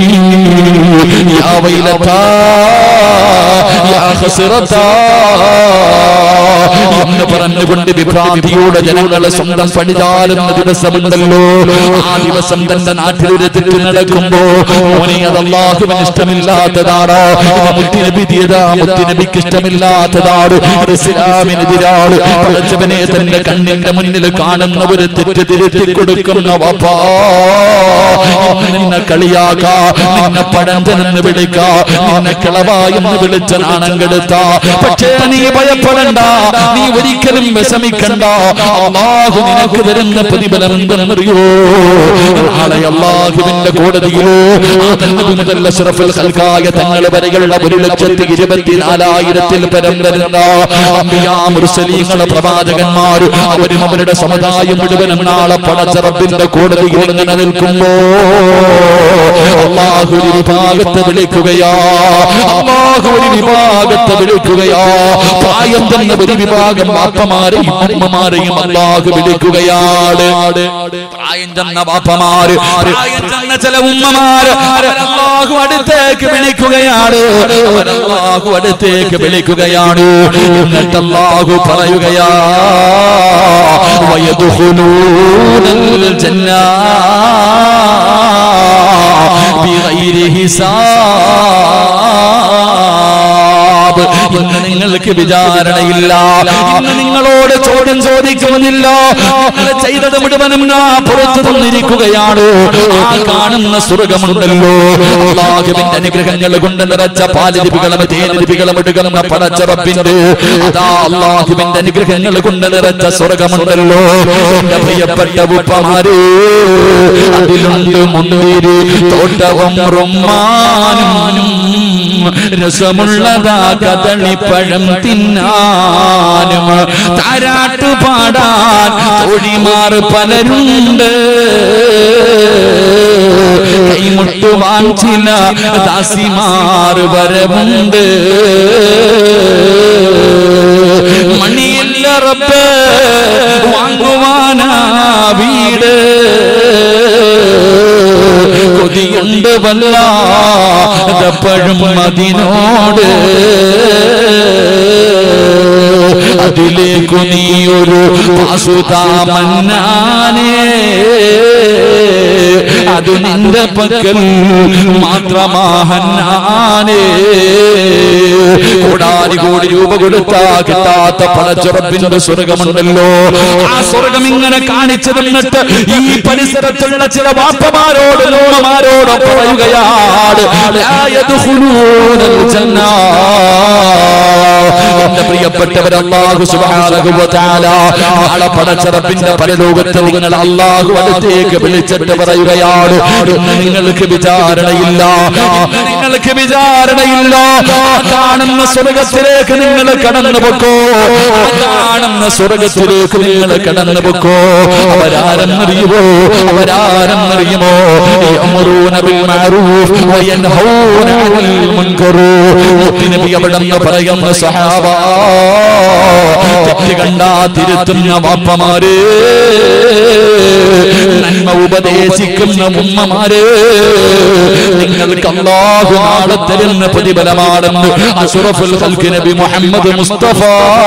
യാ വൈലതാ യാ ഖസ്റതാ എന്ന് പറഞ്ഞുകൊണ്ട് വിഭ്രാന്തിയോടെ ജനങ്ങളെ സ്വന്തം പണിതാലുന്ന ദിവസമുണ്ടല്ലോ ആ ദിവസം തന്റെ നാട്ടിൽ ഒരു തെറ്റ് നടക്കുമ്പോ മോനെ അത് അള്ളാഹുവിന് ഇഷ്ടമില്ലാത്തതാണ് ഇത് മുത്തിനബിതിയതാ മുത്തിനബിക്ക് ഇഷ്ടമില്ലാത്തതാണ് ഇത് ഇസ്ലാമിനെതിരാണ് പഠിച്ചവനെ തന്റെ കണ്ണിന്റെ മുന്നിൽ കാണുന്ന ഒരു തെറ്റ് തിരുത്തി കൊടുക്കുന്ന വപ്പാ ഇന്ന് നിന്നെ കളിയാക്കാ നിന്നെ പഴന്തനെന്ന് വിളിക്കാ നിന്നെ കിളവായെന്ന് വിളിച്ച നാണം കെടുത്ത പക്ഷേ നീ ഭയപ്പെടണ്ട നീ ഒരിക്കലും വിഷമിക്കണ്ട അള്ളാഹു നിനക്ക് തരുന്ന പ്രതിഫലം എന്തെന്നറിയോ നാളെ അള്ളാഹുവിന്റെ കോടതിയിലോ ആദം മുതൽ അഷ്റഫുൽ ഖൽഖായ തങ്ങൾ വരെയുള്ള ഒരു ലക്ഷത്തി ഇരുപത്തിനാലായിരത്തിൽ പരം വരുന്ന അമ്പിയാ മുർസലീങ്ങളെ പ്രവാചകന്മാർ അവരും അവരുടെ സമുദായം മുഴുവനും നാളെ പടച്ചറപ്പിന്റെ കോടതിയിൽ ഇങ്ങനെ നിൽക്കുമ്പോ അള്ളാഹു ഒരു വിഭാഗത്തെ വിളിക്കുകയാ അള്ളാഹു ഒരു വിഭാഗത്തെ വിളിക്കുകയാ പ്രായം തന്നെ ഒരു വിഭാഗം ബാപ്പമാരെയും അമ്മമാരെയും അള്ളാഹു വിളിക്കുകയാണ് പ്രായം ചെന്ന ബാപ്പമാര് പ്രായം ചെന്ന ചില ഉമ്മമാര് അവരല്ലാഹു അടുത്തേക്ക് വിളിക്കുകയാണ് അവരല്ലാഹു അടുത്തേക്ക് വിളിക്കുകയാണ് എന്നിട്ട് അല്ലാഹു പറയുകയാ വയദുഖുലൂനൽ ജന്ന ബിഗൈരി ഹിസാബ് ഇന്ന് നിങ്ങൾക്ക് വിചാരണയില്ല ഇന്ന് നിങ്ങളോട് ചോദ്യം ചോദിക്കുന്നില്ല നിങ്ങൾ ചെയ്തത് മുഴുവനും ഞാൻ പുറത്തു തന്നിരിക്കുകയാണ് ആ കാണുന്ന സ്വർഗമുണ്ടല്ലോ അള്ളാഹുവിന്റെ അനുഗ്രഹങ്ങൾ കൊണ്ട് നിറച്ച പാലലിപികളും തേനലിപികളും എടുക്കുന്ന പടച്ചറപ്പിന്റെ അതാ അള്ളാഹുവിന്റെ അനുഗ്രഹങ്ങൾ കൊണ്ട് നിറച്ച സ്വർഗമുണ്ടല്ലോ എന്റെ പ്രിയപ്പെട്ട ഉപ്പമാരെ അതിലുണ്ട് മുന്തിരി തോട്ടവും റുമ്മാനും രസമുള്ളതാ കദളിപ്പഴം തിന്നാനും താരാട്ട് പാടാൻ തൊഴിമാർ പലരുണ്ട് കൈമുട്ടുവാൻ ചില ദാസിമാർ വരവുണ്ട് മണിയില്ല റബ്ബ് വാങ്ങുവാനാ വീട് കൊതിയുണ്ട് വല്ലാതപ്പഴും അതിനോട് അതിലേക്കു നീ ഒരു പാസുതാമന്നാനേ അത് നിന്റെ പക്കൽ മാത്രമാഹന്നാനേ കോടാനി കോടി രൂപ കൊടുത്താ കിട്ടാത്ത പടച്ചുറപ്പിന്റെ സ്വർഗമുണ്ടല്ലോ ആ സ്വർഗം ഇങ്ങനെ കാണിച്ചു തന്നിട്ട് ഈ പരിസരത്തുള്ള ചില വാപ്പമാരോട് ലോണമാരോട് പറയുകയാണ് ലാ യദ്ഖുലൂനൽ ജന്ന. എന്റെ പ്രിയപ്പെട്ടവർ അല്ലാഹു സുബ്ഹാനഹു വ തആല നാളെ പടച്ചറപ്പിന്റെ പരലോകത്ത് നിങ്ങൾ അല്ലാഹു അടുത്തേക്ക് വിളിച്ചിട്ട് പറയുകയാണ് ഇന്ന് നിങ്ങൾക്ക് വിചാരണയില്ല ഇന്ന് നിങ്ങൾക്ക് വിചാരണയില്ല ആ കാണുന്ന സ്വർഗത്തിലേക്ക് നിങ്ങൾ കടന്നു പൊക്കോ ആ കാണുന്ന സ്വർഗത്തിലേക്ക് നിങ്ങൾ കടന്നു പൊക്കോ അവരാരെന്നറിയുമോ അവരാരെന്നറിയുമോ യഅ്മുറൂന ബിൽ മഅറൂഫ് വയൻഹൗന അനിൽ മുൻകർ നബി അവിടെന്ന് പറയുന്ന സഹാബ തെറ്റ് കണ്ടാ തിരുത്തുന്ന വാപ്പമാര് നന്മ ഉപദേശിക്കുന്ന ഉമ്മമാര് നിങ്ങൾക്ക് അല്ലാഹു നാളെ തരുന്ന പ്രതിഫലമാണെന്ന് അഷ്റഫുൽ ഖൽഖ് നബി മുഹമ്മദ് മുസ്തഫ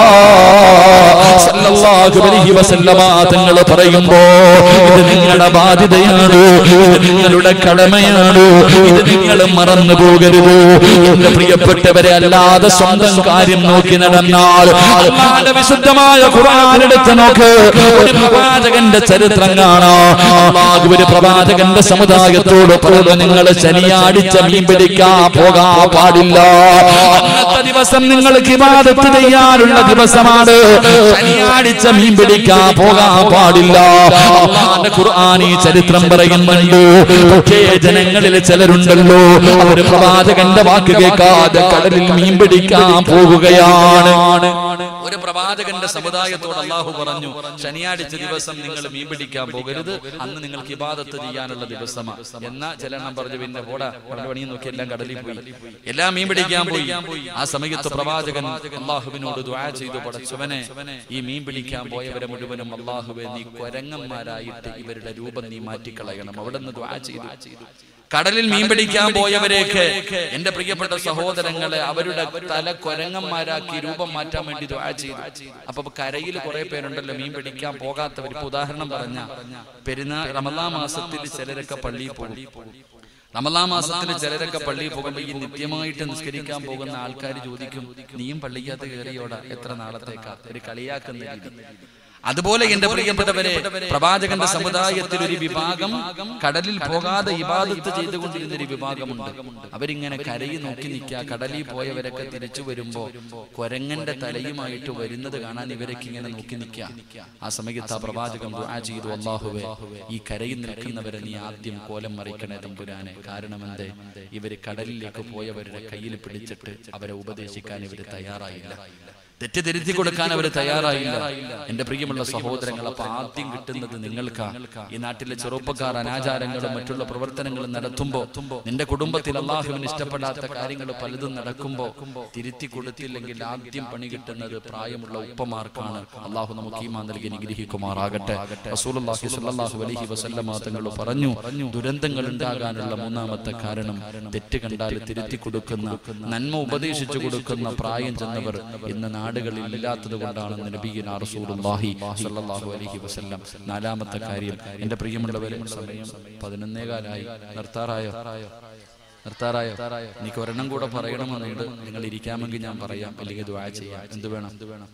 സല്ലല്ലാഹു അലൈഹി വസല്ലമ തങ്ങൾ പറയുമ്പോ ഇത് നിങ്ങളുടെ ബാധ്യതയാണ് ഇത് നിങ്ങളുടെ കടമയാണ് ഇത് നിങ്ങൾ മറന്നു പോകരുത് എന്റെ പ്രിയപ്പെട്ടവരെ അല്ലാതെ സ്വന്തം കാര്യം നോക്കി നടന്നാൽ അല്ലാഹുവിന്റെ വിശുദ്ധമായ ഖുർആൻ എടുത്ത് നോക്ക് ഒരു പ്രവാചകന്റെ ചരിത്രം കാണാം അല്ലാഹു ഒരു പ്രവാചകന്റെ സമുദായത്തോട് പറഞ്ഞു നിങ്ങൾ ശനിയാഴ്ച മീൻ പിടിക്കാൻ പോകാൻ പാടില്ല അന്നത്തെ ദിവസം നിങ്ങൾക്ക് ഇബാദത്ത് ചെയ്യാനുള്ള ദിവസമാണ് ശനിയാഴ്ച മീൻ പിടിക്കാൻ പോകാൻ പാടില്ല അള്ളാന്റെ ഖുർആൻ ഈ ചരിത്രം പറയുന്നുണ്ട് പക്ഷേ ജനങ്ങളിൽ ചിലരുണ്ടല്ലോ അവര് പ്രവാചകന്റെ വാക്ക് കേൾക്കാതെ കടലിൽ മീൻ പിടിക്കാൻ പോകുകയാണ് ഒരു പ്രവാചകന്റെ സമുദായത്തോട് അള്ളാഹു പറഞ്ഞു ശനിയാഴ്ച ദിവസം നിങ്ങൾ മീൻ പിടിക്കാൻ പോകരുത് അന്ന് നിങ്ങൾക്ക് ഇബാദത്ത് ചെയ്യാനുള്ള ദിവസമാണ് എന്നാ ചിലെണ്ണം പറഞ്ഞു പിന്നെ പോടാ അവിടെ പണിയും നോക്കി എല്ലാം കടലിൽ പോയി എല്ലാം മീൻ പിടിക്കാൻ പോയി ആ സമയത്ത് പ്രവാചകൻ അള്ളാഹുവിനോട് ദ്വാ ചെയ്തു പടച്ചവനെ ഈ മീൻ പിടിക്കാൻ പോയവരെ മുഴുവനും അള്ളാഹുവെ നീ കൊരങ്ങന്മാരായിട്ട് ഇവരുടെ രൂപം നീ മാറ്റിക്കളയണം അവിടെ നിന്ന് ദ്വാ ചെയ്തു കടലിൽ മീൻ പിടിക്കാൻ പോയവരെയൊക്കെ എന്റെ പ്രിയപ്പെട്ട സഹോദരങ്ങളെ അവരുടെ തല കൊരങ്ങന്മാരാക്കി രൂപം മാറ്റാൻ വേണ്ടി ദ്വാ ചെയ്തു അപ്പൊ കരയിൽ കുറെ പേരുണ്ടല്ലോ മീൻ പിടിക്കാൻ പോകാത്തവർ ഇപ്പൊ ഉദാഹരണം പറഞ്ഞ പെരുന്നാൾ റമലാ മാസത്തിൽ ചിലരൊക്കെ പള്ളിയിൽ പോകും റമലാ മാസത്തിൽ ചിലരൊക്കെ പള്ളിയിൽ പോകുമ്പോൾ ഈ നിത്യമായിട്ട് നിസ്കരിക്കാൻ പോകുന്ന ആൾക്കാർ ചോദിക്കും നീയും പള്ളിക്കകത്ത് കയറിയോടാ എത്ര നാളത്തേക്കാ ഒരു കളിയാക്കുന്ന രീതി അതുപോലെ എന്റെ പ്രിയപ്പെട്ടവരെ പ്രവാചകന്റെ സമുദായത്തിൽ ഒരു വിഭാഗം കടലിൽ പോകാതെ ഇബാദത്ത് ചെയ്തുകൊണ്ടിരുന്ന ഒരു വിഭാഗമുണ്ട് അവരിങ്ങനെ കരയിൽ നോക്കി നിൽക്കുക കടലിൽ പോയവരൊക്കെ തിരിച്ചു വരുമ്പോ കൊരങ്ങന്റെ തലയുമായിട്ട് വരുന്നത് കാണാൻ ഇവരൊക്കെ ഇങ്ങനെ നോക്കി നിൽക്കുക ആ സമയത്ത് ആ പ്രവാചകൻ ദുആ ചെയ്തു അള്ളാഹുവേ ഈ കരയിൽ നിൽക്കുന്നവരെ നീ ആദ്യം കോലം മറിക്കണേ തമ്പുരാനെ കാരണം എന്തേ ഇവര് കടലിലേക്ക് പോയവരുടെ കയ്യിൽ പിടിച്ചിട്ട് അവരെ ഉപദേശിക്കാൻ ഇവര് തയ്യാറായില്ല തെറ്റ് തിരുത്തി കൊടുക്കാൻ അവർ തയ്യാറായില്ല എന്റെ പ്രിയമുള്ള സഹോദരങ്ങൾ അപ്പൊ ആദ്യം കിട്ടുന്നത് നിങ്ങൾക്കാ ഈ നാട്ടിലെ ചെറുപ്പക്കാർ അനാചാരങ്ങളും മറ്റുള്ള പ്രവർത്തനങ്ങളും നടത്തുമ്പോ നിന്റെ കുടുംബത്തിൽ അള്ളാഹുവിന് ഇഷ്ടപ്പെടാത്ത കാര്യങ്ങൾ പലതും നടക്കുമ്പോ തിരുത്തി കൊടുത്തില്ലെങ്കിൽ ആദ്യം പണി കിട്ടുന്നത് പ്രായമുള്ള ഉപ്പമാർക്കാണ് അള്ളാഹു നമുക്ക് ഈമാ നൽകി നിഗ്രഹിക്കുമാറാകട്ടെ റസൂലുള്ളാഹി സ്വല്ലല്ലാഹു അലൈഹി വസല്ലമ തങ്ങൾ പറഞ്ഞു ദുരന്തങ്ങൾ ഉണ്ടാകാനുള്ള മൂന്നാമത്തെ കാരണം തെറ്റ് കണ്ടാൽ തിരുത്തി കൊടുക്കുന്ന നന്മ ഉപദേശിച്ചു കൊടുക്കുന്ന പ്രായം ചെന്നവർ ഇന്ന് നാടുകളിൽ ഇല്ലാത്തത് കൊണ്ടാണെന്ന് നബീന റസൂലുള്ളാഹി സ്വല്ലല്ലാഹു അലൈഹി വസല്ലം നാലാമത്തെ കാര്യം എന്റെ പ്രിയമുള്ളവരെ സമയം പതിനൊന്നേകാലായി നിർത്താറായോ നിർത്താറായോ എനിക്ക് ഒരെണ്ണം കൂടെ പറയണമെന്നുണ്ട് നിങ്ങൾ ഇരിക്കാമെങ്കിൽ ഞാൻ പറയാം അല്ലെങ്കിൽ ദ്വാ ചെയ്യാം എന്ത് വേണം എന്ത് വേണം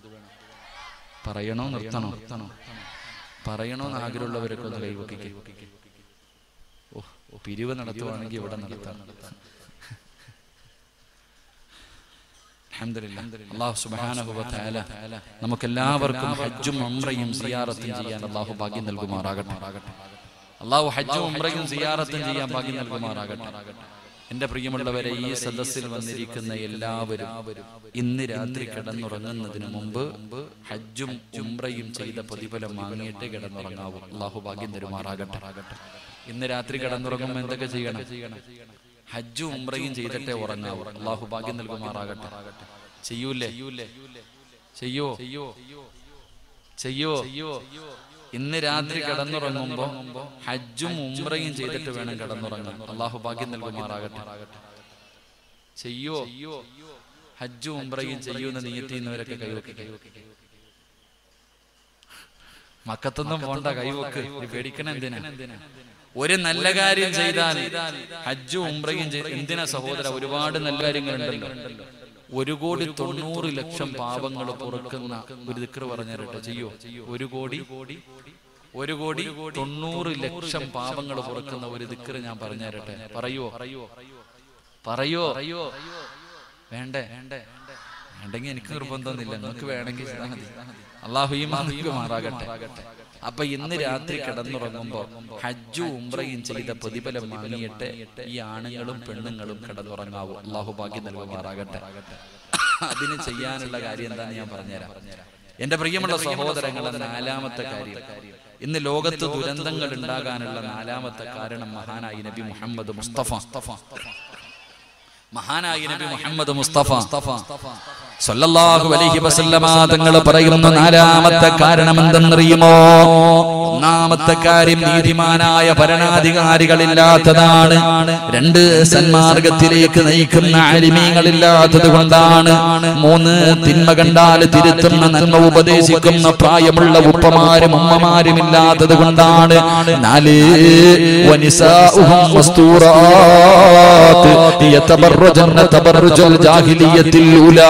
പറയണോ നിർത്തണോ നിർത്തണോ പറയണോ എന്ന് ആഗ്രഹമുള്ളവരൊക്കെ ഒന്ന് കൈവക്കിക്കേ ഓ പിരിവ് നടത്തുവാണെങ്കിൽ ഇവിടെ നടത്താം അള്ളാഹു സുബ്ഹാനഹു വ തആല നമുക്കെല്ലാവർക്കും ഹജ്ജും ഉംറയും സിയാറത്തും ചെയ്യാൻ അള്ളാഹു ഭാഗ്യം നൽകുമാറാകട്ടെ അള്ളാഹു ഹജ്ജും ഉംറയും സിയാറത്തും ചെയ്യാൻ ഭാഗ്യം നൽകുമാറാകട്ടെ എന്റെ പ്രിയമുള്ളവരെ ഈ സദസ്സിൽ വന്നിരിക്കുന്ന എല്ലാവരും ഇന്ന് രാത്രി കിടന്നുറങ്ങുന്നതിന് മുമ്പ് ഹജ്ജും ഉംറയും ചെയ്ത പ്രതിഫലം വാങ്ങിയിട്ട് കിടന്നുറങ്ങാവൂ അള്ളാഹു ഭാഗ്യം തരുമാറാകട്ടെ ഇന്ന് രാത്രി കിടന്നുറങ്ങുമ്പോൾ എന്തൊക്കെ ചെയ്യണം ഹജ്ജും ഉംറയും ചെയ്തിട്ടേ ഉറങ്ങാവൂ അള്ളാഹു ഭാഗ്യം നൽകുമാറാകട്ടെ ചെയ്യൂലേ ചെയ്യോ ചെയ്യോ ഇന്ന് രാത്രി കിടന്നുറങ്ങുമ്പോ ഹജ്ജും ഉംറയും ചെയ്തിട്ട് വേണം കിടന്നുറങ്ങാൻ അള്ളാഹു ഭാഗ്യം നൽകുമാറാകട്ടെ ചെയ്യോ ഹജ്ജും ഉംറയും ചെയ്യൂന്ന് നീയത്തിന്നവരൊക്കെ കൈവക്കി മക്കത്തൊന്നും പോണ്ട കൈവക്ക് നീ പേടിക്കണ എന്തിനാ ഒരു നല്ല കാര്യം ചെയ്താൽ ഹജ്ജും ഉംറയും ചെയ്ത് എന്തിനാ സഹോദര ഒരുപാട് നല്ല കാര്യങ്ങളുണ്ടല്ലോ ഒരു കോടി തൊണ്ണൂറ് ലക്ഷം പാപങ്ങൾ പൊറുക്കുന്ന ഒരു ദിക്ർ പറഞ്ഞിരട്ടെ ചെയ്യോ ഒരു കോടി ഒരു കോടി തൊണ്ണൂറ് ലക്ഷം പാപങ്ങൾ പൊറുക്കുന്ന ഒരു ദിക്ർ ഞാൻ പറഞ്ഞുതരട്ടെ പറയോ പറയോ പറയോ വേണ്ടേ വേണ്ടേ വേണ്ടെങ്കിൽ എനിക്ക് നിർബന്ധമൊന്നുമില്ല നിങ്ങൾക്ക് വേണമെങ്കിൽ ചെയ്താൽ മതി അള്ളാഹു ഈ മാർക്ക് മാറാകട്ടെ അപ്പൊ ഇന്ന് രാത്രി കിടന്നുറങ്ങുമ്പോ ഹജ്ജും ഉംറയും ചെയ്ത പ്രതിഫലം വാങ്ങിയിട്ട് ഈ ആണുങ്ങളും പെണ്ണുങ്ങളും കിടന്നുറങ്ങാവൂ അള്ളാഹു ഭാഗ്യം നൽകുമാറാകട്ടെ അതിന് ചെയ്യാനുള്ള കാര്യം എന്താന്ന് ഞാൻ പറഞ്ഞുതരാം എന്റെ പ്രിയമുള്ള സഹോദരങ്ങളെ നാലാമത്തെ കാര്യം ഇന്ന് ലോകത്ത് ദുരന്തങ്ങൾ ഉണ്ടാകാനുള്ള നാലാമത്തെ കാരണം മഹാനായി നബി മുഹമ്മദ് മുസ്തഫ മഹാനായി നബി മുഹമ്മദ് മുസ്തഫ സല്ലല്ലാഹു അലൈഹി വസല്ലമ തങ്ങൾ പറയുന്ന നാലാമത്തെ കാരണം എന്തെന്നറിയുമോ ഒന്നാമത്തെ കാര്യം നീതിമാനായ ഭരണാധികാരികളില്ലാത്തതാണ് രണ്ട് സന്മാർഗത്തിലേക്ക് നയിക്കുന്ന അലിമീങ്ങളില്ലാത്തത് കൊണ്ടാണ് മൂന്ന് തിന്മ കണ്ടാൽ തിരുത്തുന്ന നന്മ ഉപദേശിക്കുന്ന പ്രായമുള്ള ഉപ്പമാരും ഉമ്മമാരും ഇല്ലാത്തത് കൊണ്ടാണ് നാല് വനിസാഉഹും മസ്തൂറാത്ത് യതബറജന തബറജൽ ജാഹിലിയത്തിൽ ഉലാ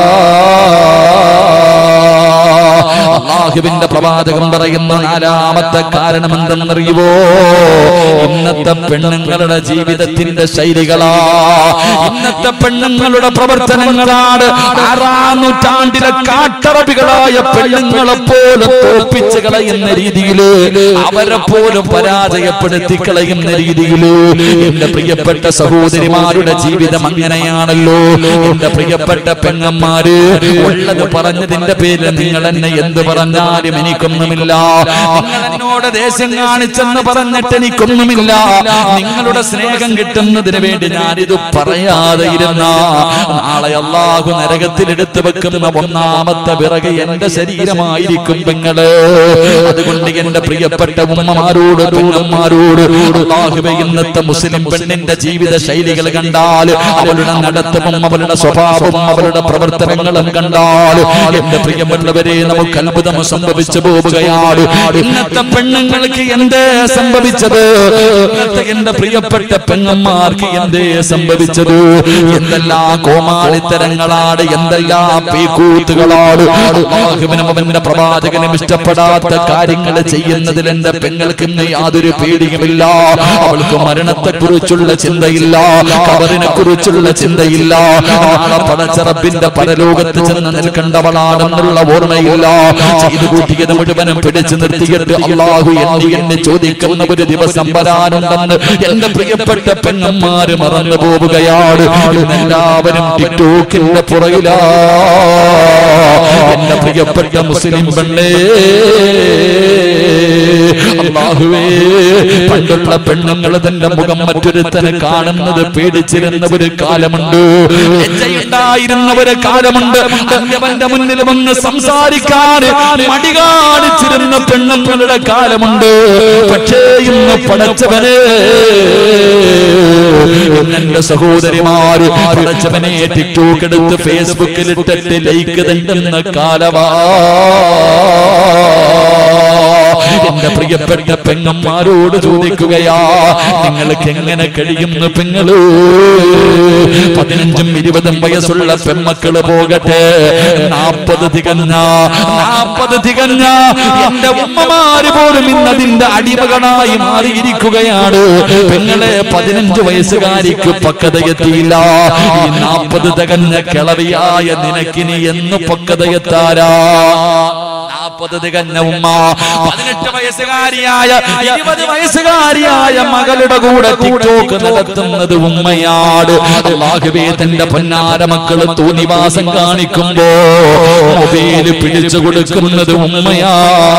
അള്ളാഹുവിന്റെ പ്രവാചകം പറയുന്ന നാലാമത്തെ കാരണം എന്തെന്നറിയുവോ ഇന്നത്തെ പെണ്ണുങ്ങളുടെ ജീവിതത്തിന്റെ ശൈലികളാ ഇന്നത്തെ പെണ്ണുങ്ങളുടെ പ്രവർത്തനങ്ങളാണ് ആറാം നൂറ്റാണ്ടിലെ കാട്ടറബികളായ പെണ്ണുങ്ങളെ പോലും തോപ്പിച്ച് കളയുന്ന രീതിയില് അവരെ പോലും പരാജയപ്പെടുത്തി കളയുന്ന രീതിയില് എന്റെ പ്രിയപ്പെട്ട സഹോദരിമാരുടെ ജീവിതം അങ്ങനെയാണല്ലോ എന്റെ പ്രിയപ്പെട്ട പെങ്ങന്മാര് ഉള്ളത് പറഞ്ഞതിന്റെ പേരിൽ നിങ്ങൾ എന്നെ എന്ത് പറഞ്ഞാലും എനിക്കൊന്നുമില്ല നിങ്ങൾ എന്നോട് ദേശം കാണിച്ചെന്ന് പറഞ്ഞിട്ട് എനിക്കൊന്നുമില്ല നിങ്ങളുടെ സ്നേഹം കിട്ടുന്നതിന് വേണ്ടി ഞാനിത് പറയാതെ ഇരുന്ന നാളെ അള്ളാഹു നരകത്തിൽ എടുത്തു വെക്കുന്ന ഒന്നാമത്തെ വിറക് എന്റെ ശരീരമായിരിക്കും പെങ്ങള് അതുകൊണ്ട് എന്റെ പ്രിയപ്പെട്ട ഉമ്മമാരോട് പെങ്ങന്മാരോട് അള്ളാഹുവെ ഇന്നത്തെ മുസ്ലിം പെണ്ണിന്റെ ജീവിത ശൈലികൾ കണ്ടാൽ അവളുടെ നടത്തവും അവളുടെ സ്വഭാവവും അവളുടെ പ്രവർത്തനങ്ങളും കണ്ടാൽ എന്റെ പ്രിയപ്പെട്ടവരെ നമുക്ക് അത്ഭുതം സംഭവിച്ചു പോവുകയാണ് ഇന്നത്തെ പെണ്ണുങ്ങൾക്ക് എന്തേ സംഭവിച്ചത് ഇന്നത്തെ എന്റെ പ്രിയപ്പെട്ട പെങ്ങന്മാർക്ക് എന്തേ സംഭവിച്ചത് എന്തെല്ലാം കോമാളിത്തരങ്ങളാണ് എന്തെല്ലാം പീക്കൂത്തുകളാണ് അള്ളാഹുവിനും അവന്റെ പ്രവാചകനും ഇഷ്ടപ്പെടാത്ത കാര്യങ്ങൾ ചെയ്യുന്നതിൽ എന്റെ പെങ്ങൾക്ക് ഇന്ന് യാതൊരു പേടിയുമില്ല അവൾക്ക് മരണത്തെ കുറിച്ചുള്ള ചിന്തയില്ല കബറിനെ കുറിച്ചുള്ള ചിന്തയില്ല നാളെ പടച്ചറപ്പിന്റെ പരലോകത്ത് ചെന്ന് നിൽക്കേണ്ടവളാണെന്നുള്ള ഓർമ്മയില്ല ചെയ്തു കൂട്ടിയത് മുഴുവനും പിടിച്ചു നിർത്തിയിട്ട് അള്ളാഹു എന്നെ എന്നെ ചോദിക്കുന്ന ഒരു ദിവസം വരാനുണ്ടെന്ന് എന്റെ പ്രിയപ്പെട്ട പെങ്ങന്മാര് മറന്നു പോവുകയാണ് ഇന്നെല്ലാവരും ടിക്ടോക്കിന്റെ പുറകിലാ എന്റെ പ്രിയപ്പെട്ട മുസ്ലിം പെണ്ണേ അള്ളാഹുവേ പണ്ടുള്ള പെണ്ണുങ്ങൾ തന്റെ മുഖം മറ്റൊരുത്തനെ കാണുന്നത് പേടിച്ചിരുന്ന ഒരു കാലമുണ്ട് ലജ്ജയുണ്ടായിരുന്ന ഒരു കാലമുണ്ട് അന്യവന്റെ മുന്നിൽ വന്ന് സംസാരിക്കാൻ മടി കാണിച്ചിരുന്ന പെണ്ണുങ്ങളുടെ കാലമുണ്ട് പക്ഷേ ഇന്ന് പടച്ചവനെ എന്റെ സഹോദരിമാര് പടച്ചവനെ ടിക്ടോക്ക് എടുത്ത് ഫേസ്ബുക്കിൽ ഇട്ടിട്ട് ലൈക്ക് തണ്ടുന്ന കാലമാ എന്റെ പ്രിയപ്പെട്ട പെങ്ങന്മാരോട് ചോദിക്കുകയാ നിങ്ങൾക്ക് എങ്ങനെ കഴിയുന്നു പെങ്ങള് പതിനഞ്ചും ഇരുപതും വയസ്സുള്ള പെമ്മക്കള് പോകട്ടെ നാപ്പത് തികഞ്ഞ നാപ്പത് തികഞ്ഞ എന്റെ ഉമ്മമാര് പോലും ഇന്നതിന്റെ അടിമകളായി മാറിയിരിക്കുകയാണ് പെങ്ങളെ പതിനഞ്ച് വയസ്സുകാരിക്ക് പക്വതയെത്തിയില്ല ഈ നാപ്പത് തികഞ്ഞ കിളവിയായ നിനക്കിനി എന്ന് പക്വതയെത്താരാ നാൽപ്പത് തികഞ്ഞ ഉമ്മ പതിനെട്ട് വയസ്സുകാരിയായ ഇരുപത് വയസ്സുകാരിയായ മകളുടെ കൂടെ ടിക്ടോക്ക് നടത്തുന്നത് ഉമ്മയാണ് അള്ളാഹുവേ തന്റെ പൊന്നാര മക്കള് തോന്നിവാസം കാണിക്കുമ്പോ മൊബൈല് പിടിച്ചു കൊടുക്കുന്നത് ഉമ്മയാ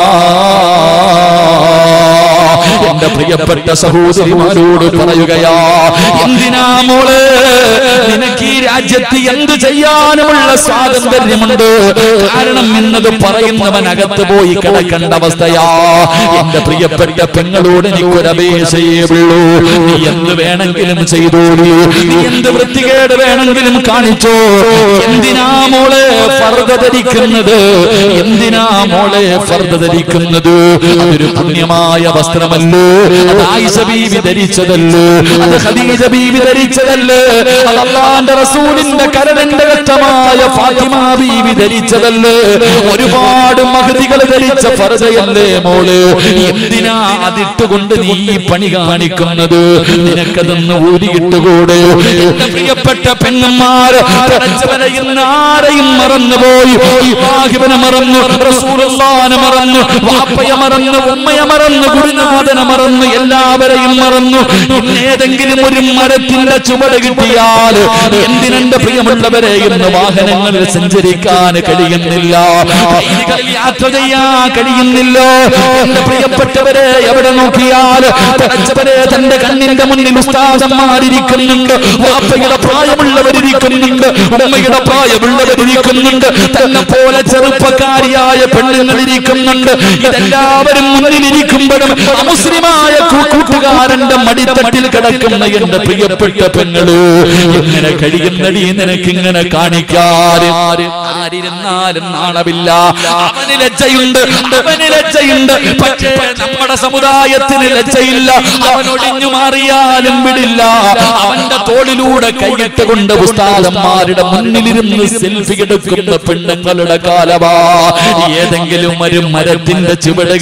എന്റെ പ്രിയപ്പെട്ട സഹോദരിമാരോട് പറയുകയാ എന്തിനാ മോള് നിനക്ക് ഈ രാജ്യത്ത് എന്ത് ചെയ്യാനുമുള്ള സ്വാതന്ത്ര്യമുണ്ട് കാരണം എന്നത് പറയുന്നവൻ അകത്ത് പോയി കിടക്കേണ്ട അവസ്ഥയാ എന്റെ പ്രിയപ്പെട്ട പെങ്ങളോട് എനിക്കൊരു അപേക്ഷയേ ഉള്ളൂ നീ എന്ത് വേണമെങ്കിലും ചെയ്തോളൂ നീ എന്ത് വൃത്തികേട് വേണമെങ്കിലും കാണിച്ചോ എന്തിനാ മോളെ ഫർദ ധരിക്കുന്നത് എന്തിനാ മോളെ ഫർദ ധരിക്കുന്നത് അതൊരു പുണ്യമായ വസ്ത്രമല്ലോ അത് ആയിഷ ബീവി ധരിച്ചതല്ലോ അത് ഖദീജ ബീവി ധരിച്ചതല്ലേ അത് അള്ളാന്റെ റസൂലിന്റെ കരടന്റെ ഘട്ടമായ ഫാത്തിമ ബീവി ധരിച്ചതല്ലേ ഒരുപാട് മഹതികൾ ധരിച്ച ഫർദയല്ലേ മോള് എന്തിനാ അതിട്ടുകൊണ്ട് നീ ഈ പണി കാണിക്കുന്നത് നിനക്കതൊന്ന് ഊരിയിട്ടുകൂടെ എന്റെ പ്രിയപ്പെട്ട പെണ്ണന്മാർ പടച്ചവനെ ഇന്ന് ആരെയും മറന്നുപോയി ഇബ്രാഹിമിനെ മറന്നു റസൂലുള്ളാഹിനെ മറന്നു വാപ്പയെ മറന്നു ഉമ്മയെ മറന്നു ഗുരുനാഥനെ മറന്നു എല്ലാവരെയും മറന്നു ഇന്ന് ഏതെങ്കിലും ഒരു മരത്തിന്റെ ചുവട് കിട്ടിയാൽ എന്തിനെന്റെ പ്രിയമുള്ളവരെ ഇന്ന് വാഹനങ്ങളിൽ സഞ്ചരിക്കാൻ കഴിയുന്നില്ല ട്രെയിനുകളിൽ യാത്ര ചെയ്യാൻ കഴിയുന്നില്ല എന്റെ പ്രിയപ്പെട്ടവരെ എവിടെ നോക്കിയാൽ പടച്ചവരെ തന്റെ കണ്ണിന്റെ മുന്നിൽ ഉസ്താദന്മാരിയ്ക്കുന്നുണ്ട് വാപ്പയുടെ പ്രായമുള്ളവരിയ്ക്കുന്നുണ്ട് ഉമ്മയുടെ പ്രായമുള്ളവരിയ്ക്കുന്നുണ്ട് തന്നെ പോലെ ചെറുപ്പക്കാരിയായ പെണ്ണുങ്ങളിരിക്കുന്നുണ്ട് ഇതെല്ലാവരും മുന്നിലിരിക്കുമ്പോഴും അമുസ്ലിമായ കൂ- കൂട്ടുകാരന്റെ മടിത്തട്ടിൽ കിടക്കുന്ന എന്റെ പ്രിയപ്പെട്ട പെങ്ങള് ഇങ്ങനെ കഴിയുന്നടി നിനക്ക് ഇങ്ങനെ കാണിക്കാൻ ആരിരുന്നാലും നാണമില്ല അവന് ലജ്ജയുണ്ട് അവന് ലജ്ജയുണ്ട് പക്ഷേ നമ്മുടെ സമുദായത്തിന് ലജ്ജയില്ല അവൻ ഒടിഞ്ഞു മാറിയാലും വിടില്ല അവന്റെ തോളിലൂടെ കൈയിട്ട് കൊണ്ട് ഉസ്താദന്മാരുടെ മുന്നിലിരുന്ന് സെൽഫി എടുക്കുന്ന പെണ്ണുങ്ങളുടെ കാലമാ ഏതെങ്കിലും ഒരു മരത്തിന്റെ ചുവട്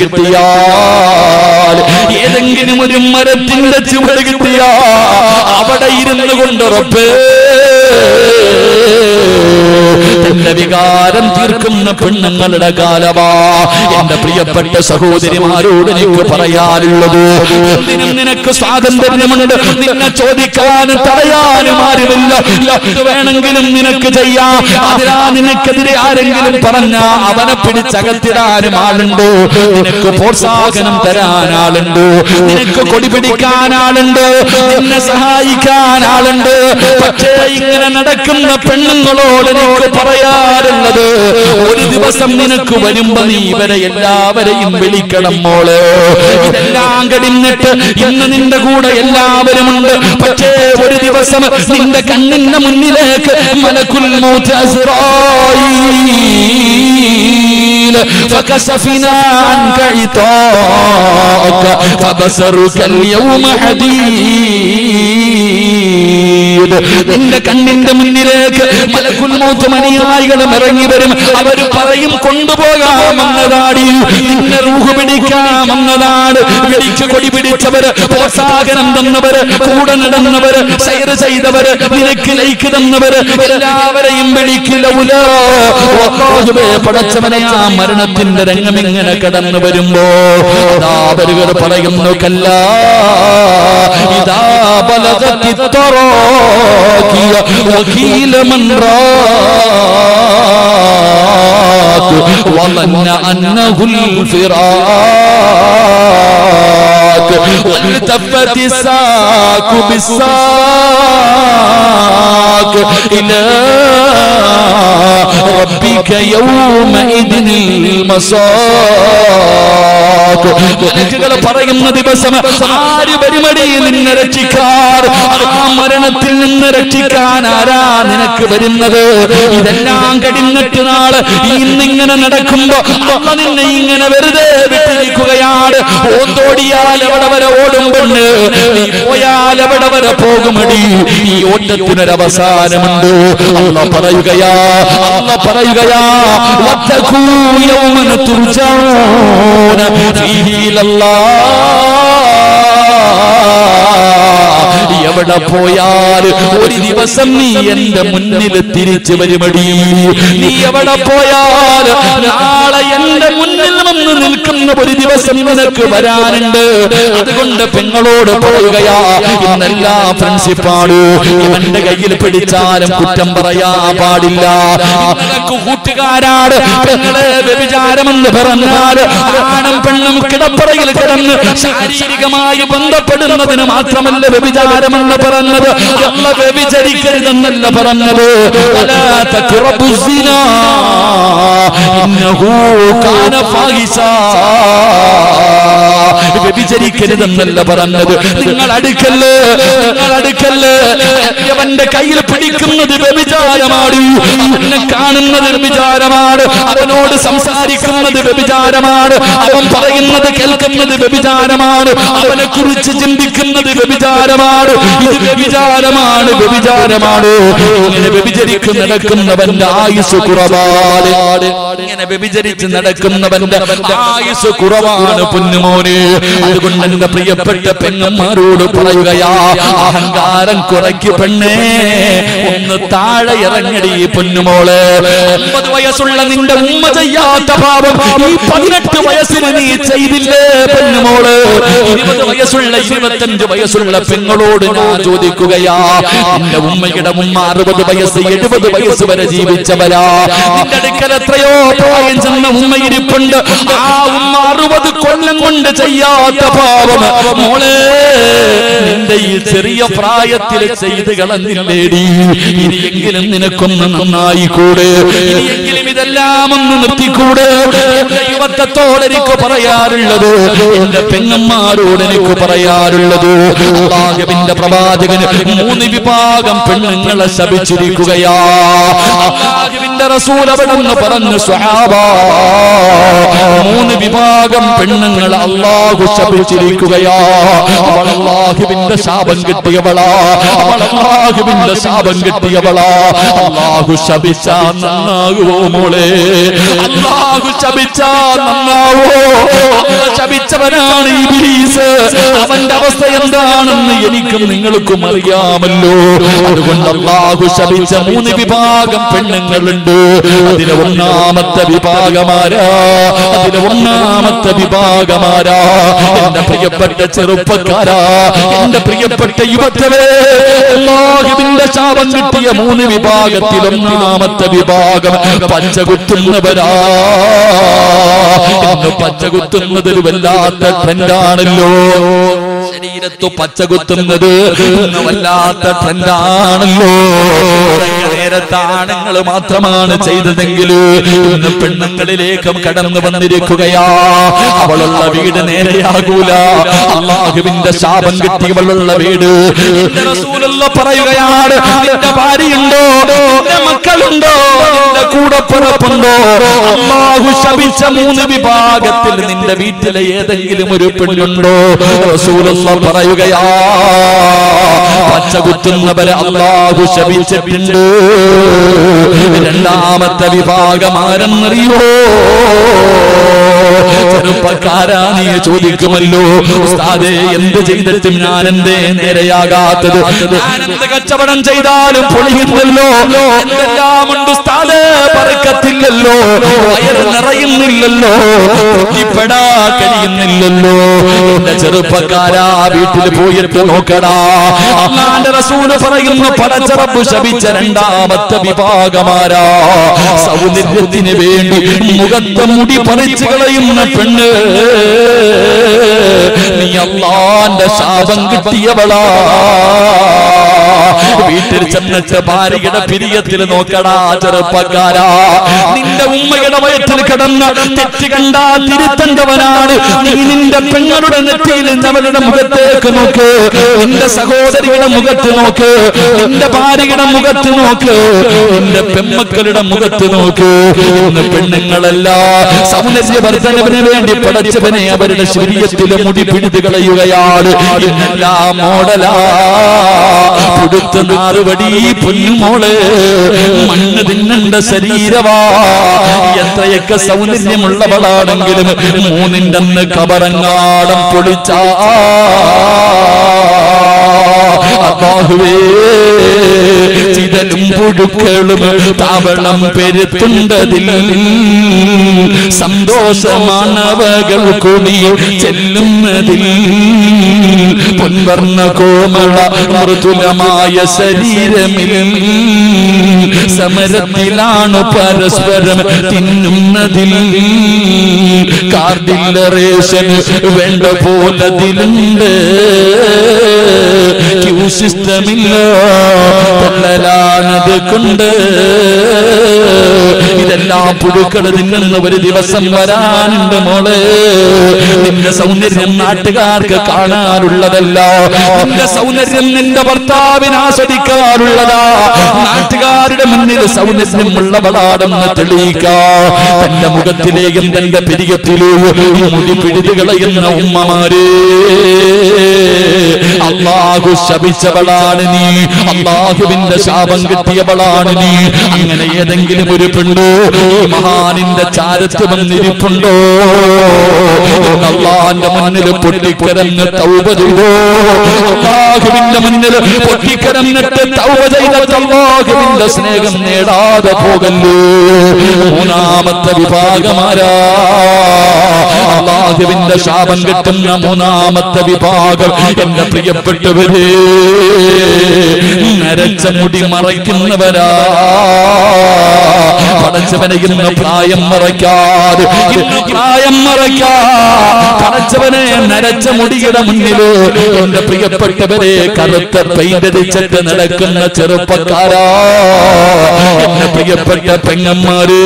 കിട്ടിയാൽ ഏതെങ്കിലും ഒരു മരത്തിന്റെ ചുവട് കിട്ടിയാ അവിടെ ഇരുന്ന് കൊണ്ട് ഉറപ്പേ തന്റെ വികാരം തീർക്കുന്ന പെണ്ണുങ്ങളുടെ കാലമാ എന്റെ പ്രിയപ്പെട്ട സഹോദരിമാരോട് എനിക്ക് പറയാനുള്ളത് എന്തിനും നിനക്ക് സ്വാതന്ത്ര്യമുണ്ട് നിന്നെ ചോദിക്കാനും തടയാനും ആരുമില്ല എന്ത് വേണമെങ്കിലും നിനക്ക് ചെയ്യാം അതിനാ നിനക്കെതിരെ ആരെങ്കിലും പറഞ്ഞ അവനെ പിടിച്ചകത്തിടാനും ആളുണ്ട് നിനക്ക് പ്രോത്സാഹനം തരാൻ ആളുണ്ട് നിനക്ക് കൊടി പിടിക്കാൻ ആളുണ്ട് നിന്നെ സഹായിക്കാൻ ആളുണ്ട് പക്ഷേ ഇങ്ങനെ നടക്കുന്ന പെണ്ണുങ്ങളോട് എനിക്ക് പറയാറുള്ളത് ഒരു ദിവസം നിനക്ക് വരുമ്പോ നീ ഇവരെ എല്ലാവരെയും വിളിക്കണം മോള് ഇതെല്ലാം കഴിഞ്ഞിട്ട് ഇന്ന് നിന്റെ കൂടെ എല്ലാവരും ഉണ്ട് പക്ഷേ ഒരു ദിവസം നിന്റെ കണ്ണിന്റെ മുന്നിലേക്ക് മലക്കുൽ മൗത്ത് അസ്റായീൽ فكشفنا عنك عطاءك فبصرك اليوم حديد നിന്റെ കണ്ണിന്റെ മുന്നിലേക്ക് മലക്കുൽ മൗത്ത് മണിയായികളും ഇറങ്ങി വരും അവര് പറയും കൊണ്ടുപോകാമെന്നതാടി നിന്നെ റൂഹ് പിടിക്കാമെന്നതാണ് പിടിച്ചു കൊടി പിടിച്ചവര് പ്രോത്സാഹനം തന്നവര് കൂടെ നടന്നവര് ഷെയർ ചെയ്തവര് നിനക്ക് ലൈക്ക് തന്നവര് എല്ലാവരെയും വിളിക്കില്ല പടച്ചവനെ ആ മരണത്തിന്റെ രംഗം ഇങ്ങനെ കടന്നു വരുമ്പോ അതാ അവരുകൾ പറയുന്നു കല്ല ഇതാ ബലഗത്തി തറാക്കിയ വകീല മൻ റാക്ക് وظن أنه الفراق والتفت الساق بالساق إلى ربك يومئذ المساق മലക്കുകൾ പറയുന്ന ദിവസം ആര് പരിമടി നിന്നെ രക്ഷിക്കാൻ ആ മരണത്തിൽ നിന്ന് രക്ഷിക്കാൻ ആരാ നിനക്ക് വരുന്നത് ഇതെല്ലാം കഴിഞ്ഞിട്ട് നാള് ഇന്നിങ്ങനെ നടക്കുമ്പോ അമ്മ നിന്നെ ഇങ്ങനെ വെറുതെ വിട്ടിരിക്കുകയാണ് ഓന്തോടിയാൽ എവിടെ വരെ ഓടും പെണ്ണ് നീ പോയാൽ എവിടെ വരെ പോകുമടി ഈ ഓട്ടത്തിനൊരവസാനമുണ്ട് അല്ല പറയുകയാ അല്ല പറയുകയാ വത്തഖൂ യൗമൻ തുർജഊന ഫീഹി ഇലല്ലാഹ് എവിടെ പോയാൽ ഒരു ദിവസം നീ എന്റെ മുന്നിൽ തിരിച്ചു വരുമടി നീ എവിടെ പോയാൽ നാളെ എന്റെ മുന്നിൽ നിൽക്കുന്ന ഒരു ദിവസം നിനക്ക് വരാനുണ്ട് അതുകൊണ്ട് പെങ്ങളോട് പറയുകയാ ഇന്നെല്ലാ പ്രിൻസിപ്പാളും ഇവന്റെ കയ്യിൽ പിടിച്ചാലും കുറ്റം പറയാ പാടില്ല നിനക്ക് കൂട്ടുകാരാണ് പെങ്ങളെ വ്യഭിചാരമെന്ന് പറഞ്ഞാൽ ആണും പെണ്ണും കിടപ്പറയിൽ കിടന്ന് ശാരീരികമായി ബന്ധപ്പെടുന്നതിന് മാത്രമല്ല വ്യഭിചാരമെന്ന് പറഞ്ഞത് അല്ല വ്യഭിചരിക്കരുതെന്നല്ല പറഞ്ഞത് വലാ തഖ്റബു സിനാ ഇന്നഹു കാന ഫാഹിശാ വ്യഭിചരിക്കരുതെന്നല്ല പറഞ്ഞത് നിങ്ങൾ അടുക്കല്ല് നിങ്ങൾ അടുക്കല്ല് അവന്റെ കയ്യിൽ പിടിക്കുന്നത് വ്യഭിചാരമാണ് അവനെ കാണുന്നത് വ്യഭിചാരമാണ് അവനോട് സംസാരിക്കുന്നത് വ്യഭിചാരമാണ് അവൻ പറയുന്നത് കേൾക്കുന്നത് വ്യഭിചാരമാണ് അവനെ കുറിച്ച് ചിന്തിക്കുന്നത് വ്യഭിചാരമാണ് ഇത് വ്യഭിചാരമാണ് വ്യഭിചാരമാണ് ഇങ്ങനെ വ്യഭിചരിക്ക് നടക്കുന്നവന്റെ ആയുസ് കുറവാണ് ഇങ്ങനെ വ്യഭിചരിച്ച് നടക്കുന്നവന്റെ ആയുസ് കുറവാണ് പൊന്നുമോന് അതുകൊണ്ട് എന്റെ പ്രിയപ്പെട്ട പെങ്ങന്മാരോട് പറയുകയാ അഹങ്കാരം കുറയ്ക്ക് പെണ്ണേ ഒന്ന് താഴെ ഇറങ്ങടി പൊന്നുമോള് ഒമ്പത് വയസ്സുള്ള നിന്റെ ഉമ്മ ചെയ്യാത്ത പാപം ഈ പതിനെട്ട് വയസ്സിന് നീ ചെയ്തില്ലേ പെണ്ണുമോള് ഇരുപത് വയസ്സുള്ള ഇരുപത്തഞ്ച് വയസ്സുള്ള പെങ്ങളോട് ഞാൻ ചോദിക്കുകയാ നിന്റെ ഉമ്മയുടെ ഉമ്മ അറുപത് വയസ്സ് എഴുപത് വയസ്സ് വരെ ജീവിച്ചവരാ നിന്റെ അടുക്കൽ എത്രയോ പ്രായം ചെന്ന ഉമ്മ ഇരിപ്പുണ്ട് ആ ഉമ്മ അറുപത് കൊല്ലം കൊണ്ട് ചെയ്യാത്ത പാപം മോളെ നിന്റെ ഈ ചെറിയ പ്രായത്തിൽ ചെയ്ത് കളഞ്ഞില്ലേടി ഇനിയെങ്കിലും നിനക്കൊന്ന് നന്നായി കൂടെ ഇനിയെങ്കിലും ഇതെല്ലാം ഒന്ന് നിർത്തിക്കൂടെ എന്റെ യുവത്വത്തോട് എനിക്ക് പറയാറുള്ളത് എന്റെ പെങ്ങന്മാരോട് എനിക്ക് പറയാറുള്ളത് അള്ളാഹുവിന്റെ പ്രവാചകന് മൂന്ന് വിഭാഗം പെണ്ണുങ്ങളെ ശപിച്ചിരിക്കുകയാ അള്ളാഹുവിന്റെ റസൂൽ അവിടെ നിന്ന് പറഞ്ഞു സ്വഹാബ മൂന്ന് വിഭാഗം പെണ്ണുങ്ങൾ അള്ളാഹു ശപിച്ചിരിക്കുകയാ അവൾ അള്ളാഹുവിന്റെ ശാപം കിട്ടിയവളാ അവൾ അള്ളാഹുവിന്റെ ശാപം കിട്ടിയവളാ അള്ളാഹു ശപിച്ചാ നന്നാകുവോ മോളെ അള്ളാഹു ശപിച്ചാ നന്നാവോ അള്ള ശപിച്ചവനാണ് ഇബ്ലീസ് അവന്റെ അവസ്ഥ എന്താണെന്ന് എനിക്കും നിങ്ങൾക്കും അറിയാമല്ലോ അതുകൊണ്ട് അള്ളാഹു ശപിച്ച മൂന്ന് വിഭാഗം പെണ്ണുങ്ങളുണ്ട് അതിലെ ഒന്നാമത്തെ വിഭാഗമാരാ അതിലെ ഒന്നാമത്തെ വിഭാഗമാരാ എന്റെ പ്രിയപ്പെട്ട ചെറുപ്പക്കാരാ എന്റെ പ്രിയപ്പെട്ട യുവത്വേ അള്ളാഹുവിന്റെ ശാപം കിട്ടിയ മൂന്ന് വിഭാഗത്തിൽ ഒന്നാമത്തെ വിഭാഗം പച്ച കുത്തുന്നവരാ ഇന്ന് പച്ച കുത്തുന്നത് ഒരു വല്ലാത്ത ട്രെൻഡാണല്ലോ ശരീരത്ത് പച്ച കുത്തുന്നത് ഇന്ന് വല്ലാത്ത ട്രെൻഡാണല്ലോ നേരത്തെ ആണുങ്ങൾ മാത്രമാണ് ചെയ്തതെങ്കിൽ ഇന്ന് പെണ്ണുങ്ങളിലേക്കും കടന്നു വന്നിരിക്കുകയാ അവളുള്ള വീട് നേരെയാകൂല അള്ളാഹുവിന്റെ ശാപം കിട്ടിയവളുള്ള വീട് എന്റെ റസൂലുള്ള പറയുകയാണ് നിന്റെ ഭാര്യയുണ്ടോ നിന്റെ മക്കളുണ്ടോ നിന്റെ കൂടപ്പിറപ്പുണ്ടോ അള്ളാഹു ശപിച്ച മൂന്ന് വിഭാഗത്തിൽ നിന്റെ വീട്ടിലെ ഏതെങ്കിലും ഒരു പെണ്ണുണ്ടോ റസൂലുള്ള പറയുകയാ പച്ച കുത്തുന്നവരെ അള്ളാഹു ശപിച്ചിട്ടുണ്ട് രണ്ടാമത്തെ വിഭാഗം ആരെന്നറിയോ ചെറുപ്പക്കാരാ നീ ചോദിക്കുമല്ലോ ഉസ്താദേ എന്ത് ചെയ്തിട്ടും ഞാൻ എന്തേ നേരെയാകാത്തത് ഞാൻ എന്ത് കച്ചവടം ചെയ്താലും പൊളിയുന്നല്ലോ എന്തെല്ലാം ഉണ്ട് ഉസ്താദേ പറക്കത്തില്ലല്ലോ വയറ് നിറയുന്നില്ലല്ലോ തൃപ്തിപ്പെടാ കഴിയുന്നില്ലല്ലോ എന്റെ ചെറുപ്പക്കാരാ വീട്ടിൽ പോയിട്ട് നോക്കടാ അള്ളാന്റെ റസൂല് പറയുന്നു പടച്ചറപ്പ് ശപിച്ച രണ്ടാമത്തെ വിഭാഗമാരാ സൗന്ദര്യത്തിന് വേണ്ടി മുഖത്തെ മുടി പറിച്ചു കളയുന്ന പെണ്ണ് നീ അള്ളാന്റെ ശാപം കിട്ടിയവളാ വീട്ടിൽ ചെന്നിട്ട് ഭാര്യയുടെ പിരിയത്തിൽ നോക്കടാ ചെറുപ്പക്കാരാ നിന്റെ ഉമ്മയുടെ വയറ്റിൽ കിടന്ന തെറ്റ് കണ്ടാ തിരുത്തേണ്ടവനാണ് നീ നിന്റെ പെങ്ങളുടെ നെറ്റിയിൽ അവരുടെ മുഖത്തേക്ക് നോക്ക് നിന്റെ സഹോദരിയുടെ മുഖത്ത് നോക്ക് നിന്റെ ഭാര്യയുടെ മുഖത്ത് നോക്ക് നിന്റെ പെമ്മക്കളുടെ മുഖത്ത് നോക്ക് ഇന്ന് പെണ്ണുങ്ങളല്ല സൗന്ദര്യവർദ്ധനവിന് വേണ്ടി പടച്ചവനെ അവരുടെ ശരീരത്തിലെ മുടി പിടിതു കളയുകയാണ് ഇന്നെല്ലാം മോഡലാ കൊടുത്ത നാറുപടി പൊന്നുമോള് മണ്ണ് തിന്നണ്ട ശരീരവാ എത്രയൊക്കെ സൗന്ദര്യമുള്ളവളാണെങ്കിലും മൂന്നിന്റെ അന്ന് കബറങ്ങാടം പൊളിച്ചാ അള്ളാഹുവേ ചിതലും പുഴുക്കളും താവളം പെരുത്തുണ്ടതിൽ സന്തോഷമാണവകൾ കൂടി ചെല്ലുന്നതിൽ പൊൻവർണ്ണ കോമള മൃദുലമായ ശരീരമിൽ സമരത്തിലാണ് പരസ്പരം തിന്നുന്നതിൽ കാർഡില്ലറേഷൻ വേണ്ട പോലതിലുണ്ട് ക്യൂ സിസ്റ്റമില്ല പൊള്ളലാണത് കൊണ്ട് ഇതെല്ലാം പുഴുക്കൾ തിന്നുന്ന ഒരു ദിവസം വരാനുണ്ട് മോളെ നിന്റെ സൗന്ദര്യം നാട്ടുകാർക്ക് കാണാനുള്ളതല്ല നിന്റെ സൗന്ദര്യം നിന്റെ ഭർത്താവിന് ആസ്വദിക്കാറുള്ളതാ നാട്ടുകാരുടെ മുന്നിൽ സൗന്ദര്യം ഉള്ളവളാണെന്ന് തെളിയിക്കാ തന്റെ മുഖത്തിലെയും തന്റെ പിരികത്തിലെയും മുടി പിടിതു കളയുന്ന ഉമ്മമാരെ അള്ളാഹു ശപിച്ചവളാണ് നീ അള്ളാഹുവിന്റെ ശാപം കിട്ടിയവളാണ് നീ അങ്ങനെ ഏതെങ്കിലും ഒരു പെണ്ണു ഈ മഹാനിന്റെ ചാരത്ത് വന്നിരിപ്പുണ്ടോ അള്ളാന്റെ മുന്നിൽ പൊട്ടിക്കരഞ്ഞ് തൗബ ചെയ്തോ അള്ളാഹുവിന്റെ മുന്നിൽ പൊട്ടിക്കരഞ്ഞിട്ട് തൗബ ചെയ്ത അള്ളാഹുവിന്റെ സ്നേഹം നേടാതെ പോകല്ലോ മൂന്നാമത്തെ വിഭാഗമാരാ അള്ളാഹുവിന്റെ ശാപം കിട്ടുന്ന മൂന്നാമത്തെ വിഭാഗം എന്റെ പ്രിയപ്പെട്ടവരെ നരച്ച മുടി മറയ്ക്കുന്നവരാ പടച്ചവനെ ഇന്ന് പ്രായം മറയ്ക്കാതെ ഇന്ന് പ്രായം മറയ്ക്കാ പടച്ചവനെ നരച്ച മുടിയുടെ മുന്നില് എന്റെ പ്രിയപ്പെട്ടവരെ കറുത്ത പെയിന്റടിച്ചിട്ട് നടക്കുന്ന ചെറുപ്പക്കാരാ എന്റെ പ്രിയപ്പെട്ട പെങ്ങന്മാര്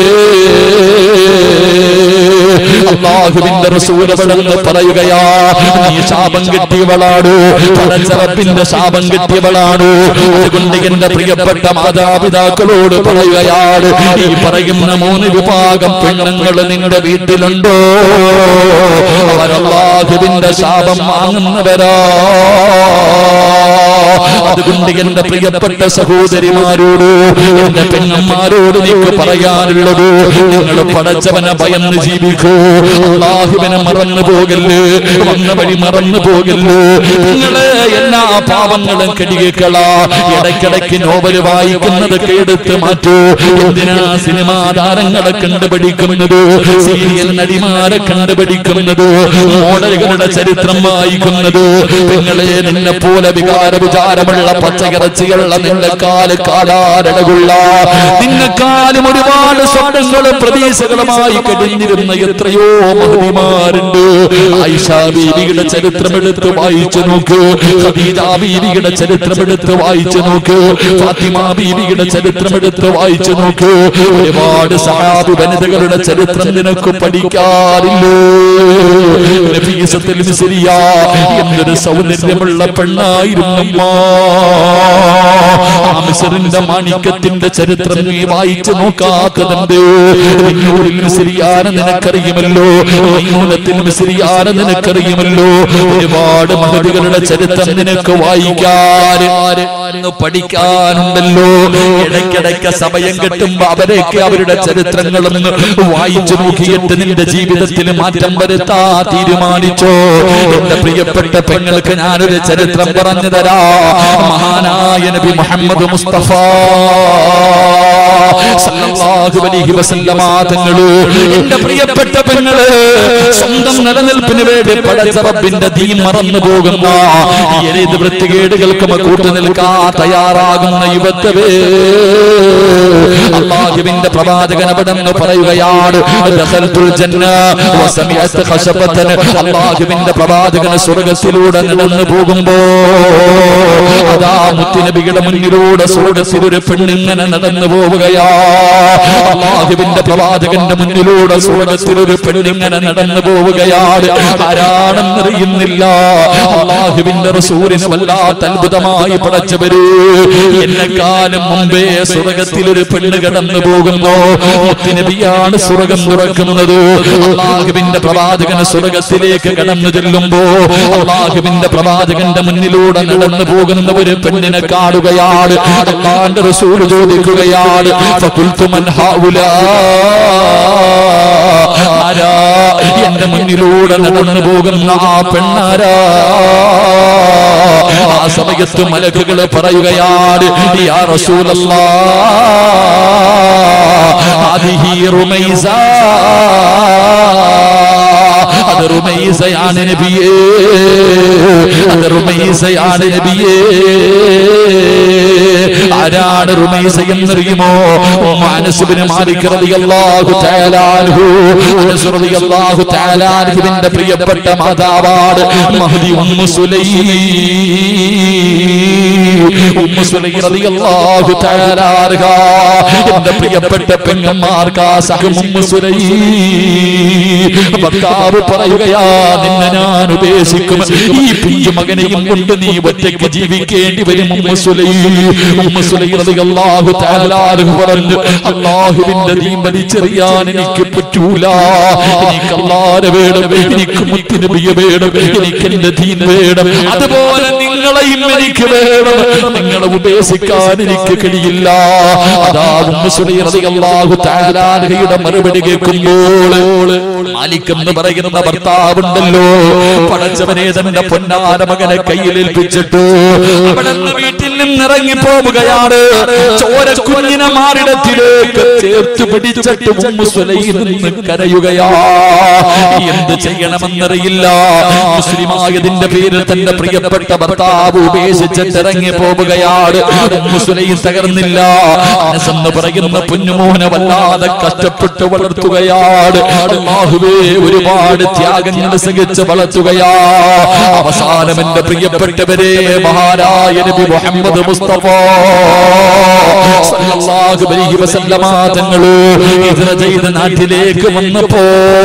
അള്ളാഹുവിന്റെ റസൂലവളെന്ന് പറയുകയാ നീ ശാപം കിട്ടിയവളാണ് പടച്ചറപ്പിന്റെ ശാപം കിട്ടിയവളാണ് അതുകൊണ്ട് എന്റെ പ്രിയപ്പെട്ട മാതാപിതാക്കളോട് പറയുകയാണ് ഈ പറയുന്ന മൂന്ന് വിഭാഗം പെണ്ണുങ്ങൾ നിങ്ങളുടെ വീട്ടിലുണ്ടോ അവരല്ലാഹുവിന്റെ ശാപം വാങ്ങുന്നവരാ അതുകൊണ്ട് എന്റെ പ്രിയപ്പെട്ട സഹോദരിമാരോട് എന്റെ പെങ്ങന്മാരോട് എനിക്ക് പറയാനുള്ളത് നിങ്ങൾ പടച്ചവനെ ഭയന്ന് ജീവിക്കൂ അള്ളാഹുവിനെ മറന്നു പോകല്ലേ വന്ന വഴി മറന്നു പോകല്ലേ നിങ്ങളെ എല്ലാ പാവങ്ങളും കെടികളാ ഇടയ്ക്കിടയ്ക്ക് നോവൽ വായിക്കുന്നതൊക്കെ എടുത്ത് മാറ്റൂ എന്തിനാ സിനിമാ താരങ്ങളെ കണ്ടുപിടിക്കുന്നത് സീരിയൽ നടിമാരെ കണ്ടുപിടിക്കുന്നത് മോഡലുകളുടെ ചരിത്രം വായിക്കുന്നത് നിങ്ങളെ നിന്നെ പോലെ വികാര വിചാരമുള്ള പച്ചയിറച്ചിയുള്ള നിന്റെ കാല് കാലാരടകുള്ള നിന്നെക്കാലും ഒരുപാട് സ്വപ്നങ്ങളും പ്രതീക്ഷകളുമായി കഴിഞ്ഞിരുന്ന എത്രയോ മഹതിമാരുണ്ട് ആയിഷ ബീവിയുടെ ചരിത്രം എടുത്ത് വായിച്ചു നോക്ക് ഖദീജ ബീവിയുടെ ചരിത്രം എടുത്ത് വായിച്ചു നോക്ക് ഫാത്തിമ ബീവിയുടെ ചരിത്രം എടുത്ത് വായിച്ചു നോക്ക് ഒരുപാട് സഹാബി വനിതകളുടെ ചരിത്രം നിനക്ക് പഠിക്കാറില്ലോ നഫീസത്തിൽ മിസ്രിയ എന്നൊരു സൗന്ദര്യമുള്ള പെണ്ണായിരുന്നമ്മ ആ മിസ്റിന്റെ മാണിക്യത്തിന്റെ ചരിത്രം നീ വായിച്ചു നോക്കാത്തതുണ്ട് നിന്നൂരിൽ മിസ്രിയാനെ നിനക്കറിയുമല്ലോ മൈമൂനത്തിൽ മിസ്രിയാനെ നിനക്കറിയുമല്ലോ ഒരുപാട് മഹതികളുടെ ചരിത്രം നിനക്ക് വായിക്കാൻ പഠിക്കാനുണ്ടല്ലോ ഇടയ്ക്കിടയ്ക്ക് സമയം കിട്ടുമ്പോ അവരെയൊക്കെ അവരുടെ ചരിത്രങ്ങളൊന്ന് വായിച്ചു നോക്കിയിട്ട് നിന്റെ ജീവിതത്തിൽ മാറ്റം വരുത്താ തീരുമാനിച്ചോ എന്റെ പ്രിയപ്പെട്ട പെങ്ങൾക്ക് ഞാനൊരു ചരിത്രം പറഞ്ഞു തരാ മഹാനായ നബി മുഹമ്മദ് മുസ്തഫ സല്ലല്ലാഹു അലൈഹി വസല്ലമ തങ്ങള് എന്റെ പ്രിയപ്പെട്ട പെങ്ങള് സ്വന്തം നിലനിൽപ്പിന് വേണ്ടി പടച്ച റബ്ബിന്റെ ദീൻ മറന്നു പോകുന്ന ഏത് വൃത്തികേടുകൾക്കും കൂട്ടു നിൽക്കാ തയ്യാറാകുന്ന യുവത്വേ അള്ളാഹുവിന്റെ പ്രവാചകൻ അവിടെ നിന്ന് പറയുകയാണ് ദഖൽതുൽ ജന്ന വസമിഅത് ഖശബതൻ അള്ളാഹുവിന്റെ പ്രവാചകൻ സ്വർഗ്ഗത്തിലൂടെ നടന്നു പോകുമ്പോ അതാ മുത്തുനബിയുടെ മുന്നിലൂടെ സ്വർഗ്ഗത്തിൽ ഒരു പെണ്ണിങ്ങനെ നടന്നു പോവുകയാ അള്ളാഹുവിന്റെ പ്രവാചകന്റെ മുന്നിലൂടെ സ്വർഗ്ഗത്തിൽ ഒരു പെണ്ണിങ്ങനെ നടന്നു പോവുകയാണ് ആരാണെന്നറിയുന്നില്ല അള്ളാഹുവിന്റെ റസൂലിന് വല്ലാത്ത അത്ഭുതമായി പടച്ചവര് എന്നെക്കാലം മുമ്പേ സ്വർഗത്തിൽ ഒരു പെണ്ണ് കടന്നു പോകുന്നു മുത്തുനബിയാണ് സ്വർഗം തുറക്കുന്നത് അള്ളാഹുവിന്റെ പ്രവാചകൻ സ്വർഗത്തിലേക്ക് കടന്നു ചെല്ലുമ്പോ അള്ളാഹുവിന്റെ പ്രവാചകന്റെ മുന്നിലൂടെ നടന്നു പോകുന്ന ഒരു പെണ്ണിനെ കാണുകയാണ് അള്ളാന്റെ റസൂൽ ചോദിക്കുകയാണ് ഫഖുൽതു മൻ ഹൗലാ ആരാ എന്റെ മുന്നിലൂടെ നടന്നു പോകുന്ന ആ പെണ്ണാരാ ആ സമയം സമയത്ത് മലക്കുകൾ പറയുകയാണ് യാ റസൂലല്ലാ ഹാദിഹി റുമൈസ അത് റുമൈസയാണ് നബിയേ അത് റുമൈസയാണ് നബിയേ ആരാണ് റുമൈസ എന്നറിയുമോ മാനസുബിന് മാലിക് റളിയല്ലാഹു തആല അൻഹു അനസ് റളിയല്ലാഹു തആല അൻഹുവിന്റെ പ്രിയപ്പെട്ട മാതാവാണ് മഹദി ഉമ്മു സുലൈ ഉമ്മു സുലൈ റളിയല്ലാഹു തആല അൻഹ എന്റെ പ്രിയപ്പെട്ട പെങ്ങന്മാർക്ക് സഹം ഉമ്മു സുലൈ ഭർത്താവ് പറയുകയാ നിന്നെ ഞാൻ ഉപേക്ഷിക്കും ഈ പിഞ്ചു മകനെയും കൊണ്ട് നീ ഒറ്റയ്ക്ക് ജീവിക്കേണ്ടി വരും ഉമ്മു സുലൈ ഉമ്മു സുലൈ റളിയല്ലാഹു തആല അൻഹു പറഞ്ഞു അല്ലാഹുവിന്റെ ദീൻ വലിച്ചെറിയാൻ എനിക്ക് പറ്റൂല എനിക്ക് അല്ലാഹുവിനെ വേണം എനിക്ക് മുത്തുനബിയെ വേണം എനിക്ക് എന്റെ ദീൻ വേണം അതുപോലെ നിങ്ങളെയും എനിക്ക് വേണം നിങ്ങളെ ഉപേക്ഷിക്കാൻ എനിക്ക് കഴിയില്ല അതാ ഉമ്മു സുലൈ റളിയല്ലാഹു തആല അൻഹയുടെ മറുപടി കേൾക്കുമ്പോൾ മാലിക് എന്ന് പറയുന്ന ഭർത്താവുണ്ടല്ലോ പടച്ചവനെ തന്റെ പൊന്നാര മകനെ കയ്യിലേൽപ്പിച്ചിട്ട് അവിടെ നിന്ന് വീട്ടിൽ നിന്ന് ഇറങ്ങി പോവുകയാണ് ചോര കുഞ്ഞിനെ മാറിടത്തിലേക്ക് ചേർത്ത് പിടിച്ചിട്ട് ഉമ്മു സുലൈം നിന്ന് കരയുകയാ എന്ത് ചെയ്യണമെന്നറിയില്ല മുസ്ലിമായതിന്റെ പേരിൽ തന്റെ പ്രിയപ്പെട്ട ഭർത്താവ് ഉപേക്ഷിച്ചിട്ട് ഇറങ്ങി പോവുകയാണ് ഉമ്മു സുലൈം തകർന്നില്ല എന്ന് പറയുന്ന പൊന്നുമോനെ വല്ലാതെ കഷ്ടപ്പെട്ട് വളർത്തുകയാണ് അല്ലാഹുവേ ഒരുപാട് ത്യാഗങ്ങൾ സഹിച്ച് വളർത്തുകയാ അവസാനം എന്റെ പ്രിയപ്പെട്ടവരെ മഹാരായ നബി മുഹമ്മദ് മുസ്തഫ സല്ലല്ലാഹു അലൈഹി വസല്ലമ തങ്ങള് ഹിജ്റ ചെയ്ത നാട്ടിലേക്ക് വന്നപ്പോ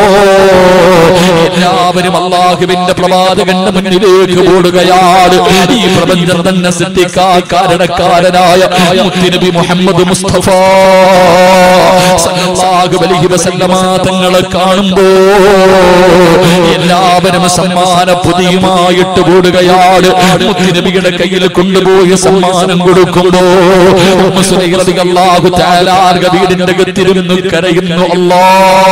എല്ലാവരും അള്ളാഹുവിന്റെ പ്രവാചകന്റെ മുന്നിലേക്ക് ഓടുകയാണ് ഈ പ്രപഞ്ചം തന്നെ സൃഷ്ടിക്കാൻ കാരണക്കാരനായ മുത്തുനബി മുഹമ്മദ് മുസ്തഫ സല്ലല്ലാഹു അലൈഹി വസല്ലമ തങ്ങളെ കാണുമ്പോ എല്ലാവരും സമ്മാന പൊതിയുമായിട്ട് കൂടുകയാണ് മുത്തുനബിയുടെ കയ്യിൽ കൊണ്ടുപോയി സമ്മാനം കൊടുക്കുമ്പോ ഉമ്മു സുലൈഖ റളിയല്ലാഹു തആല ആർഗ വീടിന്റെ അകത്തിരുന്ന് കരയുന്നു അല്ലാ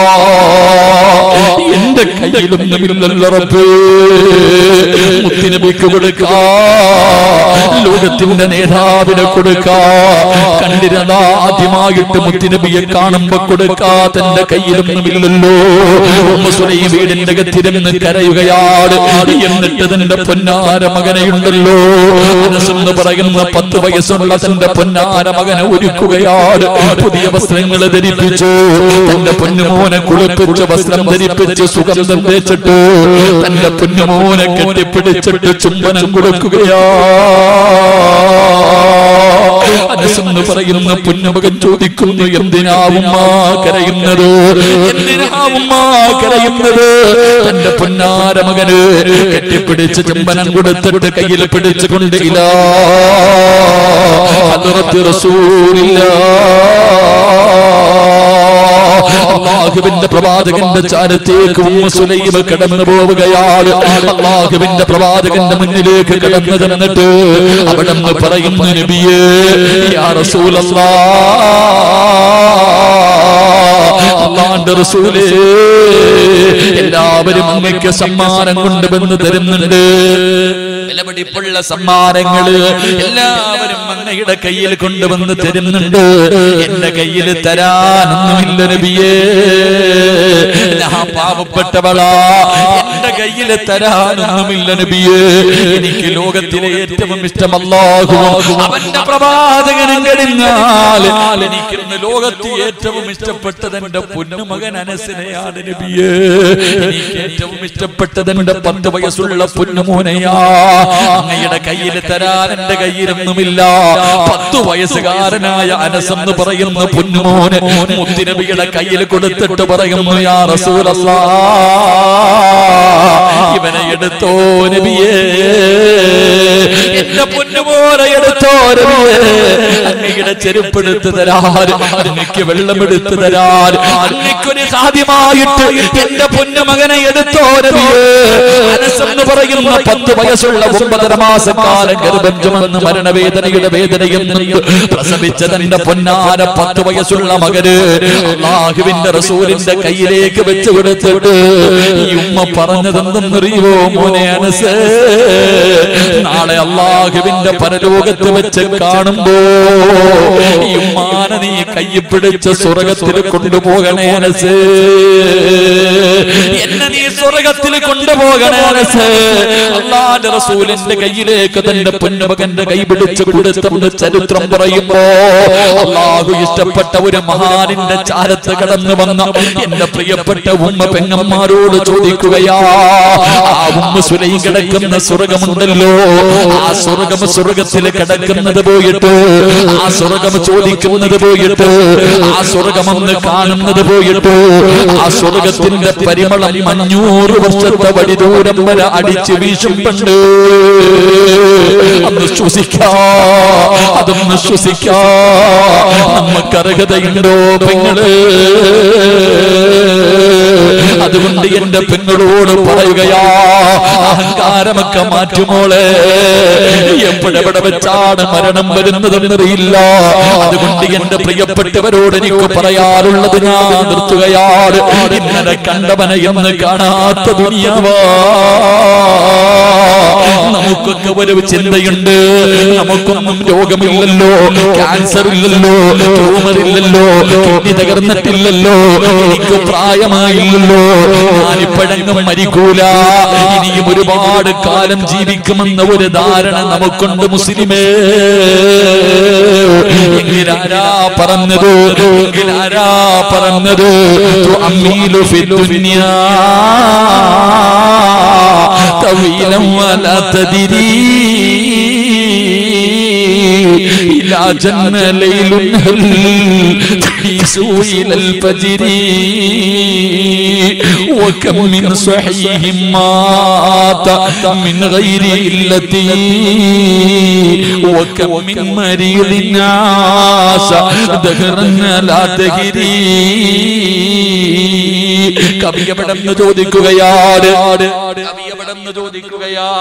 എന്റെ കയ്യിലൊന്നുമില്ലല്ലോ റബ്ബേ മുത്തുനബിക്ക് കൊടുക്കാ ലോകത്തിന്റെ നേതാവിനെ കൊടുക്കാ കണ്ടിരുന്ന ആദ്യമായിട്ട് മുത്തുനബിയെ കാണുമ്പോ കൊടുക്കാ തന്റെ കയ്യിലൊന്നുമില്ലല്ലോ ഉമ്മു സുലൈഖ വീടിന്റെ അകത്തിരുന്ന് കരയുകയാണ് എന്നിട്ട് തന്റെ പൊന്നാര മകനെയുണ്ടല്ലോ മനസ്സെന്ന് പറയുന്ന പത്ത് വയസ്സുള്ള തന്റെ പൊന്നാര മകനെ ഒരുക്കുകയാണ് പുതിയ വസ്ത്രങ്ങൾ ധരിപ്പിച്ചു തന്റെ പൊന്നുമോനെ കുളിപ്പിച്ച് വസ്ത്രം ധരിപ്പിച്ച് സുഗന്ധം തേച്ചിട്ട് തന്റെ പൊന്നുമോനെ കെട്ടിപ്പിടിച്ചിട്ട് ചുംബനം കൊടുക്കുകയാ മനസ്സെന്ന് പറയുന്ന പൊന്നുമകൻ ചോദിക്കുന്നു എന്തിനാവുമ്മ കരയുന്നത് എന്തിനാവുമ്മ കരയുന്നത് തന്റെ പൊന്നാര മകന് കെട്ടിപ്പിടിച്ച് ചുംബനം കൊടുത്തിട്ട് കയ്യിൽ പിടിച്ചുകൊണ്ട് ഇല്ല ഹദ്റത്ത് റസൂലില്ലാ അള്ളാഹുവിന്റെ പ്രവാചകന്റെ ചാരത്തേക്ക് ഉമ്മു സുലൈമ കടന്നു പോവുകയാണ് അള്ളാഹുവിന്റെ പ്രവാചകന്റെ മുന്നിലേക്ക് കടന്നു ചെന്നിട്ട് അവിടെ നിന്ന് പറയുന്നു നബിയേ യാ റസൂലല്ലാ അള്ളാന്റെ റസൂലേ എല്ലാവരും അങ്ങയ്ക്ക് സമ്മാനം കൊണ്ടുവന്ന് തരുന്നുണ്ട് വിലപിടിപ്പുള്ള സമ്മാനങ്ങള് എല്ലാവരും അങ്ങയുടെ കയ്യിൽ കൊണ്ടുവന്ന് തരുന്നുണ്ട് എന്റെ കയ്യിൽ തരാനൊന്നുമില്ല നബിയേ ഞാൻ പാവപ്പെട്ടവളാ എന്റെ കയ്യിൽ തരാനൊന്നുമില്ല നബിയേ എനിക്ക് ലോകത്തിലെ ഏറ്റവും ഇഷ്ടം അല്ലാഹു അവന്റെ പ്രവാചകനും കഴിഞ്ഞാൽ എനിക്കിന്ന് ലോകത്തിൽ ഏറ്റവും ഇഷ്ടപ്പെട്ടത് എന്റെ പൊന്നുമകൻ അനസിനെയാണ് നബിയേ എനിക്ക് ഏറ്റവും ഇഷ്ടപ്പെട്ടത് എന്റെ പത്ത് വയസ്സുള്ള പൊന്നുമോനെയാ അങ്ങയുടെ കയ്യിൽ തരാൻ എന്റെ കയ്യിലൊന്നുമില്ല പത്ത് വയസ്സുകാരനായ അനസ് എന്ന് പറയുന്ന പൊന്നുമോന് മുത്തിനബിയുടെ കയ്യിൽ കൊടുത്തിട്ട് പറയുന്നു യാ റസൂലല്ലാ ഇവനെ എടുത്തോ നബിയേ എന്റെ പൊന്നുമോനെ എടുത്തോ നബിയേ അങ്ങ് അങ്ങയുടെ ചെരുപ്പെടുത്ത് തരാൻ അങ്ങക്ക് വെള്ളമെടുത്ത് തരാൻ അങ്ങക്കൊരു സാധ്യമായിട്ട് എന്റെ പൊന്നുമകനെ എടുത്തോ നബിയേ അനസെന്ന് പറയുന്ന പത്ത് വയസ്സുള്ള ഒമ്പതര മാസക്കാലം ഗർഭം ചുമന്ന് മരണവേദനയുടെ വേദനയും നിന്ന് പ്രസവിച്ച തന്റെ പൊന്നാന പത്ത് വയസ്സുള്ള മകന് അള്ളാഹുവിന്റെ റസൂലിന്റെ കയ്യിലേക്ക് വെച്ച് കൊടുത്തിട്ട് ഈ ഉമ്മ പറഞ്ഞതെന്തെന്നറിയുവോ മോനെ അനസ് നാളെ അള്ളാഹുവിന്റെ പരലോകത്ത് വെച്ച് കാണുമ്പോ ഈ ഉമ്മാനെ നീ കയ്യിൽ പിടിച്ച് സ്വർഗത്തിൽ കൊണ്ടുപോകണേ അനസ് എന്നെ നീ സ്വർഗത്തിൽ കൊണ്ടുപോകണേ അനസ് അള്ളാന്റെ റസൂലിന്റെ കയ്യിലേക്ക് തന്റെ പൊന്നുമകന്റെ കൈ പിടിച്ച് കൊടുത്തത് ചരിത്രം പറയുമ്പോ അള്ളാഹു ഇഷ്ടപ്പെട്ട ഒരു മഹാനിന്റെ ചാരത്ത് കടന്നു വന്ന എന്റെ പ്രിയപ്പെട്ട ഉമ്മ പെങ്ങന്മാരോട് ചോദിക്കുകയാ ആ ഉമ്മ സുലൈ കിടക്കുന്ന സ്വർഗമുണ്ടല്ലോ ആ സ്വർഗം സ്വർഗത്തിൽ കിടക്കുന്നത് പോയിട്ട് ആ സ്വർഗം ചോദിക്കുന്നത് പോയിട്ട് ആ സ്വർഗമെന്ന് കാണുന്നത് പോയിട്ട് ആ സ്വർഗത്തിന്റെ പരിമളം അഞ്ഞൂറ് വർഷത്തെ വടിദൂരം വരെ അടിച്ച് വീശുന്നുണ്ട് അന്ന് ശ്വസിക്കാ അതൊന്ന് ശ്വസിക്കാ നമുക്ക് അർഹതയുണ്ടോ പെങ്ങള് അതുകൊണ്ട് എന്റെ പെങ്ങളോട് പറയുകയാ അഹങ്കാരമൊക്കെ മാറ്റുമോളെ എപ്പോഴെവിടെ വെച്ചാണ് മരണം വരുന്നതെന്നറിയില്ല അതുകൊണ്ട് എന്റെ പ്രിയപ്പെട്ടവരോട് എനിക്ക് പറയാറുള്ളത് ഞാൻ നിർത്തുകയാണ് ഇന്നലെ കണ്ടവനെ എന്ന് കാണാത്ത ദുനിയാവാ നമുക്കൊക്കെ ഒരു ചിന്തയുണ്ട് നമുക്കൊന്നും രോഗമില്ലല്ലോ ക്യാൻസർ ഇല്ലല്ലോ ട്യൂമർ ഇല്ലല്ലോ കിഡ്നി തകർന്നിട്ടില്ലല്ലോ എനിക്ക് പ്രായമായില്ലല്ലോ ഞാനിപ്പോഴെങ്ങും മരിക്കൂല ഇനിയും ഒരുപാട് കാലം ജീവിക്കുമെന്ന ഒരു ധാരണ നമുക്കുണ്ട് മുസ്ലിമേ എങ്കിലാരാ പറഞ്ഞത് എങ്കിലാരാ പറഞ്ഞത് അമ്മീലു ഫി ദുനിയാ طويلا ولا تدري إلى جن ليل هل تحيس إلى الفجر وكم من صحيح مات من غير علة وكم من مريض عاش دهرا لا تهري കവി എവിടെന്ന് ചോദിക്കുകയാണ് കവി എവിടെന്ന് ചോദിക്കുകയാ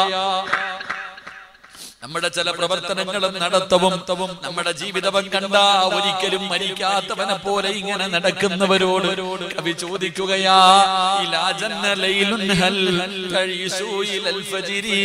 നമ്മുടെ ചില പ്രവർത്തനങ്ങളും നടത്തവും നമ്മുടെ ജീവിതവും കണ്ട ഒരിക്കലും മരിക്കാത്തവനെ പോലെ ഇങ്ങനെ നടക്കുന്നവരോട് കവി ചോദിക്കുകയാ ഇലാ ജന്ന ലൈലുൻ ഹൽ തഴീസു ഇലൽ ഫജ്രി.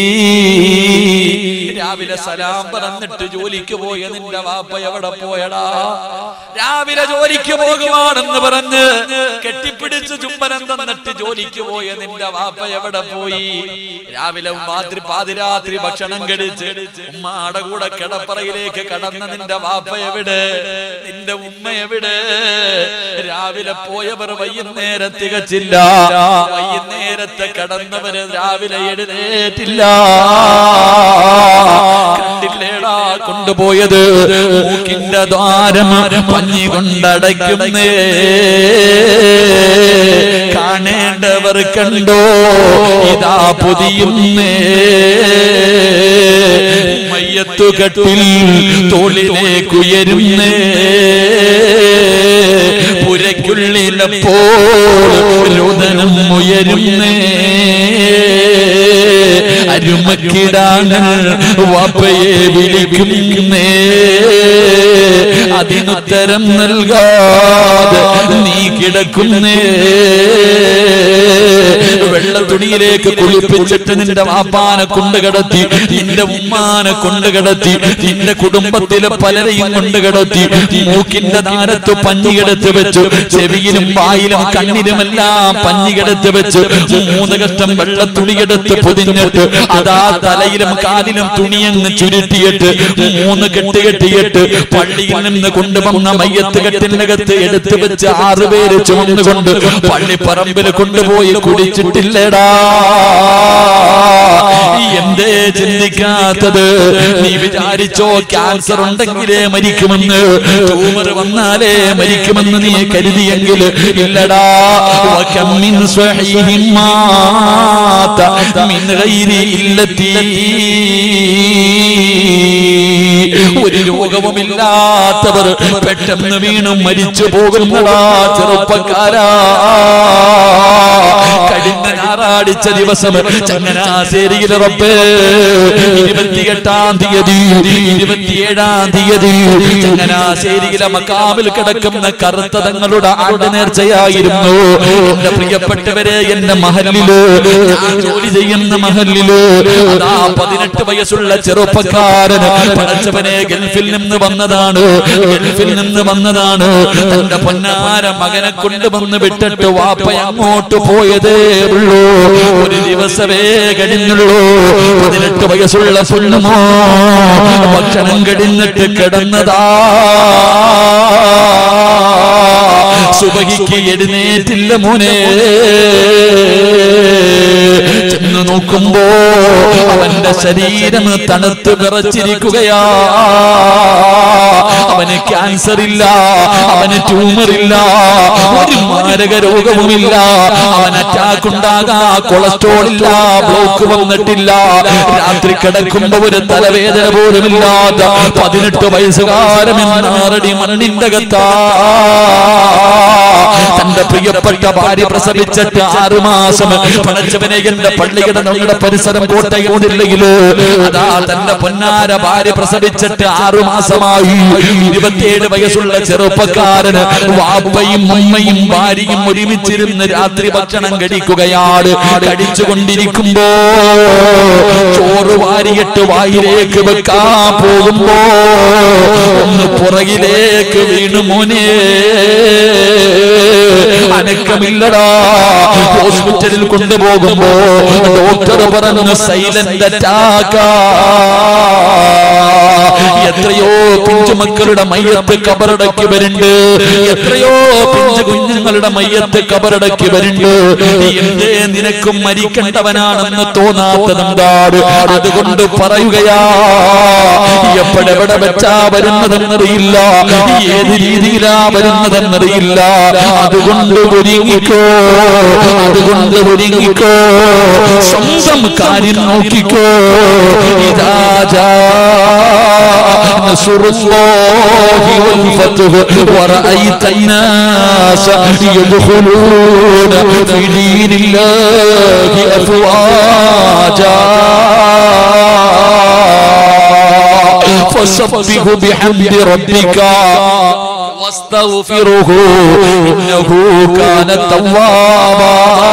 രാവിലെ സലാം പറഞ്ഞിട്ട് ജോലിക്ക് പോയ നിന്റെ വാപ്പ എവിടെ പോയടാ രാവിലെ ജോലിക്ക് പോകുവാണെന്ന് പറഞ്ഞ് കെട്ടിപ്പിടിച്ച് ചുംബനം തന്നിട്ട് ജോലിക്ക് പോയ നിന്റെ വാപ്പ എവിടെ പോയി രാവിലെ മാതൃ പാതിരാത്രി ഭക്ഷണം കഴിച്ച് ഉമ്മയുടെ കൂടെ കിടപ്പറയിലേക്ക് കടന്ന നിന്റെ വാപ്പ എവിടെ നിന്റെ ഉമ്മ എവിടെ രാവിലെ പോയവർ വൈകുന്നേരം തികച്ചില്ല വൈകുന്നേരത്തെ കടന്നവര് രാവിലെ എഴുന്നേറ്റില്ല കണ്ടില്ലേടാ കൊണ്ടുപോയത് മൂക്കിന്റെ ദ്വാരം പഞ്ഞി കൊണ്ടടയ്ക്കുന്നേ കാണേണ്ടവർ കണ്ടോ ഇതാ പൊതിയുന്നേ മയ്യത്തുകട്ടിൽ തോളിലേക്കുയരുന്നേ പുരയ്ക്കുള്ളിലപ്പോൾ രുദനം ഉയരുന്നേ അരുമക്കിടാങ്ങൾ വാപ്പയെ വിളിക്കുന്നേ അതിനുത്തരം നൽകാതെ നീ കിടക്കുന്നേ വെള്ള തുണിയിലേക്ക് കുളിപ്പിച്ചിട്ട് നിന്റെ വാപ്പാനെ കൊണ്ടുകിടത്തി നിന്റെ ഉമ്മാനെ കൊണ്ടുകിടത്തി നിന്റെ കുടുംബത്തിലെ പലരെയും കൊണ്ടുകിടത്തി മൂക്കിന്റെ താരത്ത് പഞ്ഞിയെടുത്ത് വെച്ചു ചെവിയിലും വായിലും കണ്ണിലുമെല്ലാം പഞ്ഞിയെടുത്ത് വെച്ച് മൂന്ന് കഷ്ടം വെള്ള തുണിയെടുത്ത് പൊതിഞ്ഞിട്ട് അതാ തലയിലും കാലിലും തുണിയങ്ങ് ചുരുട്ടിയിട്ട് മൂന്ന് കെട്ട് കെട്ടിയിട്ട് പള്ളിയിൽ നിന്ന് കൊണ്ടുവന്ന മയ്യത്ത് കെട്ടിനകത്ത് എടുത്തു വെച്ച് ആറുപേര് ചുമന്നുകൊണ്ട് പള്ളിപ്പറമ്പിൽ കൊണ്ടുപോയി കുടിച്ചിട്ടില്ലടാ എന്തേ ചിന്തിക്കാത്തത് നീ വിചാരിച്ചോ ക്യാൻസർ ഉണ്ടെങ്കിലേ മരിക്കുമെന്ന് ട്യൂമർ വന്നാലേ മരിക്കുമെന്ന് നീ കരുതിയെങ്കിൽ ഇല്ലടാ വകം മിൻ സ്വഹീഹിൻ മാത മിൻ ഗൈരി ഇല്ലത്തി ഒരു രോഗവും രോഗവുമില്ലാത്തവർ പെട്ടെന്ന് വീണു മരിച്ചു പോകുന്നടാ ചെറുപ്പക്കാരാ കഴിഞ്ഞ ഞായറാഴ്ച ദിവസം ചങ്ങനാശ്ശേരിയിലെ റബ്ബേ ഇരുപത്തിയെട്ടാം തീയതി ഇരുപത്തിയേഴാം തീയതി ചങ്ങനാശ്ശേരിയിലെ മക്കാമിൽ കിടക്കുന്ന കറുത്ത തങ്ങളുടെ ആണ്ട് നേർച്ചയായിരുന്നു എന്റെ പ്രിയപ്പെട്ടവരെ എന്റെ മഹലില് ഞാൻ ജോലി ചെയ്യുന്ന മഹലില് അതാ പതിനെട്ട് വയസ്സുള്ള ചെറുപ്പക്കാരൻ പടച്ചവനെ ഗൾഫിൽ നിന്ന് വന്നതാണ് ഗൾഫിൽ നിന്ന് വന്നതാണ് തന്റെ പൊന്നാര മകനെ കൊണ്ടുവന്ന് വിട്ടിട്ട് വാപ്പ അങ്ങോട്ട് പോയതേ ഉള്ളൂ ഒരു ദിവസമേ കഴിഞ്ഞുള്ളൂ പതിനെട്ട് വയസ്സുള്ള പൊണ്ണുമോ ഭക്ഷണം കഴിഞ്ഞിട്ട് കിടന്നതാ സുബഹിക്ക് എഴുന്നേറ്റില്ല മോനെ ചെന്ന് നോക്കുമ്പോ അവന്റെ ശരീരം തണുത്ത് വിറച്ചിരിക്കുകയാ അവന് ക്യാൻസർ ഇല്ല അവന് ട്യൂമർ ഇല്ല ഒരു മാരക രോഗവുമില്ല അവൻ അറ്റാക്ക് ഉണ്ടാകാ കൊളസ്ട്രോൾ ഇല്ല ബ്ലോക്ക് വന്നിട്ടില്ല രാത്രി കിടക്കുമ്പോ ഒരു തലവേദന പോലുമില്ലാത്ത പതിനെട്ട് വയസ്സുകാരൻ എന്നാറടി മണ്ണിന്റെ അകത്താ തന്റെ പ്രിയപ്പെട്ട ഭാര്യ പ്രസവിച്ചിട്ട് ആറു മാസം പടച്ചവനെ എന്റെ പള്ളിയുടെ നമ്മുടെ പരിസരം കോട്ടയോടില്ലെങ്കില് അതാ തന്റെ പൊന്നാര ഭാര്യ പ്രസവിച്ചിട്ട് ആറു മാസമായി ഇരുപത്തിയേഴ് വയസ്സുള്ള ചെറുപ്പക്കാരന് വാപ്പയും ഉമ്മയും ഭാര്യയും ഒരുമിച്ചിരുന്ന് രാത്രി ഭക്ഷണം കഴിക്കുകയാണ് കഴിച്ചുകൊണ്ടിരിക്കുമ്പോ ചോറ് വാരിയിട്ട് വായിലേക്ക് വെക്കാൻ പോകുമ്പോ ഒന്ന് പുറകിലേക്ക് വീണു മോനെ അനക്കമില്ലടാ ഹോസ്പിറ്റലിൽ കൊണ്ടുപോകുമ്പോ ഡോക്ടർ പറഞ്ഞു സൈലന്റ് അറ്റാക്കാ എത്രയോ പിഞ്ചുമക്കളുടെ മയ്യത്ത് കബറടക്കി വരുന്നുണ്ട് എത്രയോ പിഞ്ചു കുഞ്ഞുങ്ങളുടെ മയ്യത്ത് കബറടക്കി വരുന്നുണ്ട് എന്തേ നിനക്കും മരിക്കേണ്ടവനാണെന്ന് തോന്നാത്തതെന്താണ് അതുകൊണ്ട് പറയുകയാ എപ്പോഴെവിടെ വെച്ചാ വരുന്നതെന്നറിയില്ല ഏത് രീതിയിലാ വരുന്നതെന്നറിയില്ല അതുകൊണ്ട് ഒരുങ്ങിക്കോ അതുകൊണ്ട് ഒരുങ്ങിക്കോ സ്വന്തം കാര്യം നോക്കിക്കോ ഇതാ نصر الله والفتح ورأيت الناس يدخلون في دين الله أفواجا فسبح بحمد ربك واستغفره إنه كان توابا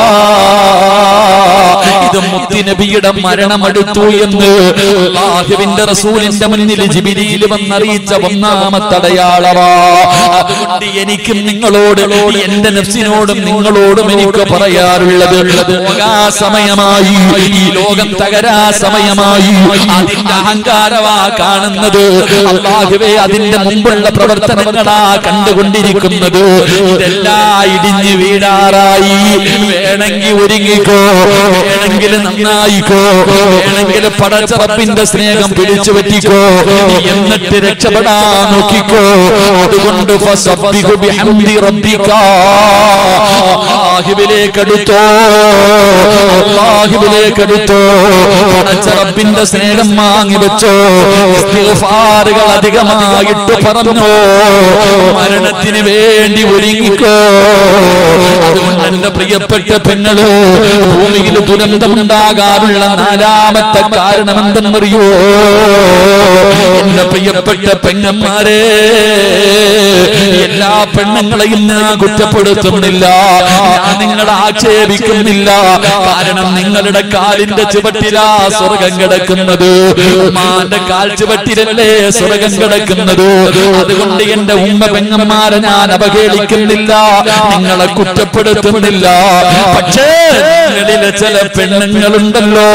ഇത് മുത്തിനബിയുടെ മരണമെടുത്തു എന്ന് അല്ലാഹുവിന്റെ റസൂലിന്റെ മുന്നിൽ ജിബിരിയിൽ വന്നറിയിച്ച ഒന്നാമത്തെ അടയാളമാ അതുകൊണ്ട് എനിക്കും നിങ്ങളോട് എന്റെ നഫ്സിനോടും നിങ്ങളോടും എനിക്ക് പറയാറുള്ളത് പോകാ സമയമായി ഈ ലോകം തകരാ സമയമായി അതിന്റെ അഹങ്കാരമാ കാണുന്നത് അള്ളാഹുവേ അതിന്റെ മുമ്പുള്ള പ്രവർത്തനങ്ങളാ കണ്ടുകൊണ്ടിരിക്കുന്നത് ഇതെല്ലാം ഇടിഞ്ഞു വീഴാറായി വേണമെങ്കിൽ ഒരുങ്ങിക്കോ വേണമെങ്കിൽ നന്നായിക്കോ വേണമെങ്കിൽ പടച്ചറപ്പിന്റെ സ്നേഹം പിടിച്ചു പറ്റിക്കോ എന്നിട്ട് രക്ഷപ്പെടാൻ നോക്കിക്കോ അതുകൊണ്ട് ഫസബ്ബിഹു ബിഹംദി റബ്ബിക അല്ലാഹുവിലേക്ക് അടുത്തോ അല്ലാഹുവിലേക്ക് അടുത്തോ പടച്ചറപ്പിന്റെ സ്നേഹം വാങ്ങി വെച്ചോ ഇസ്തിഗ്ഫാറുകൾ അധികമായിട്ട് പറഞ്ഞോ മരണത്തിന് വേണ്ടി ഒരുങ്ങിക്കോ അതുകൊണ്ട് എന്റെ പ്രിയപ്പെട്ട പെങ്ങള് ഭൂമിയിൽ ദുരന്തമുണ്ടാകാനുള്ള നാലാമത്തെ കാരണം എന്തെന്നറിയോ എന്റെ പ്രിയപ്പെട്ട പെങ്ങന്മാരെ എല്ലാ പെണ്ണുങ്ങളെയും ഞാൻ കുറ്റപ്പെടുത്തുന്നില്ല ഞാൻ നിങ്ങളെ ആക്ഷേപിക്കുന്നില്ല കാരണം നിങ്ങളുടെ കാലിന്റെ ചുവട്ടിലാ സ്വർഗം കിടക്കുന്നത് ഉമ്മാന്റെ കാൽ ചുവട്ടിലല്ലേ സ്വർഗം കിടക്കുന്നത് അതുകൊണ്ട് എന്റെ ഉമ്മ പെങ്ങന്മാരെ ഞാൻ അവഹേളിക്കുന്നില്ല നിങ്ങളെ കുറ്റപ്പെടുത്തുന്നില്ല പക്ഷേ നിങ്ങളിലെ ചില പെണ്ണുങ്ങളുണ്ടല്ലോ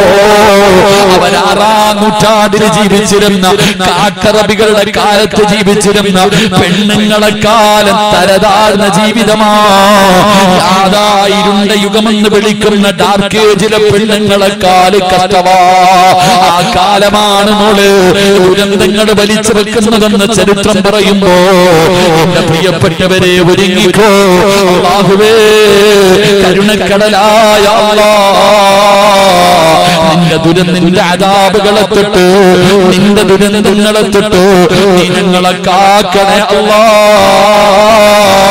അവരാറാം നൂറ്റാണ്ടിൽ ജീവിച്ചിരുന്ന കാക്കറബികളുടെ കാലത്ത് ജീവിച്ചിരുന്ന പെണ്ണുങ്ങളെ കാലം തരതാഴ്ന്ന ജീവിതമാ യാതായിരുണ്ട യുഗമെന്ന് വിളിക്കുന്ന ഡാർക്ക് ഏജിലെ പെണ്ണുങ്ങളെ കാല് കഷ്ടവാ ആ കാലമാണ് മോള് ദുരന്തങ്ങൾ വലിച്ചു വെക്കുന്നതെന്ന് ചരിത്രം പറയുമ്പോ എന്റെ പ്രിയപ്പെട്ടവരെ ഒരുങ്ങിക്കോ അല്ലാഹുവേ കരുണക്കടലായ അല്ലാ നിന്റെ ദുരന്തിന്റെ അതാപുകളെ തൊട്ട് നിന്റെ ദുരന്തങ്ങളെ തൊട്ട് നീ ഞങ്ങളെ കാക്കണേ അല്ലാ